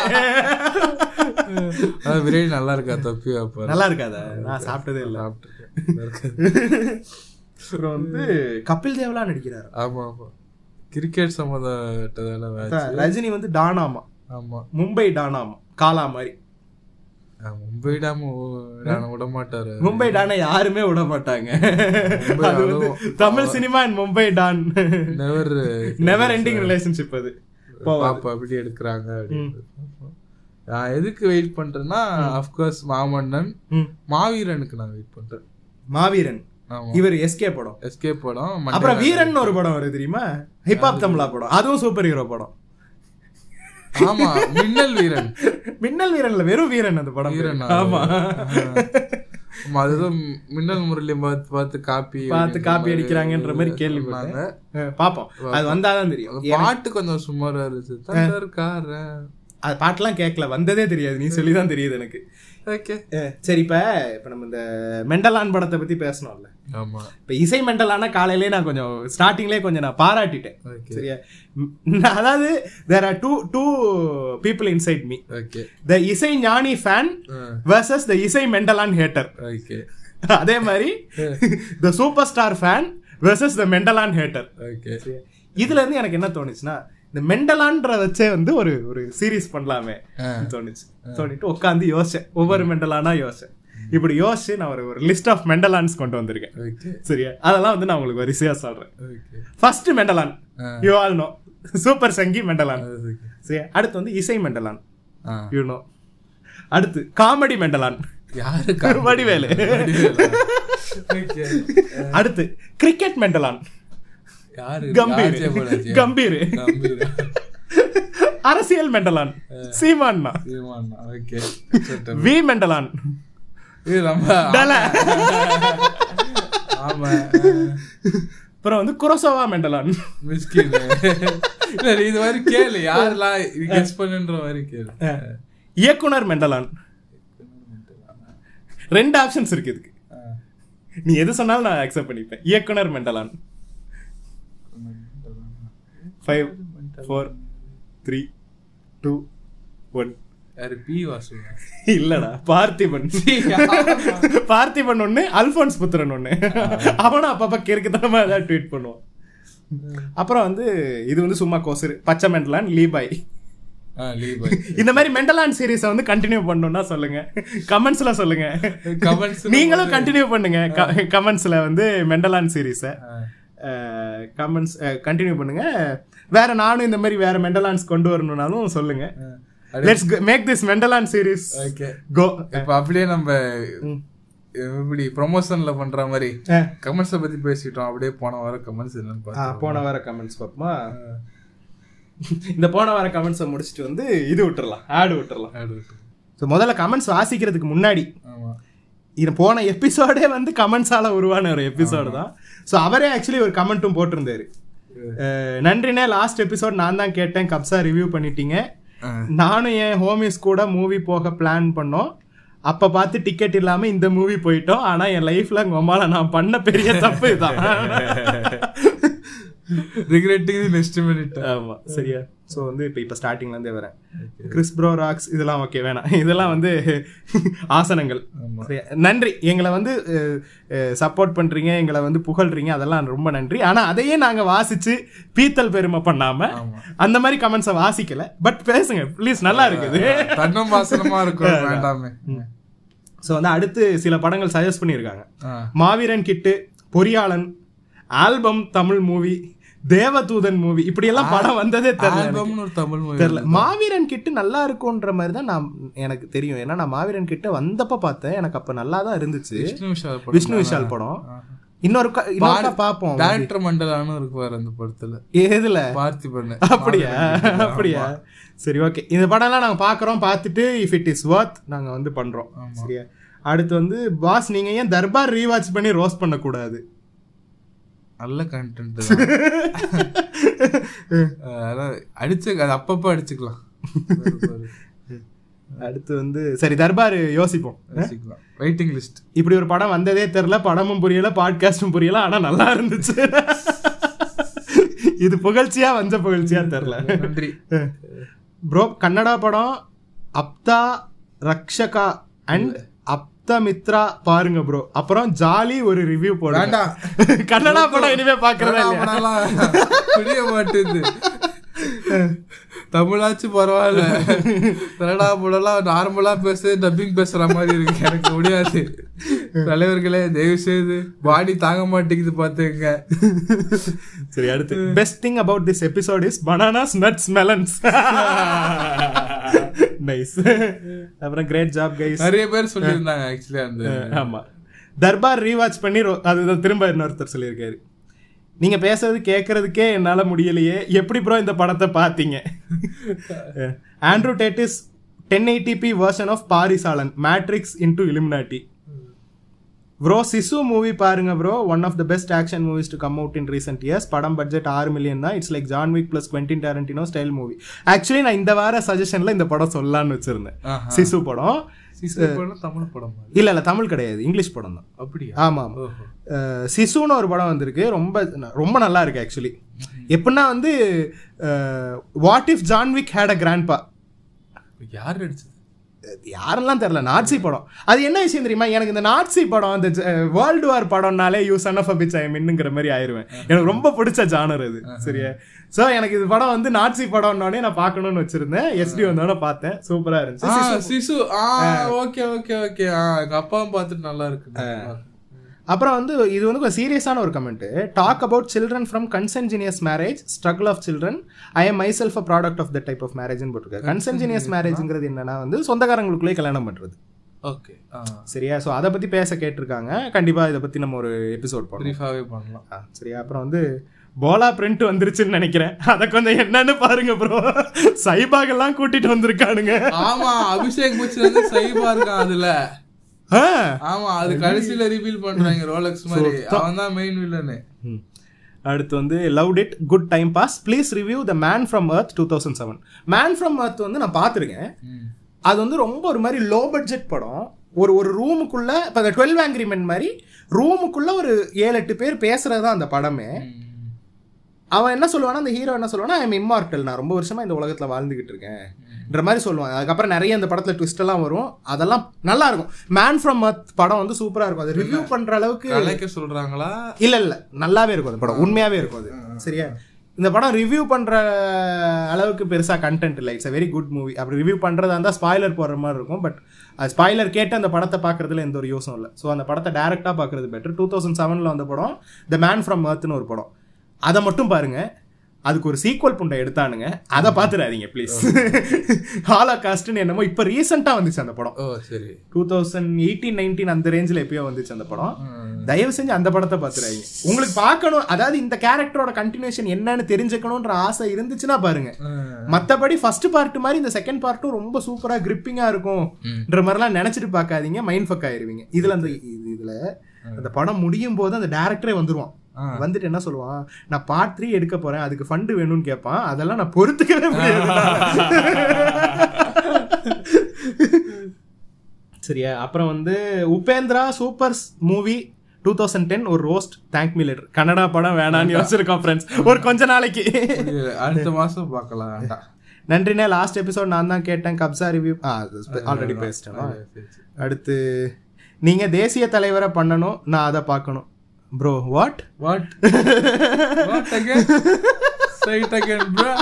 அது பிரியாணி நல்லா இருக்கா தப்பி அப்ப நல்லா இருக்காதா நான் சாப்பிட்டதே இல்ல சாப்பிட்டுருக்கேன். அப்புறம் வந்து கபில் தேவ்லாம் நடிக்கிறாரு ஆமா ஆமா கிரிக்கெட் சம்மந்தப்பட்டதால மேட்ச் ரஜினி வந்து டானாமா ஆமா மும்பை டானாமா காலா மாதிரி ஆ, மும்பை டாம் நான் விட மாட்டாரு மும்பை டானை யாருமே விட மாட்டாங்க மும்பை அது வந்து அதுவும் Tamil cinema and Mumbai don never never ending relationship அது பாப்பா அப்படி எடுக்கிறாங்க அப்படின்னு. நான் எதுக்கு வெயிட் பண்றேன்னா அஃப்கோர்ஸ் மாமன்னன் ம். மாவீரனுக்கு நான் வெயிட் பண்றேன் மாவீரன் ஆமா இவர் எஸ்கே படம் எஸ்கே படம் மண்டே அப்புறம் நாள். வீரன் ஒரு படம் வருது தெரியுமா ஹிப்ஹாப் தமிழா படம் அதுவும் சூப்பர் ஹீரோ படம் ஆமா மின்னல் வீரன் மின்னல் வீரன்ல வெறும் வீரன் அந்த படம் பேரு. வீரனா? ஆமா ஆமா, அதுதான் மின்னல் முரளி பார்த்து பார்த்து காப்பி பார்த்து காப்பி அடிக்கிறாங்கன்ற மாதிரி கேள்விப்பட்டாங்க பாப்போம் அது வந்தாதான் தெரியும் பாட்டு கொஞ்சம் சுமாரா இருந்துச்சு தண்டர்காரன் அது பாட்டெல்லாம் கேட்கல வந்ததே தெரியாது நீ சொல்லி தான் தெரியுது எனக்கு ஓகே அஹ் சரி இப்ப இப்ப நம்ம இந்த மெண்டலான் படத்தை பத்தி பேசணும்ல ஆமா இப்ப இசை மெண்டலான காலையிலே நான் கொஞ்சம் ஸ்டார்டிங்லேயே கொஞ்சம் நான் பாராட்டிட்டேன் ஓகே சரியா ம், நான் அதாவது there are two two people inside me okay the Isaignani fan versus த இசை மெண்டலான் ஹேட்டர் ஓகே அதே மாதிரி the superstar fan versus the மெண்டலான் ஹேட்டர் ஓகே இதுல இருந்து எனக்கு என்ன தோணுச்சுன்னா இந்த மெண்டலான்ற வச்சே வந்து ஒரு ஒரு சீரிஸ் பண்ணலாமே ஆ. தோணுச்சு தோணிட்டு உட்காந்து யோசிச்சேன் ஒவ்வொரு மெண்டலானா யோசிச்சேன் இப்படி யோசிச்சு நான் ஒரு ஒரு லிஸ்ட் ஆஃப் மெண்டலான்ஸ் கொண்டு வந்திருக்கேன் ஓகே சரியா அதெல்லாம் வந்து நான் உங்களுக்கு வரிசையா சொல்றேன் ஓகே ஃபர்ஸ்ட் மெண்டலான் ah. You all know super சங்கி மெண்டலான் ஓகே சரியா அடுத்து வந்து இசை மெண்டலான் ஆ யூ நோ அடுத்து காமெடி மெண்டலான் யாரு வடிவேலு ஓகே அடுத்து கிரிக்கெட் மெண்டலான் யாரு கம்பீர் ராஜே பாலாஜி. கம்பீர் கம்பீர் அரசியல் மெண்டலான் சீமான்னா சீமானா, ஓகே வி மெண்டலான் இது நம்ம டல. ஆமா அப்புறம் வந்து குரோசோவா மெண்டலான் மிஸ்கின் இல்ல நீ இது மாதிரி கேளு யாரெல்லாம் கெஸ் பண்ணுன்ற மாதிரி கேளு இயக்குனர் மெண்டலான் ரெண்டு ஆப்ஷன்ஸ் இருக்கு இதுக்கு ஆ. நீ எது சொன்னாலும் நான் அக்செப்ட் பண்ணிப்பேன் இயக்குனர் மெண்டலான் five four three two one யாரு பி வாசு இல்லடா பார்த்திபன் பார்த்திபன் ஒண்ணு அல்போன்ஸ் புத்திரன் ஒண்ணு அவனும் அப்பப்ப கிறுக்குத்தனமா ஏதாவது ட்வீட் பண்ணுவான் அப்புறம் வந்து இது வந்து சும்மா கோசரு பச்சை மெண்டலான் லீபாய் ஆ லீவ் பாய் இந்த மாதிரி மெண்டலான் சீரிஸை வந்து கண்டினியூ பண்ணணும்னா சொல்லுங்க கமெண்ட்ஸ்ல சொல்லுங்க கமெண்ட்ஸ் நீங்களும் கண்டினியூ பண்ணுங்க கமெண்ட்ஸ்ல வந்து மெண்டலான் சீரிஸை கமெண்ட்ஸ் கண்டினியூ பண்ணுங்க வேற நானும் இந்த மாதிரி வேற மெண்டலான்ஸ் கொண்டு வரணும்னாலும் சொல்லுங்க லெட்ஸ் மேக் திஸ் மெண்டலான் சீரிஸ் ஓகே கோ இப்ப அப்படியே நம்ம இப்படி ப்ரொமோஷன்ல பண்ற மாதிரி கமெண்ட்ஸ பத்தி பேசிட்டோம் அப்படியே போன வாரம் கமெண்ட்ஸ் என்னன்னு பார்த்தோம் போன வார கமெண்ட்ஸ் பார்ப்போமா இந்த போன வார கமெண்ட்ஸை முடிச்சுட்டு வந்து இது விட்டுறலாம் ஆடு விட்டுறலாம் Add விட்டு. ஸோ முதல்ல கமெண்ட்ஸ் வாசிக்கிறதுக்கு முன்னாடி ஆமா இது போன எபிசோடே வந்து கமெண்ட்ஸால உருவான ஒரு எபிசோடு தான் ஸோ அவரே ஆக்சுவலி ஒரு கமெண்ட்டும் போட்டிருந்தாரு அஹ், நன்றினே லாஸ்ட் எபிசோட் நான் தான் கேட்டேன் கப்ஸா ரிவ்யூ பண்ணிட்டீங்க ஆ. நானும் என் ஹோமிஸ் கூட மூவி போக பிளான் பண்ணோம் அப்ப பார்த்து டிக்கெட் இல்லாம இந்த மூவி போயிட்டோம் ஆனா என் லைஃப்ல உங்க அம்மால நான் பண்ண பெரிய தப்பு இதான் ரிக்ரெட்டிங் நெக்ஸ்ட் மினிட் ஆமா சரியா சோ வந்து இப்ப இப்ப ஸ்டார்டிங்ல இருந்தே வரேன் கிறிஸ் ப்ரோ ராக்ஸ் இதெல்லாம் ஓகே வேணாம் இதெல்லாம் வந்து ஆசனங்கள் ஆமா. சரியா? நன்றி எங்களை வந்து சப்போர்ட் பண்றீங்க எங்களை வந்து புகழ்றீங்க அதெல்லாம் ரொம்ப நன்றி ஆனா அதையே நாங்க வாசிச்சு பீத்தல் பெருமை பண்ணாம ஆமா. அந்த மாதிரி கமெண்ட்ஸை வாசிக்கல பட் பேசுங்க ப்ளீஸ் நல்லா இருக்குது தன்னம் வாசனமா இருக்கும் வேண்டாமே சோ வந்து அடுத்து சில படங்கள் சஜஸ்ட் பண்ணியிருக்காங்க ஆ. Maaveeran Kittu Poriyaalan album Tamil movie Devadoothan movie இப்படி எல்லாம் படம் வந்ததே தெரியல எனக்கு. ஆல்பம்னு ஒரு தமிழ் மூவி தெரியல மாவீரன் கிட்டு நல்லா இருக்கும்ன்ற மாதிரி தான் நான் எனக்கு தெரியும் ஏன்னா நான் மாவீரன் கிட்ட வந்தப்ப பார்த்தேன் எனக்கு அப்ப நல்லா தான் இருந்துச்சு விஷ்ணு விஷால் படம் விஷ்ணு விஷால் படம் இன்னொரு க- இன்னொருக்கா பார்ப்போம் டேரக்டர் மண்டலான்னு இருக்குவார் அந்த படத்துல எதுல பார்த்திபன் அப்படியா அப்படியா சரி ஓகே இந்த படம்லாம் நாங்க பாக்குறோம் பார்த்துட்டு இஃப் இட் இஸ் ஒர்த் நாங்க வந்து பண்றோம் சரியா அடுத்து வந்து பாஸ் நீங்க ஏன் தர்பார் ரீவாட்ச் பண்ணி ரோஸ்ட் பண்ண கூடாது நல்ல கண்டென்ட் அதான் அடிச்சு அது அப்பப்போ அடிச்சுக்கலாம் அடுத்து வந்து சரி தர்பார் யோசிப்போம் வெயிட்டிங் லிஸ்ட் இப்படி ஒரு படம் வந்ததே தெரியல படமும் புரியல பாட்காஸ்டும் புரியல ஆனா நல்லா இருந்துச்சு இது புகழ்ச்சியா வஞ்ச புகழ்ச்சியா தெரியல நன்றி ப்ரோ கன்னடா படம் அப்தா ரக்ஷகா அண்ட் அப் சப்தமித்ரா பாருங்க ப்ரோ அப்புறம் ஜாலி ஒரு ரிவ்யூ போடுங்க வேண்டாம். கன்னடா படம் இனிமே பாக்குறதா இல்லையா படம்லாம் புரிய மாட்டேங்குது தமிழாச்சு பரவாயில்ல கன்னடா படம்லாம் நார்மலா பேச டப்பிங் பேசுற மாதிரி இருக்கு எனக்கு முடியாது தலைவர்களே தயவு செய்து பாடி தாங்க மாட்டேங்குது பாத்துங்க சரி அடுத்து best thing about this episode is bananas nuts melons nice அப்புறம் கிரேட் ஜாப் கைஸ் நிறைய பேர் சொல்லியிருந்தாங்க ஆக்சுவலி அந்த ஆமா தர்பார் ரீவாட்ச் பண்ணி ரொ- அதுதான் திரும்ப இன்னொருத்தர் சொல்லியிருக்காரு நீங்க பேசுறது கேட்கறதுக்கே என்னால முடியலையே எப்படி ப்ரோ இந்த படத்தை பார்த்தீங்க Andrew Tate's ten eighty p version of Parisalan Matrix into Illuminati bro Sisu movie பாருங்க bro one of the best action movies to come out in recent years படம் பட்ஜெட் ஆறு மில்லியன் தான் it's like John Wick plus Quentin Tarantino style movie actually நான் இந்த வார சஜஷன்ல இந்த படம் சொல்லலாம்னு வச்சிருந்தேன் ஆஹா. சிசு படம் சிசு படம் தமிழ் படம் இல்ல இல்ல தமிழ் கிடையாது இங்கிலீஷ் படம் தான் அப்படியா ஆமா ஆமா ஓஹோ. அஹ் சிசுன்னு ஒரு படம் வந்திருக்கு ரொம்ப ரொம்ப நல்லா இருக்கு ஆக்சுவலி எப்படின்னா வந்து what if John Wick had a grandpa யார் நடிச்சது யாரெல்லாம் தெரியல நாட்சி படம் அது என்ன விஷயம் தெரியுமா எனக்கு இந்த நாட்சி படம் இந்த வேர்ல்டு வார் படம்னாலே you son of a bitch I மின்னுங்கிற மாதிரி ஆயிருவேன் எனக்கு ரொம்ப பிடிச்ச ஜானர் அது சரியா சோ எனக்கு இது படம் வந்து நாட்சி படம்னோடனே நான் பார்க்கணும்னு வச்சிருந்தேன் எஸ்டி வந்தோடனே பார்த்தேன் சூப்பரா ஆ, இருந்துச்சு Sisu ah okay okay okay ஆ எங்க அப்பாவும் பார்த்துட்டு நல்லா இருக்கு அப்புறம் வந்து இது வந்து கொஞ்சம் சீரியஸான ஒரு comment talk about children from consanguineous marriage struggle of children I am myself a product of the type of மேரேஜ்னு போட்டிருக்காரு கன்சென்ஜினியஸ் மேரேஜ்ங்கிறது என்னன்னா வந்து சொந்தக்காரங்களுக்குள்ளே கல்யாணம் பண்றது ஓகே ஆ சரியா ஸோ அதை பத்தி பேச கேட்டிருக்காங்க கண்டிப்பா இதை பத்தி நம்ம ஒரு எபிசோட் பண்ணலாம் பிரீஃபாவே பண்ணலாம் ஆ, சரியா அப்புறம் வந்து போலா பிரிண்ட் வந்துருச்சுன்னு நினைக்கிறேன் அதை கொஞ்சம் என்னன்னு பாருங்க ப்ரோ சைபாக் எல்லாம் கூட்டிட்டு வந்திருக்கானுங்க ஆமா அபிஷேக் பச்சன் வந்து சைபா இருக்கான் அதுல ஆ. ஆமா அது கடைசியில ரிவீல் பண்றாங்க ரோலக்ஸ் மாதிரி அவன் தான் மெயின் வில்லனு ம். அடுத்து வந்து love it good time pass please review the man from earth two thousand seven man from earth வந்து நான் பார்த்துருக்கேன் அது வந்து ரொம்ப ஒரு மாதிரி லோ பட்ஜெட் படம் ஒரு ஒரு ரூமுக்குள்ள இப்போ அந்த டுவெல் ஆங்கிரிமெண்ட் மாதிரி ரூமுக்குள்ள ஒரு ஏழு எட்டு பேர் பேசுறது தான் அந்த படமே அவன் என்ன சொல்லுவானா அந்த ஹீரோ என்ன சொல்லுவானா ஐம் இம்மார்டல் நான் ரொம்ப வருஷமா இந்த உலகத்துல வாழ்ந்துகிட்டு இருக்கேன்ன்ற மாதிரி சொல்லுவான் அதுக்கப்புறம் நிறைய இந்த படத்துல ட்விஸ்ட் எல்லாம் வரும் அதெல்லாம் நல்லா இருக்கும் மேன் ஃப்ரம் அர்த் படம் வந்து சூப்பரா இருக்கும் அது ரிவ்யூ பண்ற அளவுக்கு கலைக்க சொல்றாங்களா இல்ல இல்ல நல்லாவே இருக்கும் அந்த படம் உண்மையாவே இருக்கும் அது சரியா இந்த படம் ரிவ்யூ பண்ற அளவுக்கு பெருசா கண்டென்ட் இல்லை இட்ஸ் வெரி குட் மூவி அப்படி ரிவ்யூ பண்றதா இருந்தா ஸ்பாய்லர் போடுற மாதிரி இருக்கும் பட் ஸ்பாய்லர் கேட்டு அந்த படத்தை பார்க்கறதுல எந்த ஒரு யூஸும் இல்லை ஸோ அந்த படத்தை டேரக்டா பார்க்கறது பெட்டர் டூ தௌசண்ட் செவன்ல வந்த படம் த மேன் ஃப்ரம் அர்த்னு ஒரு படம் அதை மட்டும் பாருங்க அதுக்கு ஒரு சீக்வல் புண்டை எடுத்தானுங்க அதை பார்த்துடாதீங்க ப்ளீஸ் ஹாலா காஸ்ட்னு என்னமோ இப்போ ரீசெண்டாக வந்துச்சு அந்த படம் ஓ சரி டூ தௌசண்ட் எயிட்டீன் நைன்டீன் அந்த ரேஞ்சில் எப்பயோ வந்துச்சு அந்த படம் தயவு செஞ்சு அந்த படத்தை பார்த்துறாங்க உங்களுக்கு பார்க்கணும் அதாவது இந்த கேரக்டரோட கண்டினியூஷன் என்னன்னு தெரிஞ்சுக்கணுன்ற ஆசை இருந்துச்சுன்னா பாருங்க மத்தபடி ஃபர்ஸ்ட் பார்ட் மாதிரி இந்த செகண்ட் பார்ட்டும் ரொம்ப சூப்பரா கிரிப்பிங்கா இருக்கும்ன்ற மாதிரிலாம் நினைச்சிட்டு பார்க்காதீங்க மைண்ட் ஃபக் ஆயிருவீங்க இதுல அந்த இது- இதுல அந்த படம் முடியும் போது அந்த டேரக்டரே வந்துருவான் வந்துட்டு என்ன சொல்லுவான் நான் பார்ட் த்ரீ எடுக்க போறேன் அதுக்கு ஃபண்டு வேணும்னு கேட்பான் அதெல்லாம் நான் பொறுத்துக்கவே முடியாது சரியா அப்புறம் வந்து Upendra supers movie two thousand ten ஒரு roast thank me later Kannada படம் வேணான்னு யோசிச்சிருக்கோம் ஃப்ரெண்ட்ஸ் ஒரு கொஞ்ச நாளைக்கு புரியல. அடுத்த மாசம் பார்க்கலாம் வேண்டாம் நன்றிண்ணே லாஸ்ட் எபிசோட் நான் தான் கேட்டேன் கப்சா ரிவ்யூ ஆ ஆல்ரெடி பேசிட்டேன் அடுத்து நீங்க தேசிய தலைவரை பண்ணணும் நான் அதை பார்க்கணும் bro what what what again say it again bro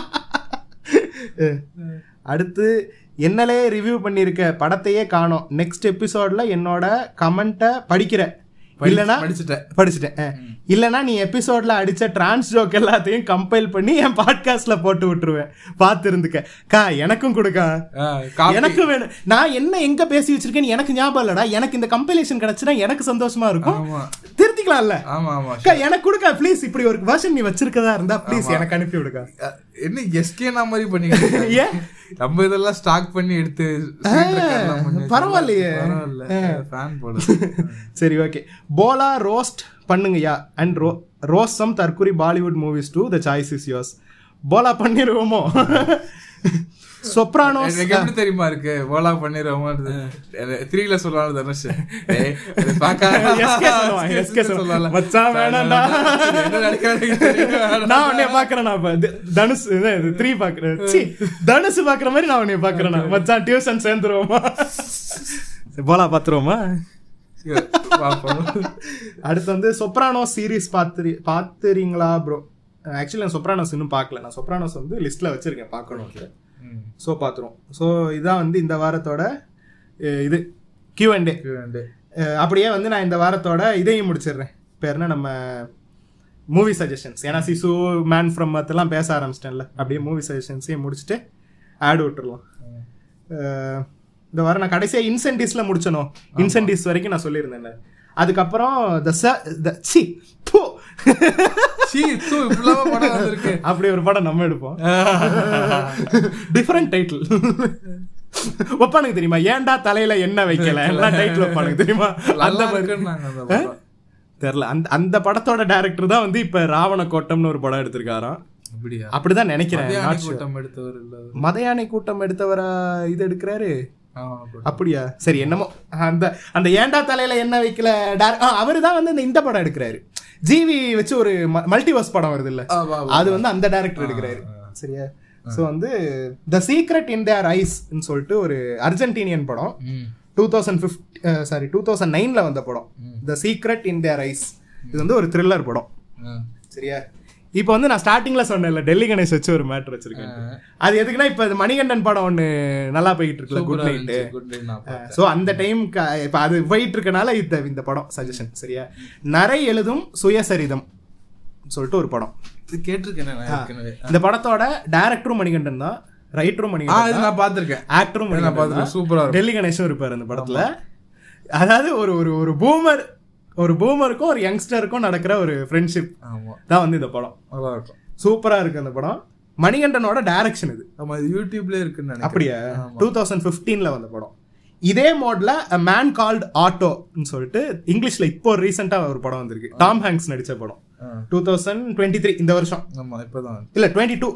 அடுத்து என்னலே ரிவ்யூ பண்ணியிருக்க படத்தையே காணோம் நெக்ஸ்ட் எபிசோட்ல என்னோட கமெண்ட்டை படிக்கிற இல்லனா படிச்சுட்டேன் படிச்சுட்டேன் அஹ். இல்லனா நீ எபிசோட்ல அடிச்ச டிரான்ஸ் ஜோக் எல்லாத்தையும் கம்பைல் பண்ணி என் பாட்காஸ்ட்ல போட்டு விட்டுருவேன் பார்த்து இருந்துக்க கா எனக்கும் கொடுக்கா காப்பி எனக்கு வேணும் நான் என்ன எங்க பேசி வச்சிருக்கேன்னு எனக்கு ஞாபகம் இல்லடா எனக்கு இந்த கம்பைலேஷன் கிடைச்சுனா எனக்கு சந்தோஷமா இருக்கும் ஆமா திருத்திக்கலாம்ல ஆமா ஆமா அக்கா, எனக்கு கொடுக்கா ப்ளீஸ் இப்படி ஒரு வெர்ஷன் நீ வச்சிருக்கதா இருந்தா ப்ளீஸ் எனக்கு அனுப்பி விடுக்கா அஹ், என்ன எஸ்கே நான் மாதிரி பண்ணிக்கிட்டு ஏன் நம்ம இதெல்லாம் ஸ்டாக் பண்ணி எடுத்து screen record எல்லாம் பண்ணி வச்சிருக்கோம். பரவாயில்லையே. பரவாயில்ல ஃபேன் போடு சரி ஓகே போலா ரோஸ்ட் பண்ணுங்கய்யா அண்ட் ரோ ரோஸ் சம் தற்குறி Bollywood movies to the choice is yours Bholaa பண்ணிடுவோமோ சொப்ரானோஸ் எனக்கு எப்படி தெரியுமா இருக்கு போலா பண்ணிடுவோமா த்ரீல சொல்லுவாங்க தனுஷ் ஏய், இது பார்க்க- SK சொல்லுவான், SK சொல்லுவான். சொல்லல. மச்சான் வேணாம்டா. என்ன நடிக்கிறான்னு எனக்கு தெரியும். நான் உன்னைய பாக்குறேன் நான் இப்ப. த- தனுஷ் த்ரீ பாக்குறேன் சி, தனுஷ் பாக்குற மாதிரி நான் உன்னைய பாக்குறேன் நான். மச்சான் டியூஷன் சேர்ந்துருவோமா போலா பாத்துருவோமா சரி, பார்ப்போம் அடுத்து வந்து சொப்ரானோ சீரிஸ் பார்த்து பார்த்துறீங்களா ப்ரோ ஆக்சுவலி நான் சொப்ரானோஸ் இன்னும் பார்க்கல நான் சொப்ரானோஸ் வந்து லிஸ்ட்ல வச்சிருக்கேன் பார்க்கணும் ம். ஸோ பார்த்துருவோம் ஸோ இதான் வந்து இந்த வாரத்தோட அஹ், இது கியூ அண்ட் Q&A. அப்படியே வந்து நான் இந்த வாரத்தோட இதையும் முடிச்சிடுறேன் பேர் என்ன நம்ம மூவி சஜஷன்ஸ் ஏன்னா சிசு மேன் ஃப்ரம் எல்லாம் பேச ஆரம்பிச்சிட்டேன்ல அப்படியே மூவி சஜஷன்ஸையும் முடிச்சுட்டு ஆட் விட்டுறலாம் அஹ், இந்த வாரம் நான் கடைசியாக இன்சென்டிவ்ஸில் முடிச்சனோ இன்சென்டிவ்ஸ் வரைக்கும் நான் சொல்லியிருந்தேன் அதுக்கப்புறம் த ச த சி தூ சீ, தூ, இப்படிலாமா படம் வந்திருக்கு? அப்படி ஒரு படம் நம்ம எடுப்போம் டிஃபரெண்ட் டைட்டில் ஒப்பானுக்கு தெரியுமா ஏன்டா தலையில என்ன வைக்கல எல்லாம் டைட்டில் ஒப்பானுக்கு தெரியுமா அந்த நல்லா மாதிரி இருக்குன்னாங்க அந்த படம். தெரியல அந்த அந்த படத்தோட டைரக்டர் தான் வந்து இப்ப ராவண கோட்டம்னு ஒரு படம் எடுத்திருக்காராம் அப்படியா அப்படிதான் நினைக்கிறேன் மதியான Not sure. கூட்டம் எடுத்தவர் இல்ல அவர். மதையானை கூட்டம் எடுத்தவரா இது எடுக்கிறாரு ஆமா, அப்படி. அப்படியா சரி என்னமோ அந்த அந்த ஏண்டா தலையில என்ன வைக்கல அவரு தான் வந்து இந்த இந்த படம் எடுக்கிறாரு ஜிவி வச்சு ஒரு மல்டிவர்ஸ் படம் வருது இல்ல ஆமா, ஆமா. அது வந்து அந்த டைரக்டர் எடுக்கிறாரு சரியா சோ வந்து த சீக்ரெட் இன் தேர் ஐஸ்ன்னு சொல்லிட்டு ஒரு அர்ஜென்டினியன் படம் ம். Two thousand fifty sorry two thousand நைன்ல வந்த படம் the secret in there ice இது வந்து ஒரு த்ரில்லர் படம் ஆ. சரியா இப்போ வந்து நான் ஸ்டார்டிங்ல சொன்னேன்ல டெல்லி கணேஷ் வச்சு ஒரு மேட்டர் வச்சிருக்கேன் அது எதுக்குன்னா இப்போ இது மணிகண்டன் படம் ஒன்னு நல்லா போயிட்டு இருக்குல்ல குட் சூப்பரா நைட் இருந்துச்சு, good night நான் பார்த்தேன். ஸோ அந்த டைம் இப்போ அது போயிட்டு இருக்கனால இந்த இந்த படம் சஜஷன் சரியா நரை எழுதும் சுயசரிதம் சொல்லிட்டு ஒரு படம் இது கேட்டிருக்கேனே நான் ஏற்கனவே. இந்த படத்தோட டைரக்டரும் மணிகண்டன் தான் ரைட்டரும் ஆ, மணிகண்டன் இது நான் பார்த்திருக்கேன். ஆக்டரும் நான் பார்த்திருக்கேன். சூப்பரா இருக்கும். டெல்லி கணேஷும் இருப்பார் அந்த படத்துல அதாவது ஒரு ஒரு ஒரு பூமர் ஒரு பூமருக்கும் ஒரு யங்ஸ்டருக்கும் நடக்கிற ஒரு ஃப்ரெண்ட்ஷிப் ஆமா, தான் வந்து இந்த படம் நல்லா இருக்கும். சூப்பரா இருக்கு அந்த படம் மணிகண்டனோட டைரக்ஷன் இது ஆமா, இது யூடியூப்லயே இருக்குன்னு நினைக்கிறேன். அப்படியா டூ தௌசண்ட் ஃபிஃப்டீன்ல வந்த படம் இதே மோட்ல அ மேன் கால்ட் ஆட்டோன்னு சொல்லிட்டு இங்கிலீஷ்ல இப்போ ரீசெண்டா ஒரு படம் வந்திருக்கு டாம் ஹேங்க்ஸ் நடிச்ச படம் ஆ. டூ தௌசண்ட் டுவெண்ட்டி த்ரீ இந்த வருஷம் ஆமா, இப்பதான். இல்ல டுவெண்ட்டி டூ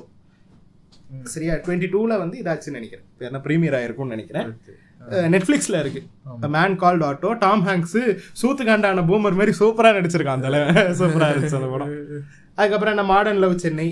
சரியா டுவெண்ட்டி டூல வந்து இதாச்சுன்னு நினைக்கிறேன் இப்ப என்ன ப்ரீமியர் ஆயிருக்கும்னு நினைக்கிறேன் நெட்ஃபிளிக்ஸ்ல இருக்கு man called Otto Tom Hanks சூத்துக்காண்டான பூமர் மாதிரி சூப்பரா நடிச்சிருக்கான் அந்த சூப்பரா இருந்துச்சு அந்த படம் அதுக்கப்புறம் என்ன மாடர்ன் லவ் சென்னை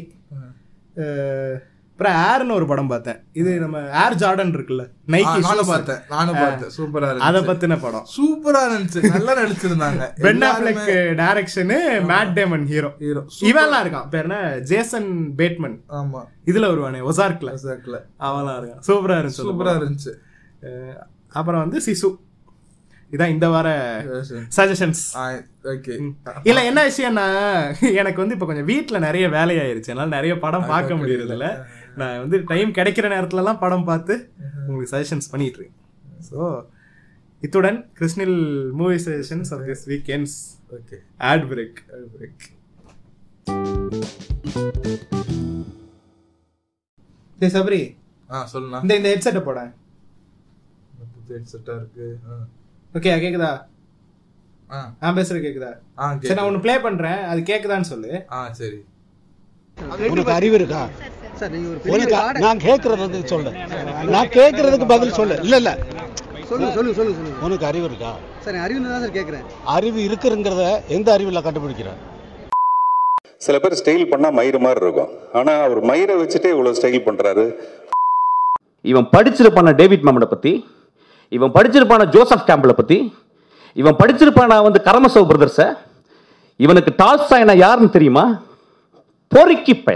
அஹ், அப்புறம் ஏர்னு ஒரு படம் பார்த்தேன் இது நம்ம ஏர் ஜார்டன் இருக்குல்ல ஆ, நைக்கி நானும் பார்த்தேன், நானும் பார்த்தேன். சூப்பரா அத இருந்துச்சு. பத்தின படம் சூப்பரா இருந்துச்சு நல்லா நடிச்சிருந்தாங்க Ben Affleck direction Matt Damon hero hero இவன்லாம் இருக்கான் பேர் என்ன ஜேசன் பேட்மன் ஆமா இதுல வருவானே ஒசார்க்ல exactly. அவன்லாம் இருக்கான் சூப்பரா இருந்துச்சு அந்த சூப்பரா படம். இருந்துச்சு அஹ், அப்புறம் வந்து சிசு இதான் இந்த வார சஜஷன்ஸ் ஆ, okay. இல்ல என்ன விஷயம்னா எனக்கு வந்து இப்ப கொஞ்சம் வீட்ல நிறைய வேலையாயிருச்சு என்னால நிறைய படம் பார்க்க முடியறது இல்ல நான் வந்து டைம் கிடைக்கிற நேரத்துல எல்லாம் படம் பார்த்து உங்களுக்கு சஜஷன்ஸ் பண்ணிட்டு இருக்கேன் ஸோ இத்துடன் கிருஷ்ணில் movie suggestions of this weekends Okay. Ad break Break. டேய் சபரி ஆ, சொல்லுண்ணா. இந்த இந்த ஹெட்செட்டை போட புது headset ஆ இருக்கு. ஆ. ஓகே கேக்குதா ஆ, நான் பேசுறது கேக்குதா ஆ, சரி கேக்குது. நான் ஒன்னு ப்ளே பண்றேன் அது கேக்குதான்னு சொல்லு ஆ, சரி உனக்கு அறிவு இருக்கா உனக்கு நான் கேட்கறது சொல்றேன் நான் கேட்கறதுக்கு பதில் சொல்லு இல்ல இல்ல சொல்லுங்க சொல்லுங்க சொல்லுங்க சொல்லுங்க உனக்கு அறிவு இருக்கா சார் நான் அறிவு தான் சார் கேட்குறேன் அறிவு இருக்குங்கிறத எந்த அறிவுல கண்டுபிடிக்கிற சில பேர் ஸ்டைல் பண்ணா மயிறு மாதிரி இருக்கும் ஆனா அவர் மயிரை வச்சுட்டே இவ்வளவு ஸ்டைல் பண்றாரு இவன் படிச்சிருப்பான டேவிட் மாமனை பத்தி இவன் படிச்சிருப்பான ஜோசப் கேம்பிளை பத்தி இவன் படிச்சிருப்பான வந்து கரமசவ் பிரதர்ஸ இவனுக்கு டால்ஸ்டாய்னா யாருன்னு தெரியுமா பொறுக்கி பய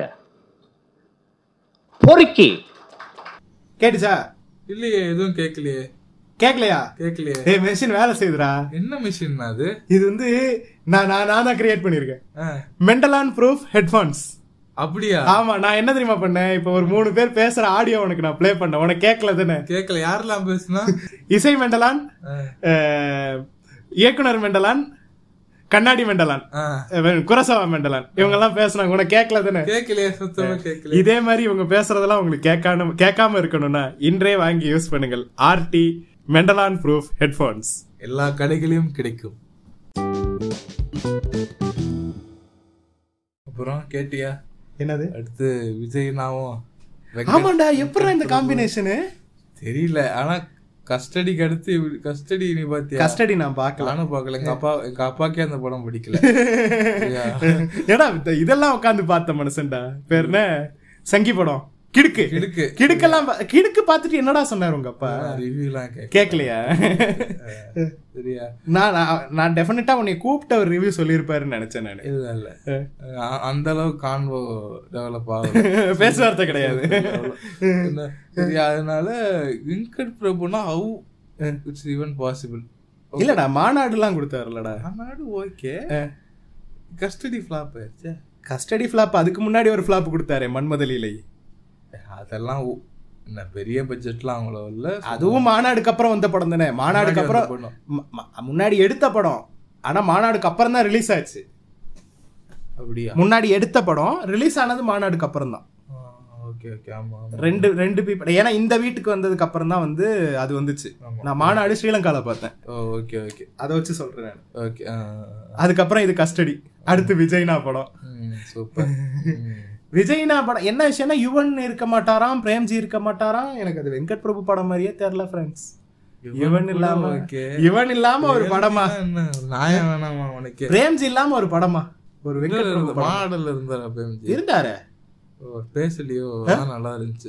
பொறுக்கி கேட்டுச்சா இல்லையே எதுவும் கேட்கலையே கேக்கலையா கேட்கலையே ஏய் மெஷின் வேலை செய்யுதுடா என்ன மிஷின் அது இது வந்து நான் நான் நான் தான் கிரியேட் பண்ணிருக்கேன் ஆ, மெண்டலான் ப்ரூஃப் ஹெட்ஃபோன்ஸ் அப்படியா ஆமா நான் என்ன தெரியுமா பண்ணேன் இப்போ ஒரு மூணு பேர் பேசுற ஆடியோ உனக்கு நான் ப்ளே பண்ணேன் உனக்கு கேட்கல தானே கேட்கல யாரெல்லாம் பேசுனா இசை மெண்டலான் ஆ, அஹ், இயக்குனர் மெண்டலான் கண்ணாடி மெண்டலான் ஆ. அஹ், குரசவா மெண்டலான் இவங்க எல்லாம் பேசுனாங்க உனக்கு கேட்கல தானே கேட்கலையே சுத்தமா கேட்கல இதே மாதிரி இவங்க பேசுறதெல்லாம் உங்களுக்கு கேட்காம கேட்காம இருக்கணும்னா இன்றே வாங்கி யூஸ் பண்ணுங்கள் ஆர்டி மெண்டலான் ப்ரூஃப் ஹெட்ஃபோன்ஸ் எல்லா கடைகளையும் கிடைக்கும் அப்புறம் கேட்டியா என்னது அடுத்து விஜய் நாவும் வெங்கட்- ஆமாண்டா எப்படா இந்த காம்பினேஷனு தெரியல ஆனா கஸ்டடிக்கு அடுத்து கஸ்டடி நீ பாத்தியா கஸ்டடி நான் பார்க்கல நானும் பார்க்கல எங்க அப்பா எங்க அப்பாக்கே அந்த படம் பிடிக்கல சரியா? ஏடா இந்த இதெல்லாம் உட்காந்து பார்த்த மனுஷன்டா பேர் என்ன சங்கி படம் கிடுக்கு கிடுக்கு. கிடுக்கெல்லாம் பா- கிடுக்கு பார்த்துட்டு என்னடா சொன்னாரு உங்க அப்பா ரிவ்யூலாம் கேட்க கேட்கலையா சரியா நான் நான்- நான் டெஃபினட்டா உன்னை கூப்பிட்ட ஒரு ரிவ்யூ சொல்லியிருப்பாருன்னு நினைச்சேன் நான் இல்ல இல்ல அ- அந்த அளவுக்கு கான்வோ டெவலப் ஆகும் பேச்சுவார்த்தை கிடையாது என்ன, சரி அதனால வெங்கட் பிரபுனா ஹவு இட்ஸ் ஈவன் பாசிபிள் இல்லடா மாநாடுலாம் கொடுத்தாருலடா நாடு ஓகே கஸ்டடி ஃபிளாப் ஆயிடுச்சே கஸ்டடி ஃபிளாப் அதுக்கு முன்னாடி ஒரு ஃபிளாப் கொடுத்தாரு மன்மதலீலை அதெல்லாம் ஓ- என்ன பெரிய பட்ஜெட்லாம் அவ்வளோ இல்ல அதுவும் மாநாடுக்கு அப்புறம் வந்த படம் தானே மாநாடுக்கு முன்னாடி அப்புறம் வந்த ம- ம- முன்னாடி எடுத்த படம் ஆனா மாநாடுக்கு அப்புறம் தான் ரிலீஸ் ஆச்சு அப்படியா முன்னாடி எடுத்த படம் ரிலீஸ் ஆனது மாநாடுக்கு அப்புறம் தான் ஓகே ஓகே ஆமா ஆமா ரெண்டு ரெண்டு பீப்பிள் ஏன்னா இந்த வீட்டுக்கு வந்ததுக்கு அப்புறம் தான் வந்து அது வந்துச்சு ஆமா. நான் மாநாடு ஸ்ரீலங்கால பார்த்தேன் ஓ ஓகே ஓகே அதை வச்சு சொல்றேன் நான். ஓகே அதுக்கப்புறம் இது கஸ்டடி அடுத்து விஜய்னா படம் சூப்பர் விஜய்னா படம் என்ன விஷயம்னா யுவன் இருக்க மாட்டாராம் பிரேம்ஜி இருக்க மாட்டாராம் எனக்கு அது வெங்கட் பிரபு படம் மாதிரியே தெரியல ஃப்ரெண்ட்ஸ் யுவன் இல்லாம okay. யுவன் இல்லாம ஒரு படமா என்ன நாயம் வேணாமா உனக்கு பிரேம்ஜி இல்லாம ஒரு படமா ஒரு வெங்கட் பிரபு படம் மாடல் இருந்தார் அப்ப இருந்தாரு ஓ பேசலையோ அதான் நல்லா இருந்துச்சு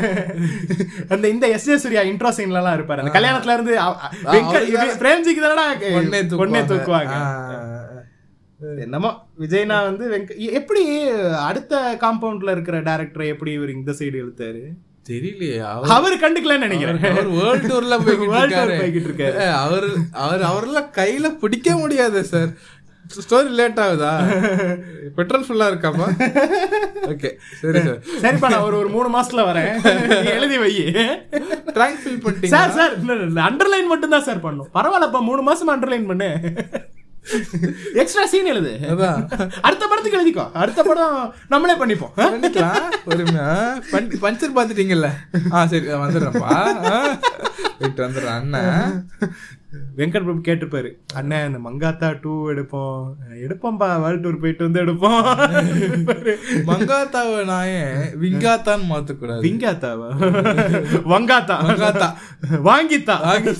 அந்த இந்த எஸ் ஜே சூர்யா இன்ட்ரோ சீன்ல எல்லாம் இருப்பாரு அந்த கல்யாணத்துல இருந்து அவ- அ- வெங்கட் இது பிரேம்ஜிக்கு தானடா பொண்ணே பொண்ணே தூக்குவாங்க. தூக்குவாங்க ஆ, என்னமோ விஜய்னா வந்து வெங்க எப்படி அடுத்த காம்பவுண்ட்ல இருக்கிற டைரக்டரை எப்படி இவர் இந்த சைடு இழுத்தாரு தெரியலையே அவர் அவர் கண்டுக்கலன்னு நினைக்கிறேன் அவர் வேர்ல்ட் டூர்ல போய்கிட்டு World tour இருக்காரு போய்கிட்டு இருக்காரு. ஏ, அவர் அவர் அவரெல்லாம் கையில பிடிக்க முடியாது சார் ஸ்டோரி லேட் ஆகுதா பெட்ரோல் ஃபுல்லா இருக்காமா ஓகே சரி சார் சரிப்பா நான் ஒரு ஒரு மூணு மாசத்துல வரேன் நீ எழுதி வை ட்ராங்க் ஃபில் பண்ணிட்டீங்க சார் சார் அண்டர்லைன் மட்டும் தான் சார் பண்ணும் பரவாயில்லப்பா மூணு மாசம் அண்டர்லைன் பண்ணு எக்ஸ்ட்ரா சீன் எழுது அதான். அடுத்த படத்துக்கு எழுதிக்கோ அடுத்த படம் நம்மளே பண்ணிப்போம் ஆ? பண்ணிக்கலாம் பொறுமையா பஞ்ச- பஞ்சர் பாத்துட்டீங்கல்ல ஆ சரி நான் வந்துடுறேன்ப்பா போயிட்டு வந்துடுறேன் அண்ணன் வெங்கட் பிரபு கேட்டுப்பாரு அண்ணன் இந்த மங்காத்தா டூ எடுப்போம் எடுப்போம்பா வேர்ல்ட் டூர் போயிட்டு வந்து எடுப்போம் மங்காத்தாவை நாயே விங்காத்தான்னு மாத்தக்கூடாது விங்காத்தாவா வங்காத்தா வங்காத்தா. வாங்கித்தா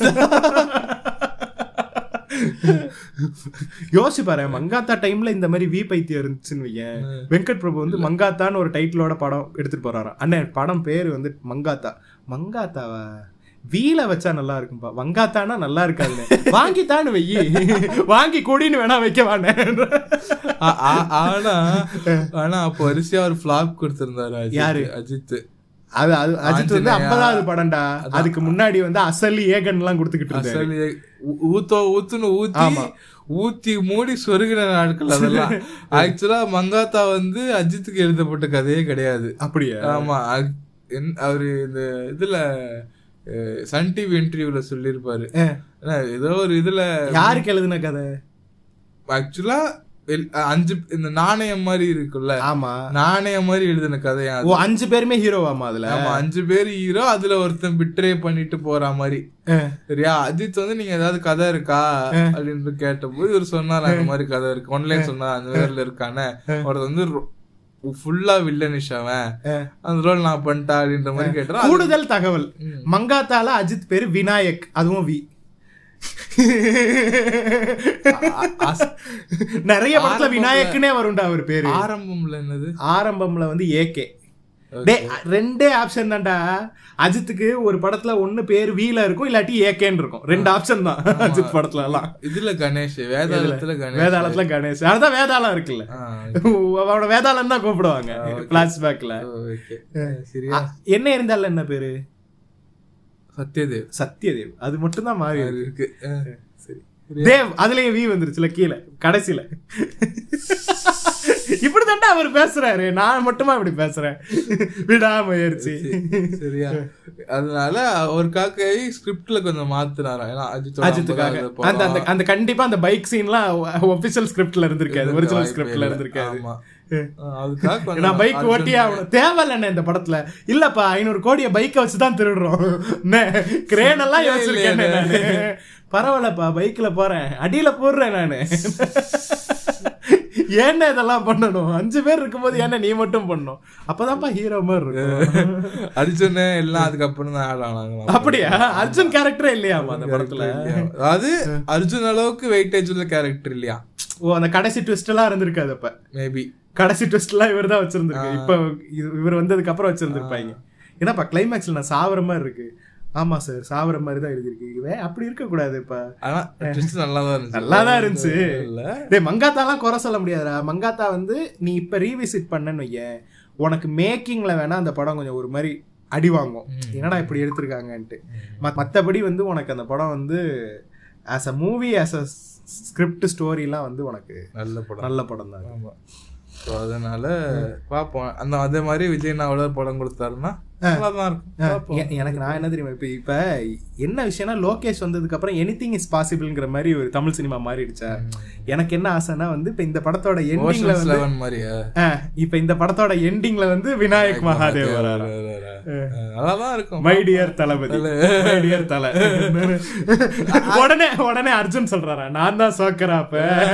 யோசிச்சு பாரு மங்காத்தா டைம்ல இந்த மாதிரி வி பைத்தியம் இருந்துச்சுன்னு வையேன் வெங்கட் பிரபு வந்து மங்காத்தான்னு ஒரு டைட்டிலோட படம் எடுத்துட்டு போறாராம் அண்ணன் படம் பேரு வந்து மங்காத்தா மங்காத்தாவா வீல வச்சா நல்லா இருக்கும்பா வங்காத்தானா நல்லா இருக்காது வாங்கித்தான்னு வெயி வாங்கி கொடின்னு வேணா வைக்க வானே ஆ- ஆ- ஆனா ஆனா அப்போ வரிசையா ஒரு ஃபிளாப் கொடுத்திருந்தாரு அஜித். யாரு? அஜித் அது அது அஜித் வந்து ஆஞ்சநேயா. ஐம்பதாவது படம்டா அதுக்கு முன்னாடி வந்து அசலி ஏகன் எல்லாம் கொடுத்துக்கிட்டு இருந்தாரு அசல் ஊ- ஊத்தோ ஊத்துன்னு ஊத்தி ஆமா. ஊத்தி மூடி சொருகின நாட்கள் அதெல்லாம் ஆக்சுவலா மங்காத்தா வந்து அஜித்துக்கு எழுதப்பட்ட கதையே கிடையாது அப்படியா ஆமா அ- என்- அவரு இந்த இதுல அஹ், சன் டிவி இன்டர்வியூல சொல்லியிருப்பாரு ஏன்னா, ஏதோ ஒரு இதுல யாருக்கு எழுதுன கதை ஆக்சுவலா அஞ்சு இந்த நாணயம் மாதிரி இருக்குல்ல ஆமா நாணயம் மாதிரி எழுதின கதையா அது. ஓ அஞ்சு பேருமே ஹீரோவாமா அதுல ஆமா அஞ்சு பேர் ஹீரோ அதுல ஒருத்தன் பிட்ரே பண்ணிட்டு போற மாதிரி சரியா அஜித் வந்து நீங்க ஏதாவது கதை இருக்கா அப்படின்னு கேட்டபோது இவர் சொன்னார் அந்த மாதிரி கதை இருக்கு ஒன்லைன் சொன்னார் அந்த பேர்ல இருக்கானே ஒருத்தன் வந்து ஃபுல்லா வில்லனிஷ் அவன் அந்த ரோல் நான் பண்ணிட்டா அப்படின்ற மாதிரி கேட்டா கூடுதல் தகவல் மங்காத்தால அஜித் பேரு விநாயக் அதுவும் வி நிறைய படத்துல ஆரம்பம்ல- விநாயக்குனே வரும்டா அவர் பேரு ஆரம்பம்ல என்னது ஆரம்பம்ல வந்து ஏகே டேய் ரெண்டே ஆப்ஷன் தான்டா அஜித்துக்கு ஒரு படத்துல ஒண்ணு பேர் வீல இருக்கும் இல்லாட்டி ஏகேன்னு இருக்கும் ரெண்டு ஆப்ஷன் தான் அஜித் படத்துல எல்லாம் இதுல கணேஷ் வேதாளத்துல கணேஷ் வேதாளத்துல கணேஷ் அதான் வேதாளம் இருக்குல்ல ஆ, அவனோட வேதாளம் தான் கூப்பிடுவாங்க பிளாஷ்பேக்ல ஓகே சரியா என்ன இருந்தாலும் என்ன பேரு சத்யதேவ் சத்யதேவ் அது மட்டும் தான் மாறி அது இருக்கு இருக்கு அஹ், சரி தேவ் அதுலயே வி வந்துருச்சுல கீழே கடைசியில இப்படி அவர் பேசுறாரு நான் மட்டுமா இப்படி பேசுறேன் விடாமுயற்சி சரியா அதனால ஒரு காக்கை ஸ்கிரிப்ட்ல கொஞ்சம் மாத்துனாரா ஏன்னா அஜித் அஜித்துக்காக அந்த அந்த அந்த கண்டிப்பா அந்த பைக் சீன்லாம் ஒபிஷியல் ஸ்கிரிப்ட்ல இருந்திருக்காது ஒரிஜினல் ஸ்கிரிப்ட்ல இருந்திருக்காது ஆமா அதுக்காக கொஞ்சம் நான் பைக் அர்ஜுன் ஓட்டியே ஆகணும் தேவையில்ல இந்த படத்துல இல்லப்பா ஐநூறு கோடிய பைக்கை வச்சுதான் திருடுறோம் கிரேன் எல்லாம் யோசிச்சிருக்கேன் நானு பரவாயில்லப்பா பைக்ல போறேன் அடியில போடுறேன் நானு ஏன்னா இதெல்லாம் பண்ணணும் அஞ்சு பேர் இருக்கும்போது ஏன்னா நீ மட்டும் பண்ணணும் அப்பதான்ப்பா ஹீரோ மாதிரி இருக்கும் அர்ஜுன் எல்லாம் அதுக்கப்புறம் தான் ஆட் ஆனாங்க அப்படியா அர்ஜுன் கேரக்டரே இல்லையாமா அந்த படத்துல அதாவது அர்ஜுன் அளவுக்கு வெயிட்டேஜ் உள்ள கேரக்டர் இல்லையா ஓ அந்த கடைசி ட்விஸ்ட் எல்லாம் இருந்திருக்காது அப்ப மேபி கடைசி ட்விஸ்ட் எல்லாம் இவர் தான் வச்சிருந்திருக்கு இப்ப இது- இவர் வந்ததுக்கு அப்புறம் வச்சிருந்திருப்பாங்க ஏன்னாப்பா கிளைமேக்ஸ்ல நான் சாவற மாதிரி இருக்கு ஆமா சார் சாவற மாதிரி தான் எழுதிருக்கு வே, அப்படி இருக்க கூடாதுப்பா ஆனா twist நல்லாதான் இருந்துச்சு நல்லாதான் இருந்துச்சு இல்ல டேய் மங்காத்தாலாம் குறை சொல்ல முடியாதுடா மங்காத்தா வந்து நீ இப்ப ரீவிசிட் பண்ணன்னு வையேன் உனக்கு மேக்கிங்ல வேணா அந்த படம் கொஞ்சம் ஒரு மாதிரி அடி வாங்கும் என்னடா இப்படி எடுத்திருக்காங்கன்ட்டு மத்- மத்தபடி வந்து உனக்கு அந்த படம் வந்து as a movie as a script ஸ்டோரிலாம் வந்து உனக்கு நல்ல படம் நல்ல படம் தான் ஆமா ஸோ அதனால பார்ப்போம் அந்த அதே மாதிரி விஜய் நாவல படம் கொடுத்தாருன்னா நல்லாதான் இருக்கும் பார்ப்போம். எ- எனக்கு நான் என்ன தெரியுமா இப்ப இப்ப என்ன விஷயம்னா லோகேஷ் வந்ததுக்கு அப்புறம் எனிதிங் இஸ் பாசிபிள்ங்கிற மாதிரி ஒரு தமிழ் சினிமா மாறிடுச்சா எனக்கு என்ன ஆசைன்னா வந்து இப்ப இந்த படத்தோட எண்டிங்ல Ocean's வந்து Eleven மாதிரியா ஆ, இப்ப இந்த படத்தோட எண்டிங்ல வந்து விநாயக் மகாதேவ் வராரு நல்லாதான் இருக்கும் my dear Thalapathy my dear Thala உடனே உடனே அர்ஜுன் சொல்றாரா நான் தான் சோக்கரா அப்ப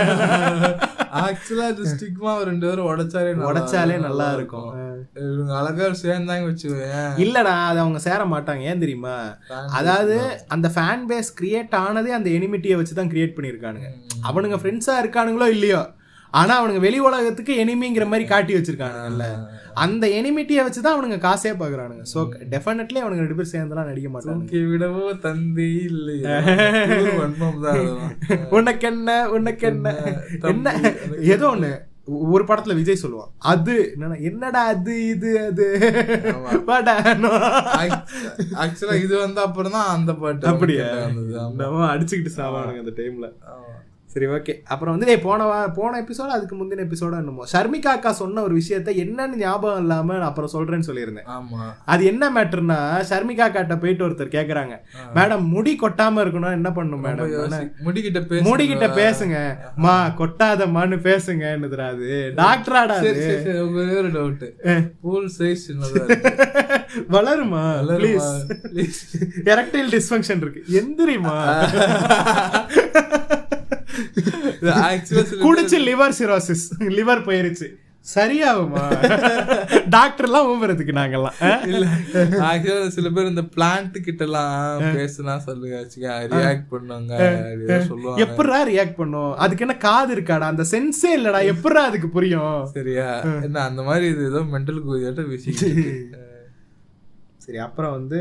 ஆக்சுவலா இது ஸ்டிக்மா ரெண்டு பேரும் உடைச்சாலே நல்லா உடைச்சாலே நல்லா இருக்கும் இவங்க அழகா சேர்ந்தாங்க வச்சுக்கோயேன் இல்லடா அது அவங்க சேர மாட்டாங்க ஏன் தெரியுமா அதாவது அந்த ஃபேன் பேஸ் கிரியேட் ஆனதே அந்த எனிமிட்டியை வச்சு தான் கிரியேட் பண்ணியிருக்கானுங்க அவனுங்க ஃப்ரெண்ட்ஸா இருக்கானுங்களோ இல்லையோ ஆனா அவனுங்க வெளி உலகத்துக்கு எனிமிங்கிற மாதிரி காட்டி வச்சிருக்கானுங்கல்ல அந்த எனிமிட்டியை வச்சு தான் அவனுங்க காசே பாக்குறானுங்க சோ டெஃபினெட்லி அவனுங்க ரெண்டு பேரும் சேர்ந்துலாம் நடிக்க மாட்டானுங்க தூக்கி விடவோ தந்தி இல்லையா ஒரு வன்மம் தான் அதெல்லாம். உனக்கு என்ன உனக்கு என்ன என்ன ஏதோ ஒண்ணு ஒ- ஒரு படத்துல விஜய் சொல்லுவான் அது என்னன்னா, என்னடா அது இது அது வாடா, நோ. ஆக்சுவலா இது வந்து அப்புறம் தான் அந்த பாட்டு அப்படியா வந்தது ஆமா. நம்ம அடிச்சுக்கிட்டு சாவானுங்க அந்த டைம்ல ஆமா. சரி ஓகே அப்புறம் வந்து டேய், போன வா போன எபிசோட அதுக்கு முந்தின எபிசோட என்னமோ ஷர்மிகா அக்கா சொன்ன ஒரு விஷயத்த என்னன்னு ஞாபகம் இல்லாம நான் அப்புறம் சொல்றேன்னு சொல்லியிருந்தேன் ஆமா அது என்ன மேட்டர்னா ஷர்மிகா அக்காட்ட போயிட்டு ஒருத்தர் கேக்குறாங்க மேடம் முடி கொட்டாம இருக்கணும் என்ன பண்ணும் மேடம் யோசி- முடிக்கிட்ட பேசு முடிகிட்ட பேசுங்க மா கொட்டாதம்மான்னு பேசுங்கன்னுதுடா அது டாக்டராடா சரி அது சரி சரி ஒரே ஒரு டவுட் பூல் சைஸ் சின்னதா இருக்கு வளருமா ப்ளீஸ் Please. எரக்டைல் டிஸ்ஃபங்க்ஷன் இருக்கு எந்திரிமா இது actually சில குடிச்சு லிவர் சிரோசிஸ் லிவர் போயிருச்சு சரியாகுமா டாக்டர் எல்லாம் ஊம்புறதுக்கு நாங்கெல்லாம் ஆ? இல்ல ஆக்சுவலா சில பேர் இந்த பிளான்ட் கிட்ட எல்லாம் பேசுனா சொல்லுங்க ரியாக்ட் பண்ணுவாங்க அப்படிதான் சொல்லுவாங்க எப்படிடா ரியாக்ட் பண்ணும் அதுக்கு என்ன காது இருக்காடா அந்த சென்ஸே இல்லடா எப்படிடா அதுக்கு புரியும் சரியா என்ன அந்த மாதிரி இது ஏதோ மென்டல் கூதியாட்ட பேசிக்கிட்டு இருக்கு. சரி அப்புறம் வந்து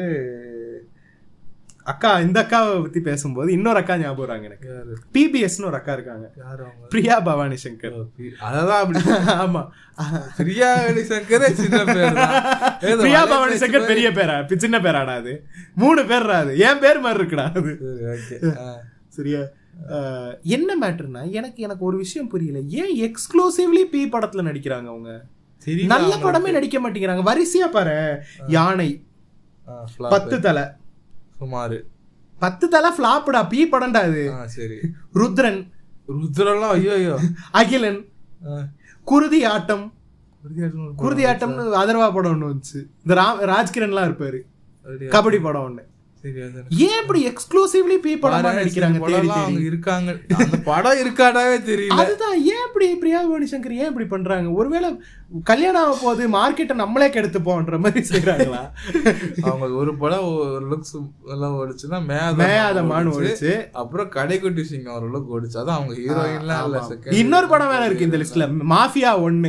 அக்கா இந்த அக்காவை பத்தி பேசும்போது இன்னொரு அக்கா ஞாபகம் வராங்க எனக்கு பிபிஎஸ்னு ஒரு அக்கா இருக்காங்க யாரு அவங்க பிரியா பவானி சங்கர் அததான் அப்படி ஆமா பிரியா சங்கரே சின்ன பேர் தான் ஏதோ பிரியா வலைய பவானி பேசி சங்கர் மாதிரி- பெரிய பேரா பி- சின்ன பேராடா அது மூணு பேர்ரா அது என் பேர் மாதிரி இருக்குடா அது சரி, okay. ஆ. சரியா அஹ், என்ன மேட்டர்னா எனக்கு எனக்கு ஒரு விஷயம் புரியல ஏன் எக்ஸ்க்ளூசிவ்லி பி படத்துல நடிக்கிறாங்க அவங்க தெரியல நல்ல அவங்களுக்கு. படமே நடிக்க மாட்டேங்கிறாங்க வரிசையா பாரு யானை ஆ, flop. பத்து தலை சுமாரு பத்து தலை ஃபிளாப்டா பி படம்டா அது ஆ சரி ருத்ரன் ருத்ரெல்லாம் ஐயோ ஐயோ அகிலன் ஆ. குருதி ஆட்டம் குருதியாட்டம் ஒரு குருதி ஆட்டம்னு அதர்வா படம் ஒண்ணு வந்துச்சு இந்த ரா ராஜ்கிரன்லாம் இருப்பாரு அப்படியா? கபடி படம் ஒண்ணு சரி அதான். ஏன் இப்படி எக்ஸ்க்ளூசிவ்லி பி படமா பாரேன், நடிக்கிறாங்க சில தேடி படம்லாம் தேடி அவங்க இருக்காங்க அந்த படம் இருக்காடாவே தெரியல அதுதான் ஏன் இப்படி பிரியா பவானி சங்கர் ஏன் இப்படி பண்றாங்க ஒருவேளை கல்யாணம் ஆக போகுது மார்க்கெட்டை நம்மளே கெடுத்துப்போன்ற மாதிரி செய்யறாங்களா அவங்க ஒரு படம் ஒரு லுக்ஸ் எல்லாம் ஓடிச்சுன்னா மேயாத மேயாத மான் ஓடிச்சு. அப்புறம் கடைக்குட்டி சிங்கம் ஒரு லுக் ஓடிச்சு அதான் அவங்க ஹீரோயின்லாம் இல்ல செகண்ட் இன்னொரு படம் வேற இருக்கு இந்த லிஸ்ட்ல மாஃபியா ஒண்ணு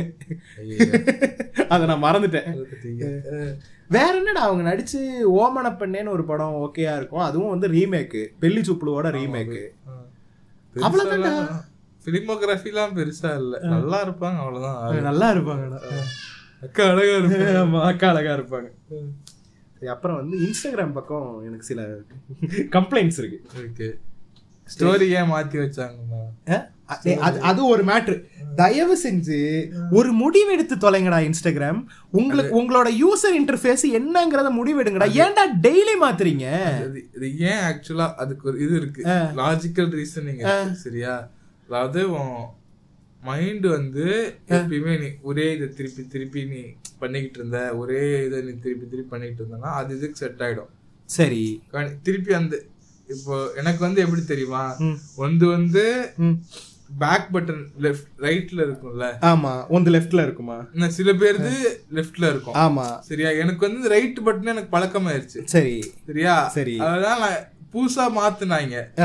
அத நான் மறந்துட்டேன் வேற என்னடா அவங்க நடிச்சு ஓமன பெண்ணேன்னு ஒரு படம் ஓகேயா இருக்கும் அதுவும் வந்து ரீமேக் பெல்லி சுப்புளுவோட ரீமேக் அவ்வளவுதான்டா. பிலிமோகிராஃபிலாம் பெருசா இல்ல நல்லா இருப்பாங்க அவ்வளவுதான் ஆளு. நல்லா இருப்பாங்கடா அக்கா அழகா இருப்பாங்க ஆமா, அக்கா அழகா இருப்பாங்க சரி, அப்புறம் வந்து இன்ஸ்டாகிராம் பக்கம் எனக்கு சில கம்ப்ளைண்ட்ஸ் இருக்கு ஓகே ஸ்டோரி ஏன் மாத்தி வச்சாங்கம்மா அஹ், அது- அது அது ஒரு மேட்ரு தயவு செஞ்சு ஒரு முடிவெடுத்து தொலைங்கடா இன்ஸ்டாகிராம் உங்களுக்கு உங்களோட யூசர் இன்டர்ஃபேஸ் என்னங்கறத முடிவெடுங்கடா ஏன்டா டெய்லி மாத்துறீங்க இது இது ஏன் ஆக்சுவலா அதுக்கு ஒரு இது இருக்கு லாஜிக்கல் ரீசனிங் சரியா அதாவது மைண்ட் வந்து எப்பயுமே நீ ஒரே இதை திருப்பி திருப்பி நீ பண்ணிக்கிட்டு இருந்த ஒரே இதை நீ திருப்பி திருப்பி பண்ணிக்கிட்டு இருந்தனா அது இதுக்கு செட் ஆயிடும் சரி கண்- திருப்பி அந்த இப்போ எனக்கு வந்து எப்படி தெரியுமா ம். ஒன்று வந்து ம். பேக் பட்டன் லெஃப்ட் ரைட்ல இருக்கும்ல ஆமா உந்து லெஃப்ட்ல இருக்குமா இன்னும் சில பேருது லெஃப்ட்ல இருக்கும் ஆமா சரியா எனக்கு வந்து ரைட் பட்டன் எனக்கு பழக்கமாயிருச்சு சரி சரியா சரி. அதனால நான் புதுசா மாத்துனாங்க அஹ்,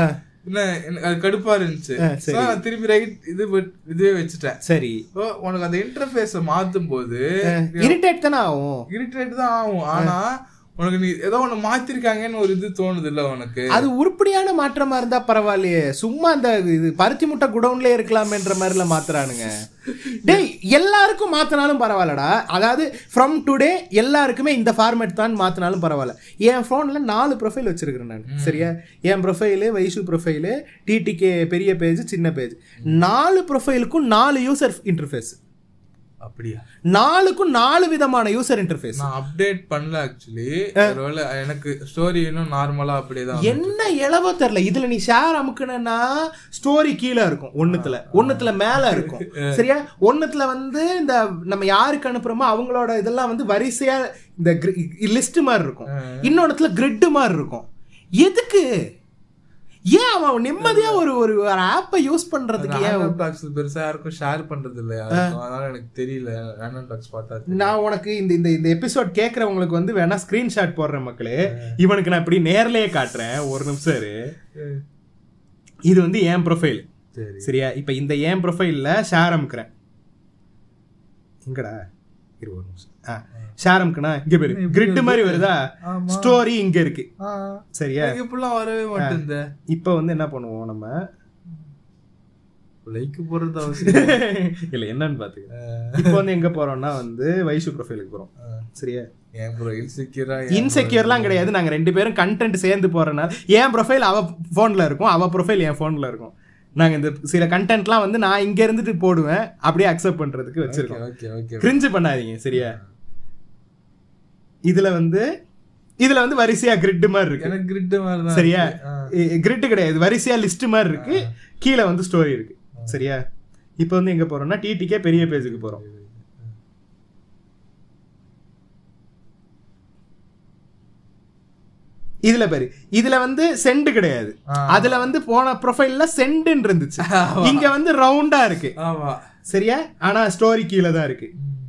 என்ன எனக்கு அது கடுப்பா இருந்துச்சு ஆ, சரி. So, நான் திருப்பி ரைட் இது பட்- இதுவே வச்சுட்டேன் சரி So, உனக்கு அந்த இன்டர்ஃபேஸ மாத்தும் போது இரிட்டேட் தானே ஆகும் இரிட்டேட் தான் ஆகும் ஆனா உனக்கு நீ ஏதோ ஒண்ணு மாத்திருக்காங்கன்னு ஒரு இது தோணுது இல்ல உனக்கு அது உருப்படியான மாற்றமா இருந்தா பரவாயில்லையே சும்மா அந்த இது பருத்தி முட்டை குடவுன்ல இருக்கலாமேன்ற மாதிரில மாத்துறானுங்க டேய் எல்லாருக்கும் மாத்தினாலும் பரவாயில்லடா அதாவது ஃப்ரம் டுடே எல்லாருக்குமே இந்த ஃபார்மேட் தான் மாத்தினாலும் பரவாயில்ல என் ஃபோன்ல நாலு ப்ரொஃபைல் வச்சிருக்கிறேன் நான் சரியா என் ப்ரொஃபைலு வைஷு ப்ரொஃபைலு டிடிகே பெரிய பேஜ் சின்ன பேஜ் நாலு ப்ரொஃபைலுக்கும் நாலு யூசர் இன்டர்ஃபேஸ் அப்படியா நாலுக்கும் நாலு விதமான யூசர் இன்டர்ஃபேஸ் நான் அப்டேட் பண்ணல ஆக்சுவலி ஒருவேளை எனக்கு ஸ்டோரி இன்னும் நார்மலா அப்படியே தான் என்ன இளவோ தெரியல இதுல நீ ஷேர் அமுக்குனா ஸ்டோரி கீழே இருக்கும் ஒண்ணுத்துல ஒண்ணுத்துல மேல இருக்கும் சரியா ஒண்ணுத்துல வந்து இந்த நம்ம யாருக்கு அனுப்புறோமோ அவங்களோட இதெல்லாம் வந்து வரிசையா இந்த லிஸ்ட் மாதிரி இருக்கும் இன்னொன்னுத்துல கிரிட் மாதிரி இருக்கும் எதுக்கு ஏன் அவன் நிம்மதியா ஒரு ஒரு ஆப்பை யூஸ் பண்றதுக்கு ஏன் ரேண்டம் டாக்ஸ் பெருசா யாருக்கும் ஷேர் பண்றது இல்ல யாருக்கும் அதனால எனக்கு தெரியல ரேண்டம் டாக்ஸ் பார்த்தா தெரியும். நான் உனக்கு இந்த இந்த இந்த எபிசோட் கேக்குறவங்களுக்கு வந்து வேணா ஸ்கிரீன்ஷாட் போடுறேன் மக்களே இவனுக்கு நான் இப்படி நேர்லயே காட்டுறேன் ஒரு நிமிஷம் இரு இது வந்து என் ப்ரொஃபைல் சரி சரியா இப்ப இந்த என் ப்ரொஃபைல்ல ஷேர் அமுக்குறேன் எங்கடா இரு ஒரு நிமிஷம் ஆ ஷேர் அமுக்குனா இங்க பேரு கிரிட் மாதிரி வருதா ஆமா. ஸ்டோரி இங்க இருக்கு ஆ, சரியா எனக்கு இப்படிலாம் வரவே மாட்டேங்குது இப்ப வந்து என்ன பண்ணுவோம் நம்ம லைக் போடுறது அவசியம் இல்ல என்னன்னு பாத்துக்க இப்போ வந்து எங்க போறோம்னா வந்து வைஷு ப்ரொஃபைலுக்கு போறோம் சரியா ஏன் ப்ரோ இன்செக்யூரா இன்செக்யூர்லாம் கிடையாது நாங்க ரெண்டு பேரும் கண்டென்ட் சேர்ந்து போறனால என் ப்ரொஃபைல் அவ போன்ல இருக்கும் அவ ப்ரொஃபைல் என் போன்ல இருக்கும் நாங்க இந்த சில கண்டென்ட்லாம் வந்து நான் இங்க இருந்துட்டு போடுவேன் அப்படியே அக்செப்ட் பண்றதுக்கு வச்சிருக்கோம் ஓகே ஓகே கிரிஞ்சு பண்ணாதீங்க சரியா இதுல வந்து இதுல வந்து வரிசையா கிரிட் மாதிரி இருக்கு எனக்கு கிரிட் மாதிரி தான் சரியா இருக்கு. ஆ. கிரிட் கிடையாது வரிசையா லிஸ்ட் மாதிரி இருக்கு கீழே வந்து ஸ்டோரி இருக்கு சரியா இப்போ வந்து எங்க போறோம்னா டிடிக்கே பெரிய பேஜுக்கு போறோம் இதுல பாரு இதுல வந்து சென்ட் கிடையாது ஆ. அதுல வந்து போன ப்ரொஃபைல்ல சென்ட்னு இருந்துச்சு இங்க வந்து ரவுண்டா இருக்கு ஆமா சரியா ஆனா ஸ்டோரி கீழே தான் இருக்கு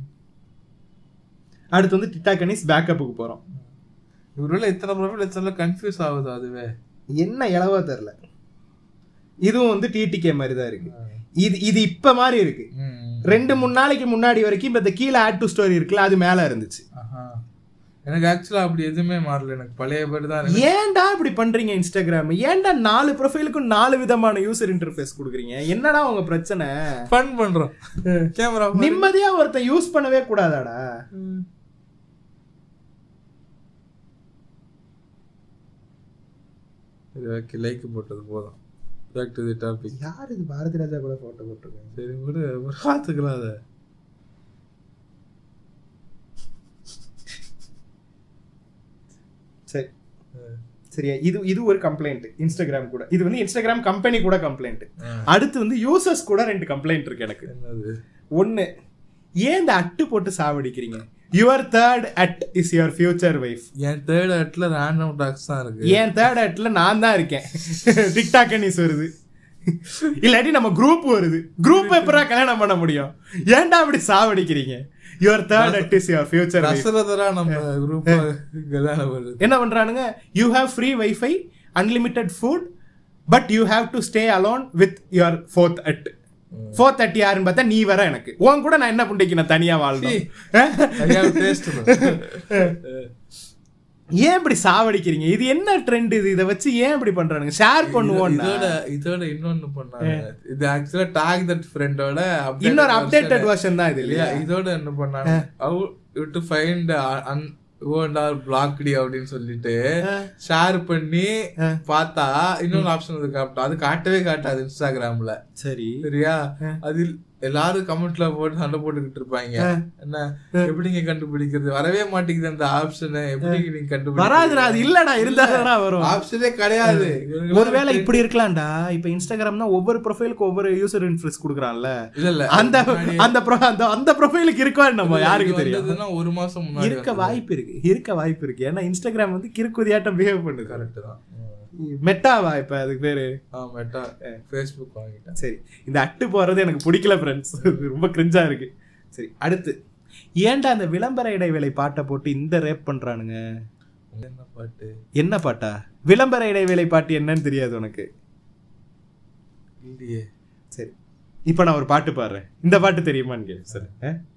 அடுத்து வந்து டிட்டா கனிஸ் பேக்கப்புக்கு போறோம் இவரோட இத்தனை ப்ரொஃபைல் வச்சால கன்ஃபியூஸ் ஆகுது அதுவே என்ன இளவா தெரியல இதுவும் வந்து டிடிகே மாதிரி தான் இருக்கு இது இது இப்ப மாதிரி இருக்கு ம். ரெண்டு மூணு நாளைக்கு முன்னாடி வரைக்கும் இப்ப இந்த கீழே ஆட் டு ஸ்டோரி இருக்குல்ல அது மேல இருந்துச்சு ஆஹா. எனக்கு ஆக்சுவலா அப்படி எதுவுமே மாறல எனக்கு பழைய படி தான் இருக்கு ஏன்டா இப்படி பண்றீங்க இன்ஸ்டாகிராம் ஏன்டா நாலு ப்ரொஃபைலுக்கும் நாலு விதமான யூசர் இன்டர்ஃபேஸ் கொடுக்குறீங்க என்னடா உங்க பிரச்சனை ஃபன் பண்றோம் கேமரா நிம்மதியா ஒருத்தன் யூஸ் பண்ணவே கூடாதாடா சரி ஓகே லைக் போட்டது போதும் பேக் டு தி டாபிக் யார் இது பாரதி ராஜா கூட போட்டோ போட்டிருக்காங்க சரி விடு பார்த்துக்கலாம் அதை சரி சரியா இது இது ஒரு கம்ப்ளைண்ட் இன்ஸ்டாகிராம் கூட இது வந்து இன்ஸ்டாகிராம் கம்பெனி கூட கம்ப்ளைண்ட் அடுத்து வந்து யூசர்ஸ் கூட ரெண்டு கம்ப்ளைண்ட் இருக்கு எனக்கு என்னது ஒன்னு ஏன் இந்த அட்டு போட்டு சாவடிக்கிறீங்க your third ad is your future wife என் தேர்ட் அட்ல ரேண்டம் டாக்ஸ் தான் இருக்கு என் தேர்ட் அட்ல நான் தான் இருக்கேன் டிக்டாக் நியூஸ் வருது இல்லாட்டி நம்ம குரூப் வருது குரூப் எப்பரா கல்யாணம் பண்ண முடியும் ஏன்டா அப்படி சாவடிக்கிறீங்க your third ad is your future wife ரசரதரா நம்ம குரூப் கல்யாணம் வருது என்ன பண்றானுங்க you have free wifi unlimited food but you have to stay alone with your fourth ad fourth ad யாருன்னு பார்த்தா நீ வர எனக்கு உன் கூட நான் என்ன பண்ணிக்கு நான் தனியா வாழ்ந்தேன் I have taste bro. ஏன் இப்படி சாவடிக்கிறீங்க இது என்ன ட்ரெண்ட் இது இதை வச்சு ஏன் இப்படி பண்றானுங்க ஷேர் பண்ணுவோம் இதோட இதோட இன்னொன்னு பண்ணாங்க இது ஆக்சுவலா டாக் தட் ஃப்ரெண்டோட இன்னொரு அப்டேட்டட் வெர்ஷன் தான் இது இல்லையா இல்லையா இதோட என்ன பண்ணாங்க how you to find unknown are blocked அப்படின்னு சொல்லிட்டு ஷேர் பண்ணி பார்த்தா இன்னொரு ஆப்ஷன் அது காட்டும் அது காட்டவே காட்டாது இன்ஸ்டாகிராம்ல சரி சரியா அதில் எல்லாரும் கமெண்ட்ல போட்டு சண்டை போட்டுக்கிட்டு இருப்பாங்க என்ன எப்படிங்க கண்டுபிடிக்கிறது வரவே மாட்டேங்குது அந்த ஆப்ஷன் எப்படி நீங்க கண்டுபிடிக்கிறது வராதுடா அது இல்லடா இருந்தா வரும் ஆப்ஷனே கிடையாது இவனுங்கெல்லாம் ஒருவேளை இப்படி இருக்கலாம்டா இப்ப இன்ஸ்டாகிராம்னா ஒவ்வொரு ப்ரொஃபைலுக்கு ஒவ்வொரு யூசர் இன்ஃபுளுஸ் குடுக்குறான்ல இல்ல இல்ல அந்த அந்த pro- அந்த அந்த ப்ரொஃபைலுக்கு இருக்கா நம்ம யாருக்கு இது தெரியும் வந்ததுன்னா ஒரு மாசம் முன்னாடி இருக்க வாய்ப்பு இருக்கு இருக்க வாய்ப்பு இருக்கு ஏன்னா இன்ஸ்டாகிராம் வந்து கிறுக்குதியாட்டம் பிஹேவ் பண்ணுது கரெக்ட் தான் மெட்டாவா இப்ப அதுக்கு பேரு ஆ மெட்டா ஃபேஸ்புக் வாங்கிட்டேன் சரி இந்த அட்டு போறது எனக்கு பிடிக்கல ஃப்ரெண்ட்ஸ் ரொம்ப கிரிஞ்சா இருக்கு சரி அடுத்து ஏன்டா அந்த விளம்பர இடைவேளை பாட்டை போட்டு இந்த ரேப் பண்றானுங்க என்ன பாட்டு என்ன பாட்டா விளம்பர இடைவேளை பாட்டு என்னன்னு தெரியாது உனக்கு இல்லையே சரி இப்போ நான் ஒரு பாட்டு பாடுறேன் இந்த பாட்டு தெரியுமான்னு கேளு சார்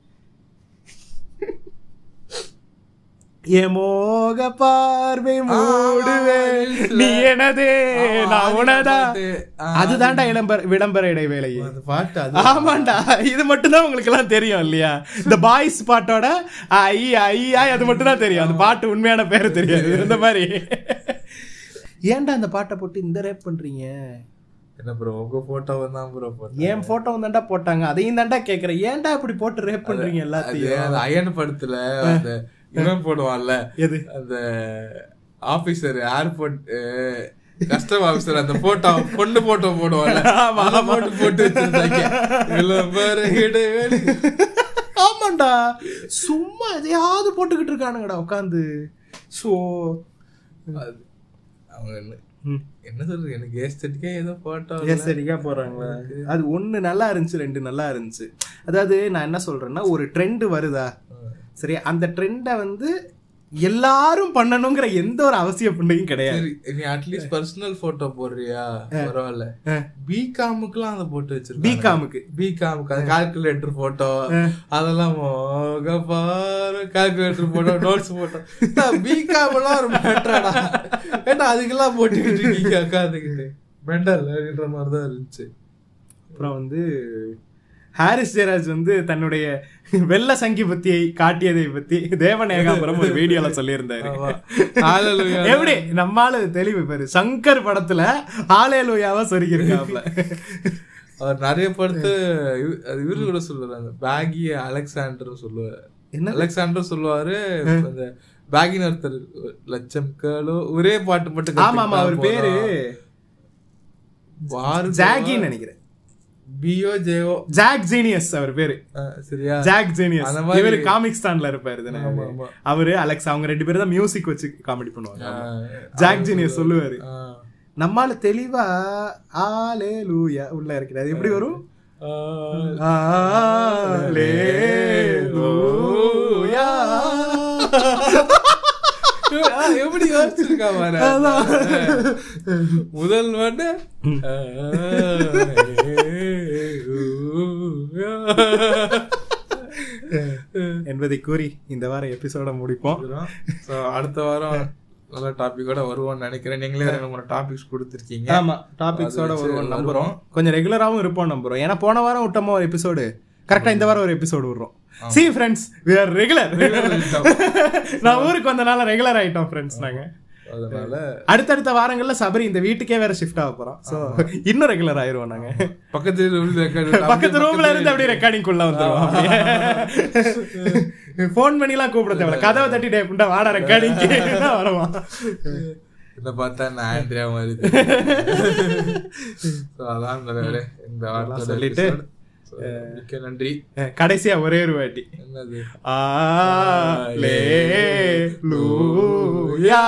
எமோக பார்வை மூடுவேன் நீ எனதே நான் உனதா அதுதான்டா விளம்பர விளம்பர இடைவேளை அந்த பாட்டு அது ஆமாண்டா இது மட்டும் தான் உங்களுக்கு எல்லாம் தெரியும் இல்லையா இந்த பாய்ஸ் பாட்டோட ஐ ஐ ஐ அது மட்டும் தான் தெரியும் அந்த பாட்டு உண்மையான பேரு தெரியாது இந்த மாதிரி ஏன்டா அந்த பாட்டை போட்டு இந்த ரேப் பண்றீங்க என்ன ப்ரோ உங்க போட்டோ தான் ப்ரோ போட்டேன் என் போட்டோ தான்டா போட்டாங்க அதையும் தான்டா கேக்குறேன் ஏன்டா இப்படி போட்டு ரேப் பண்றீங்க அது எல்லாத்தையும் அந்த அயன் படத்துல அந்த இவன் போடுவான்ல எது அந்த ஆபீசர் ஏர்போர்ட் கஸ்டம் ஆபீசர் அந்த போட்டோ பொண்ணு போட்டோ போடுவான்ல ஆமா, அந்த ஆமா. போட்டு போட்டு வச்சிருந்தாங்க விளம்பர இடைவேளை ஆமாண்டா சும்மா எதையாவது போட்டுக்கிட்டு இருக்கானுங்கடா உட்காந்து சோ அது- அவங்க என்ன என்ன சொல்றது எனக்கு ஏஸ்தட்டிக்கா ஏதோ போட்டோ சரிக்கா போறாங்களா அது ஒண்ணு நல்லா இருந்துச்சு ரெண்டு நல்லா இருந்துச்சு அதாவது நான் என்ன சொல்றேன்னா ஒரு ட்ரெண்ட் வருதா சரி அந்த ட்ரெண்டை வந்து எல்லாரும் பண்ணணுங்கிற எந்த ஒரு அவசிய புண்டையும் கிடையாது சரி நீ அட்லீஸ்ட் பர்சனல் போட்டோ போடுறியா பரவாயில்ல பிகாமுக்குலாம் அதை போட்டு வச்சிருக்க பிகாமுக்கு பிகாமுக்கு அது கால்குலேட்டர் போட்டோ அதெல்லாம் மோக பாரு calculator photo notes photo B com எல்லாம் ஒரு மேட்டராடா ஏன்னா அதுக்கெல்லாம் போட்டுக்கிட்டு இருக்கீங்க உட்காந்துக்கிட்டு மெண்டல் அப்படின்ற மாதிரி தான் இருந்துச்சு அப்புறம் வந்து ஹாரிஸ் ஜெயராஜ் வந்து தன்னுடைய வெள்ள சங்கி பத்தியை காட்டியதை பத்தி தேவன் ஏகாபுரம் ஒரு வீடியோல சொல்லியிருந்தாரு ஆமா. Hallelujah. எப்படி நம்மால தெளிவு பாரு சங்கர் படத்துல ஆலேலுயாவா சொருகிருக்காப்ல அவர் நிறைய படத்து இவ- அது இவரு கூட சொல்லுவாரு அந்த பேகி அலெக்சாண்டர் சொல்லுவாரு என்ன? அலெக்சாண்டர் சொல்லுவாரு அந்த பேகின் ஒருத்தர் லட்சம் கேளோ ஒரே பாட்டு மட்டும் ஆமா ஆமா அவர் பேரு ஜாகின்னு நினைக்கிறேன் பியோ ஜேஓ ஜாக் ஜீனியஸ் அவர் பேரு சரியா ஜாக் ஜீனியஸ் அந்த மாதிரி- இவரு காமிக் ஸ்டான்ல இருப்பாரு தானே ஆமா, அவரு. ஆமா. அவரு அலெக்ஸ் அவங்க ரெண்டு பேரும் தான் மியூசிக் வச்சு காமெடி பண்ணுவாங்க ஆ, ஜாக் ஜீனியஸ் சொல்லுவாரு ஆ. நம்மால தெளிவா ஆலே லூயா உள்ள இருக்கிறாரு எப்படி வரும் ஆ, Hallelujah. ஆ, எப்படி யோசிச்சிருக்கா பாரு முதல் வந்து என்பதை கூறி இந்த வாரம் எபிசோட முடிப்போம் So, அடுத்த வாரம் நல்ல டாபிக்கோட வருவோம்னு நினைக்கிறேன் நீங்களே ரெண்டு மூணு டாபிக்ஸ் கொடுத்துருக்கீங்க ஆமா டாபிக்ஸோட அது வச்சு வருவோம் நம்புறோம் வருவோம். கொஞ்சம் ரெகுலராகவும் இருப்போம் நம்புறோம் ஏன்னா போன வாரம் விட்டோமா ஒரு எபிசோடு கரெக்டா இந்த வாரம் ஒரு எபிசோடு விடுறோம் see friends we are regular நான் ஊருக்கு வந்தனால ரெகுலர் ஆயிட்டோம் ஃப்ரெண்ட்ஸ் நாங்க அதனால அடுத்தடுத்த வாரங்கள்ல சபரி இந்த வீட்டுக்கே வேற ஷிஃப்ட் ஆக போறோம் சோ இன்னும் ரெகுலர் ஆயிருவோம் நாங்க பக்கத்து room ல இருக்க- பக்கத்து ரூம்ல இருந்து அப்படியே ரெக்கார்டிங் குள்ள வந்துருவோம் ஃபோன் பண்ணி எல்லாம் கூப்பிட தேவையில்ல கதவை தட்டி டே புண்டா வாடா ரெக்கார்டிங் வருவான் இத பார்த்தா நான் ஆண்ட்ரியா மாதிரி தெரியுது. So, அதான் தலைவரே. இந்த வாரத்தோட சொல்லிட்டு, episode. So, மிக்க நன்றி கடைசியா ஒரே ஒரு வாட்டி என்னது ஆ லே லூயா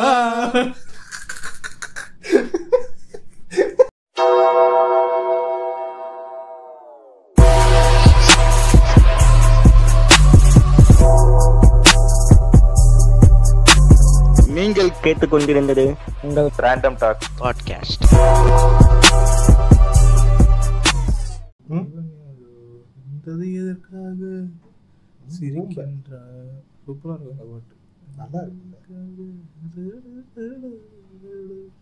நீங்கள் கேட்டுக்கொண்டிருந்தது உங்கள் ரேண்டம் டாக் பாட்காஸ்ட் வந்தது எதற்காக சிரிக்கின்றார் சூப்பரா இருக்கும் அந்த பாட்டு நல்லா இருக்கு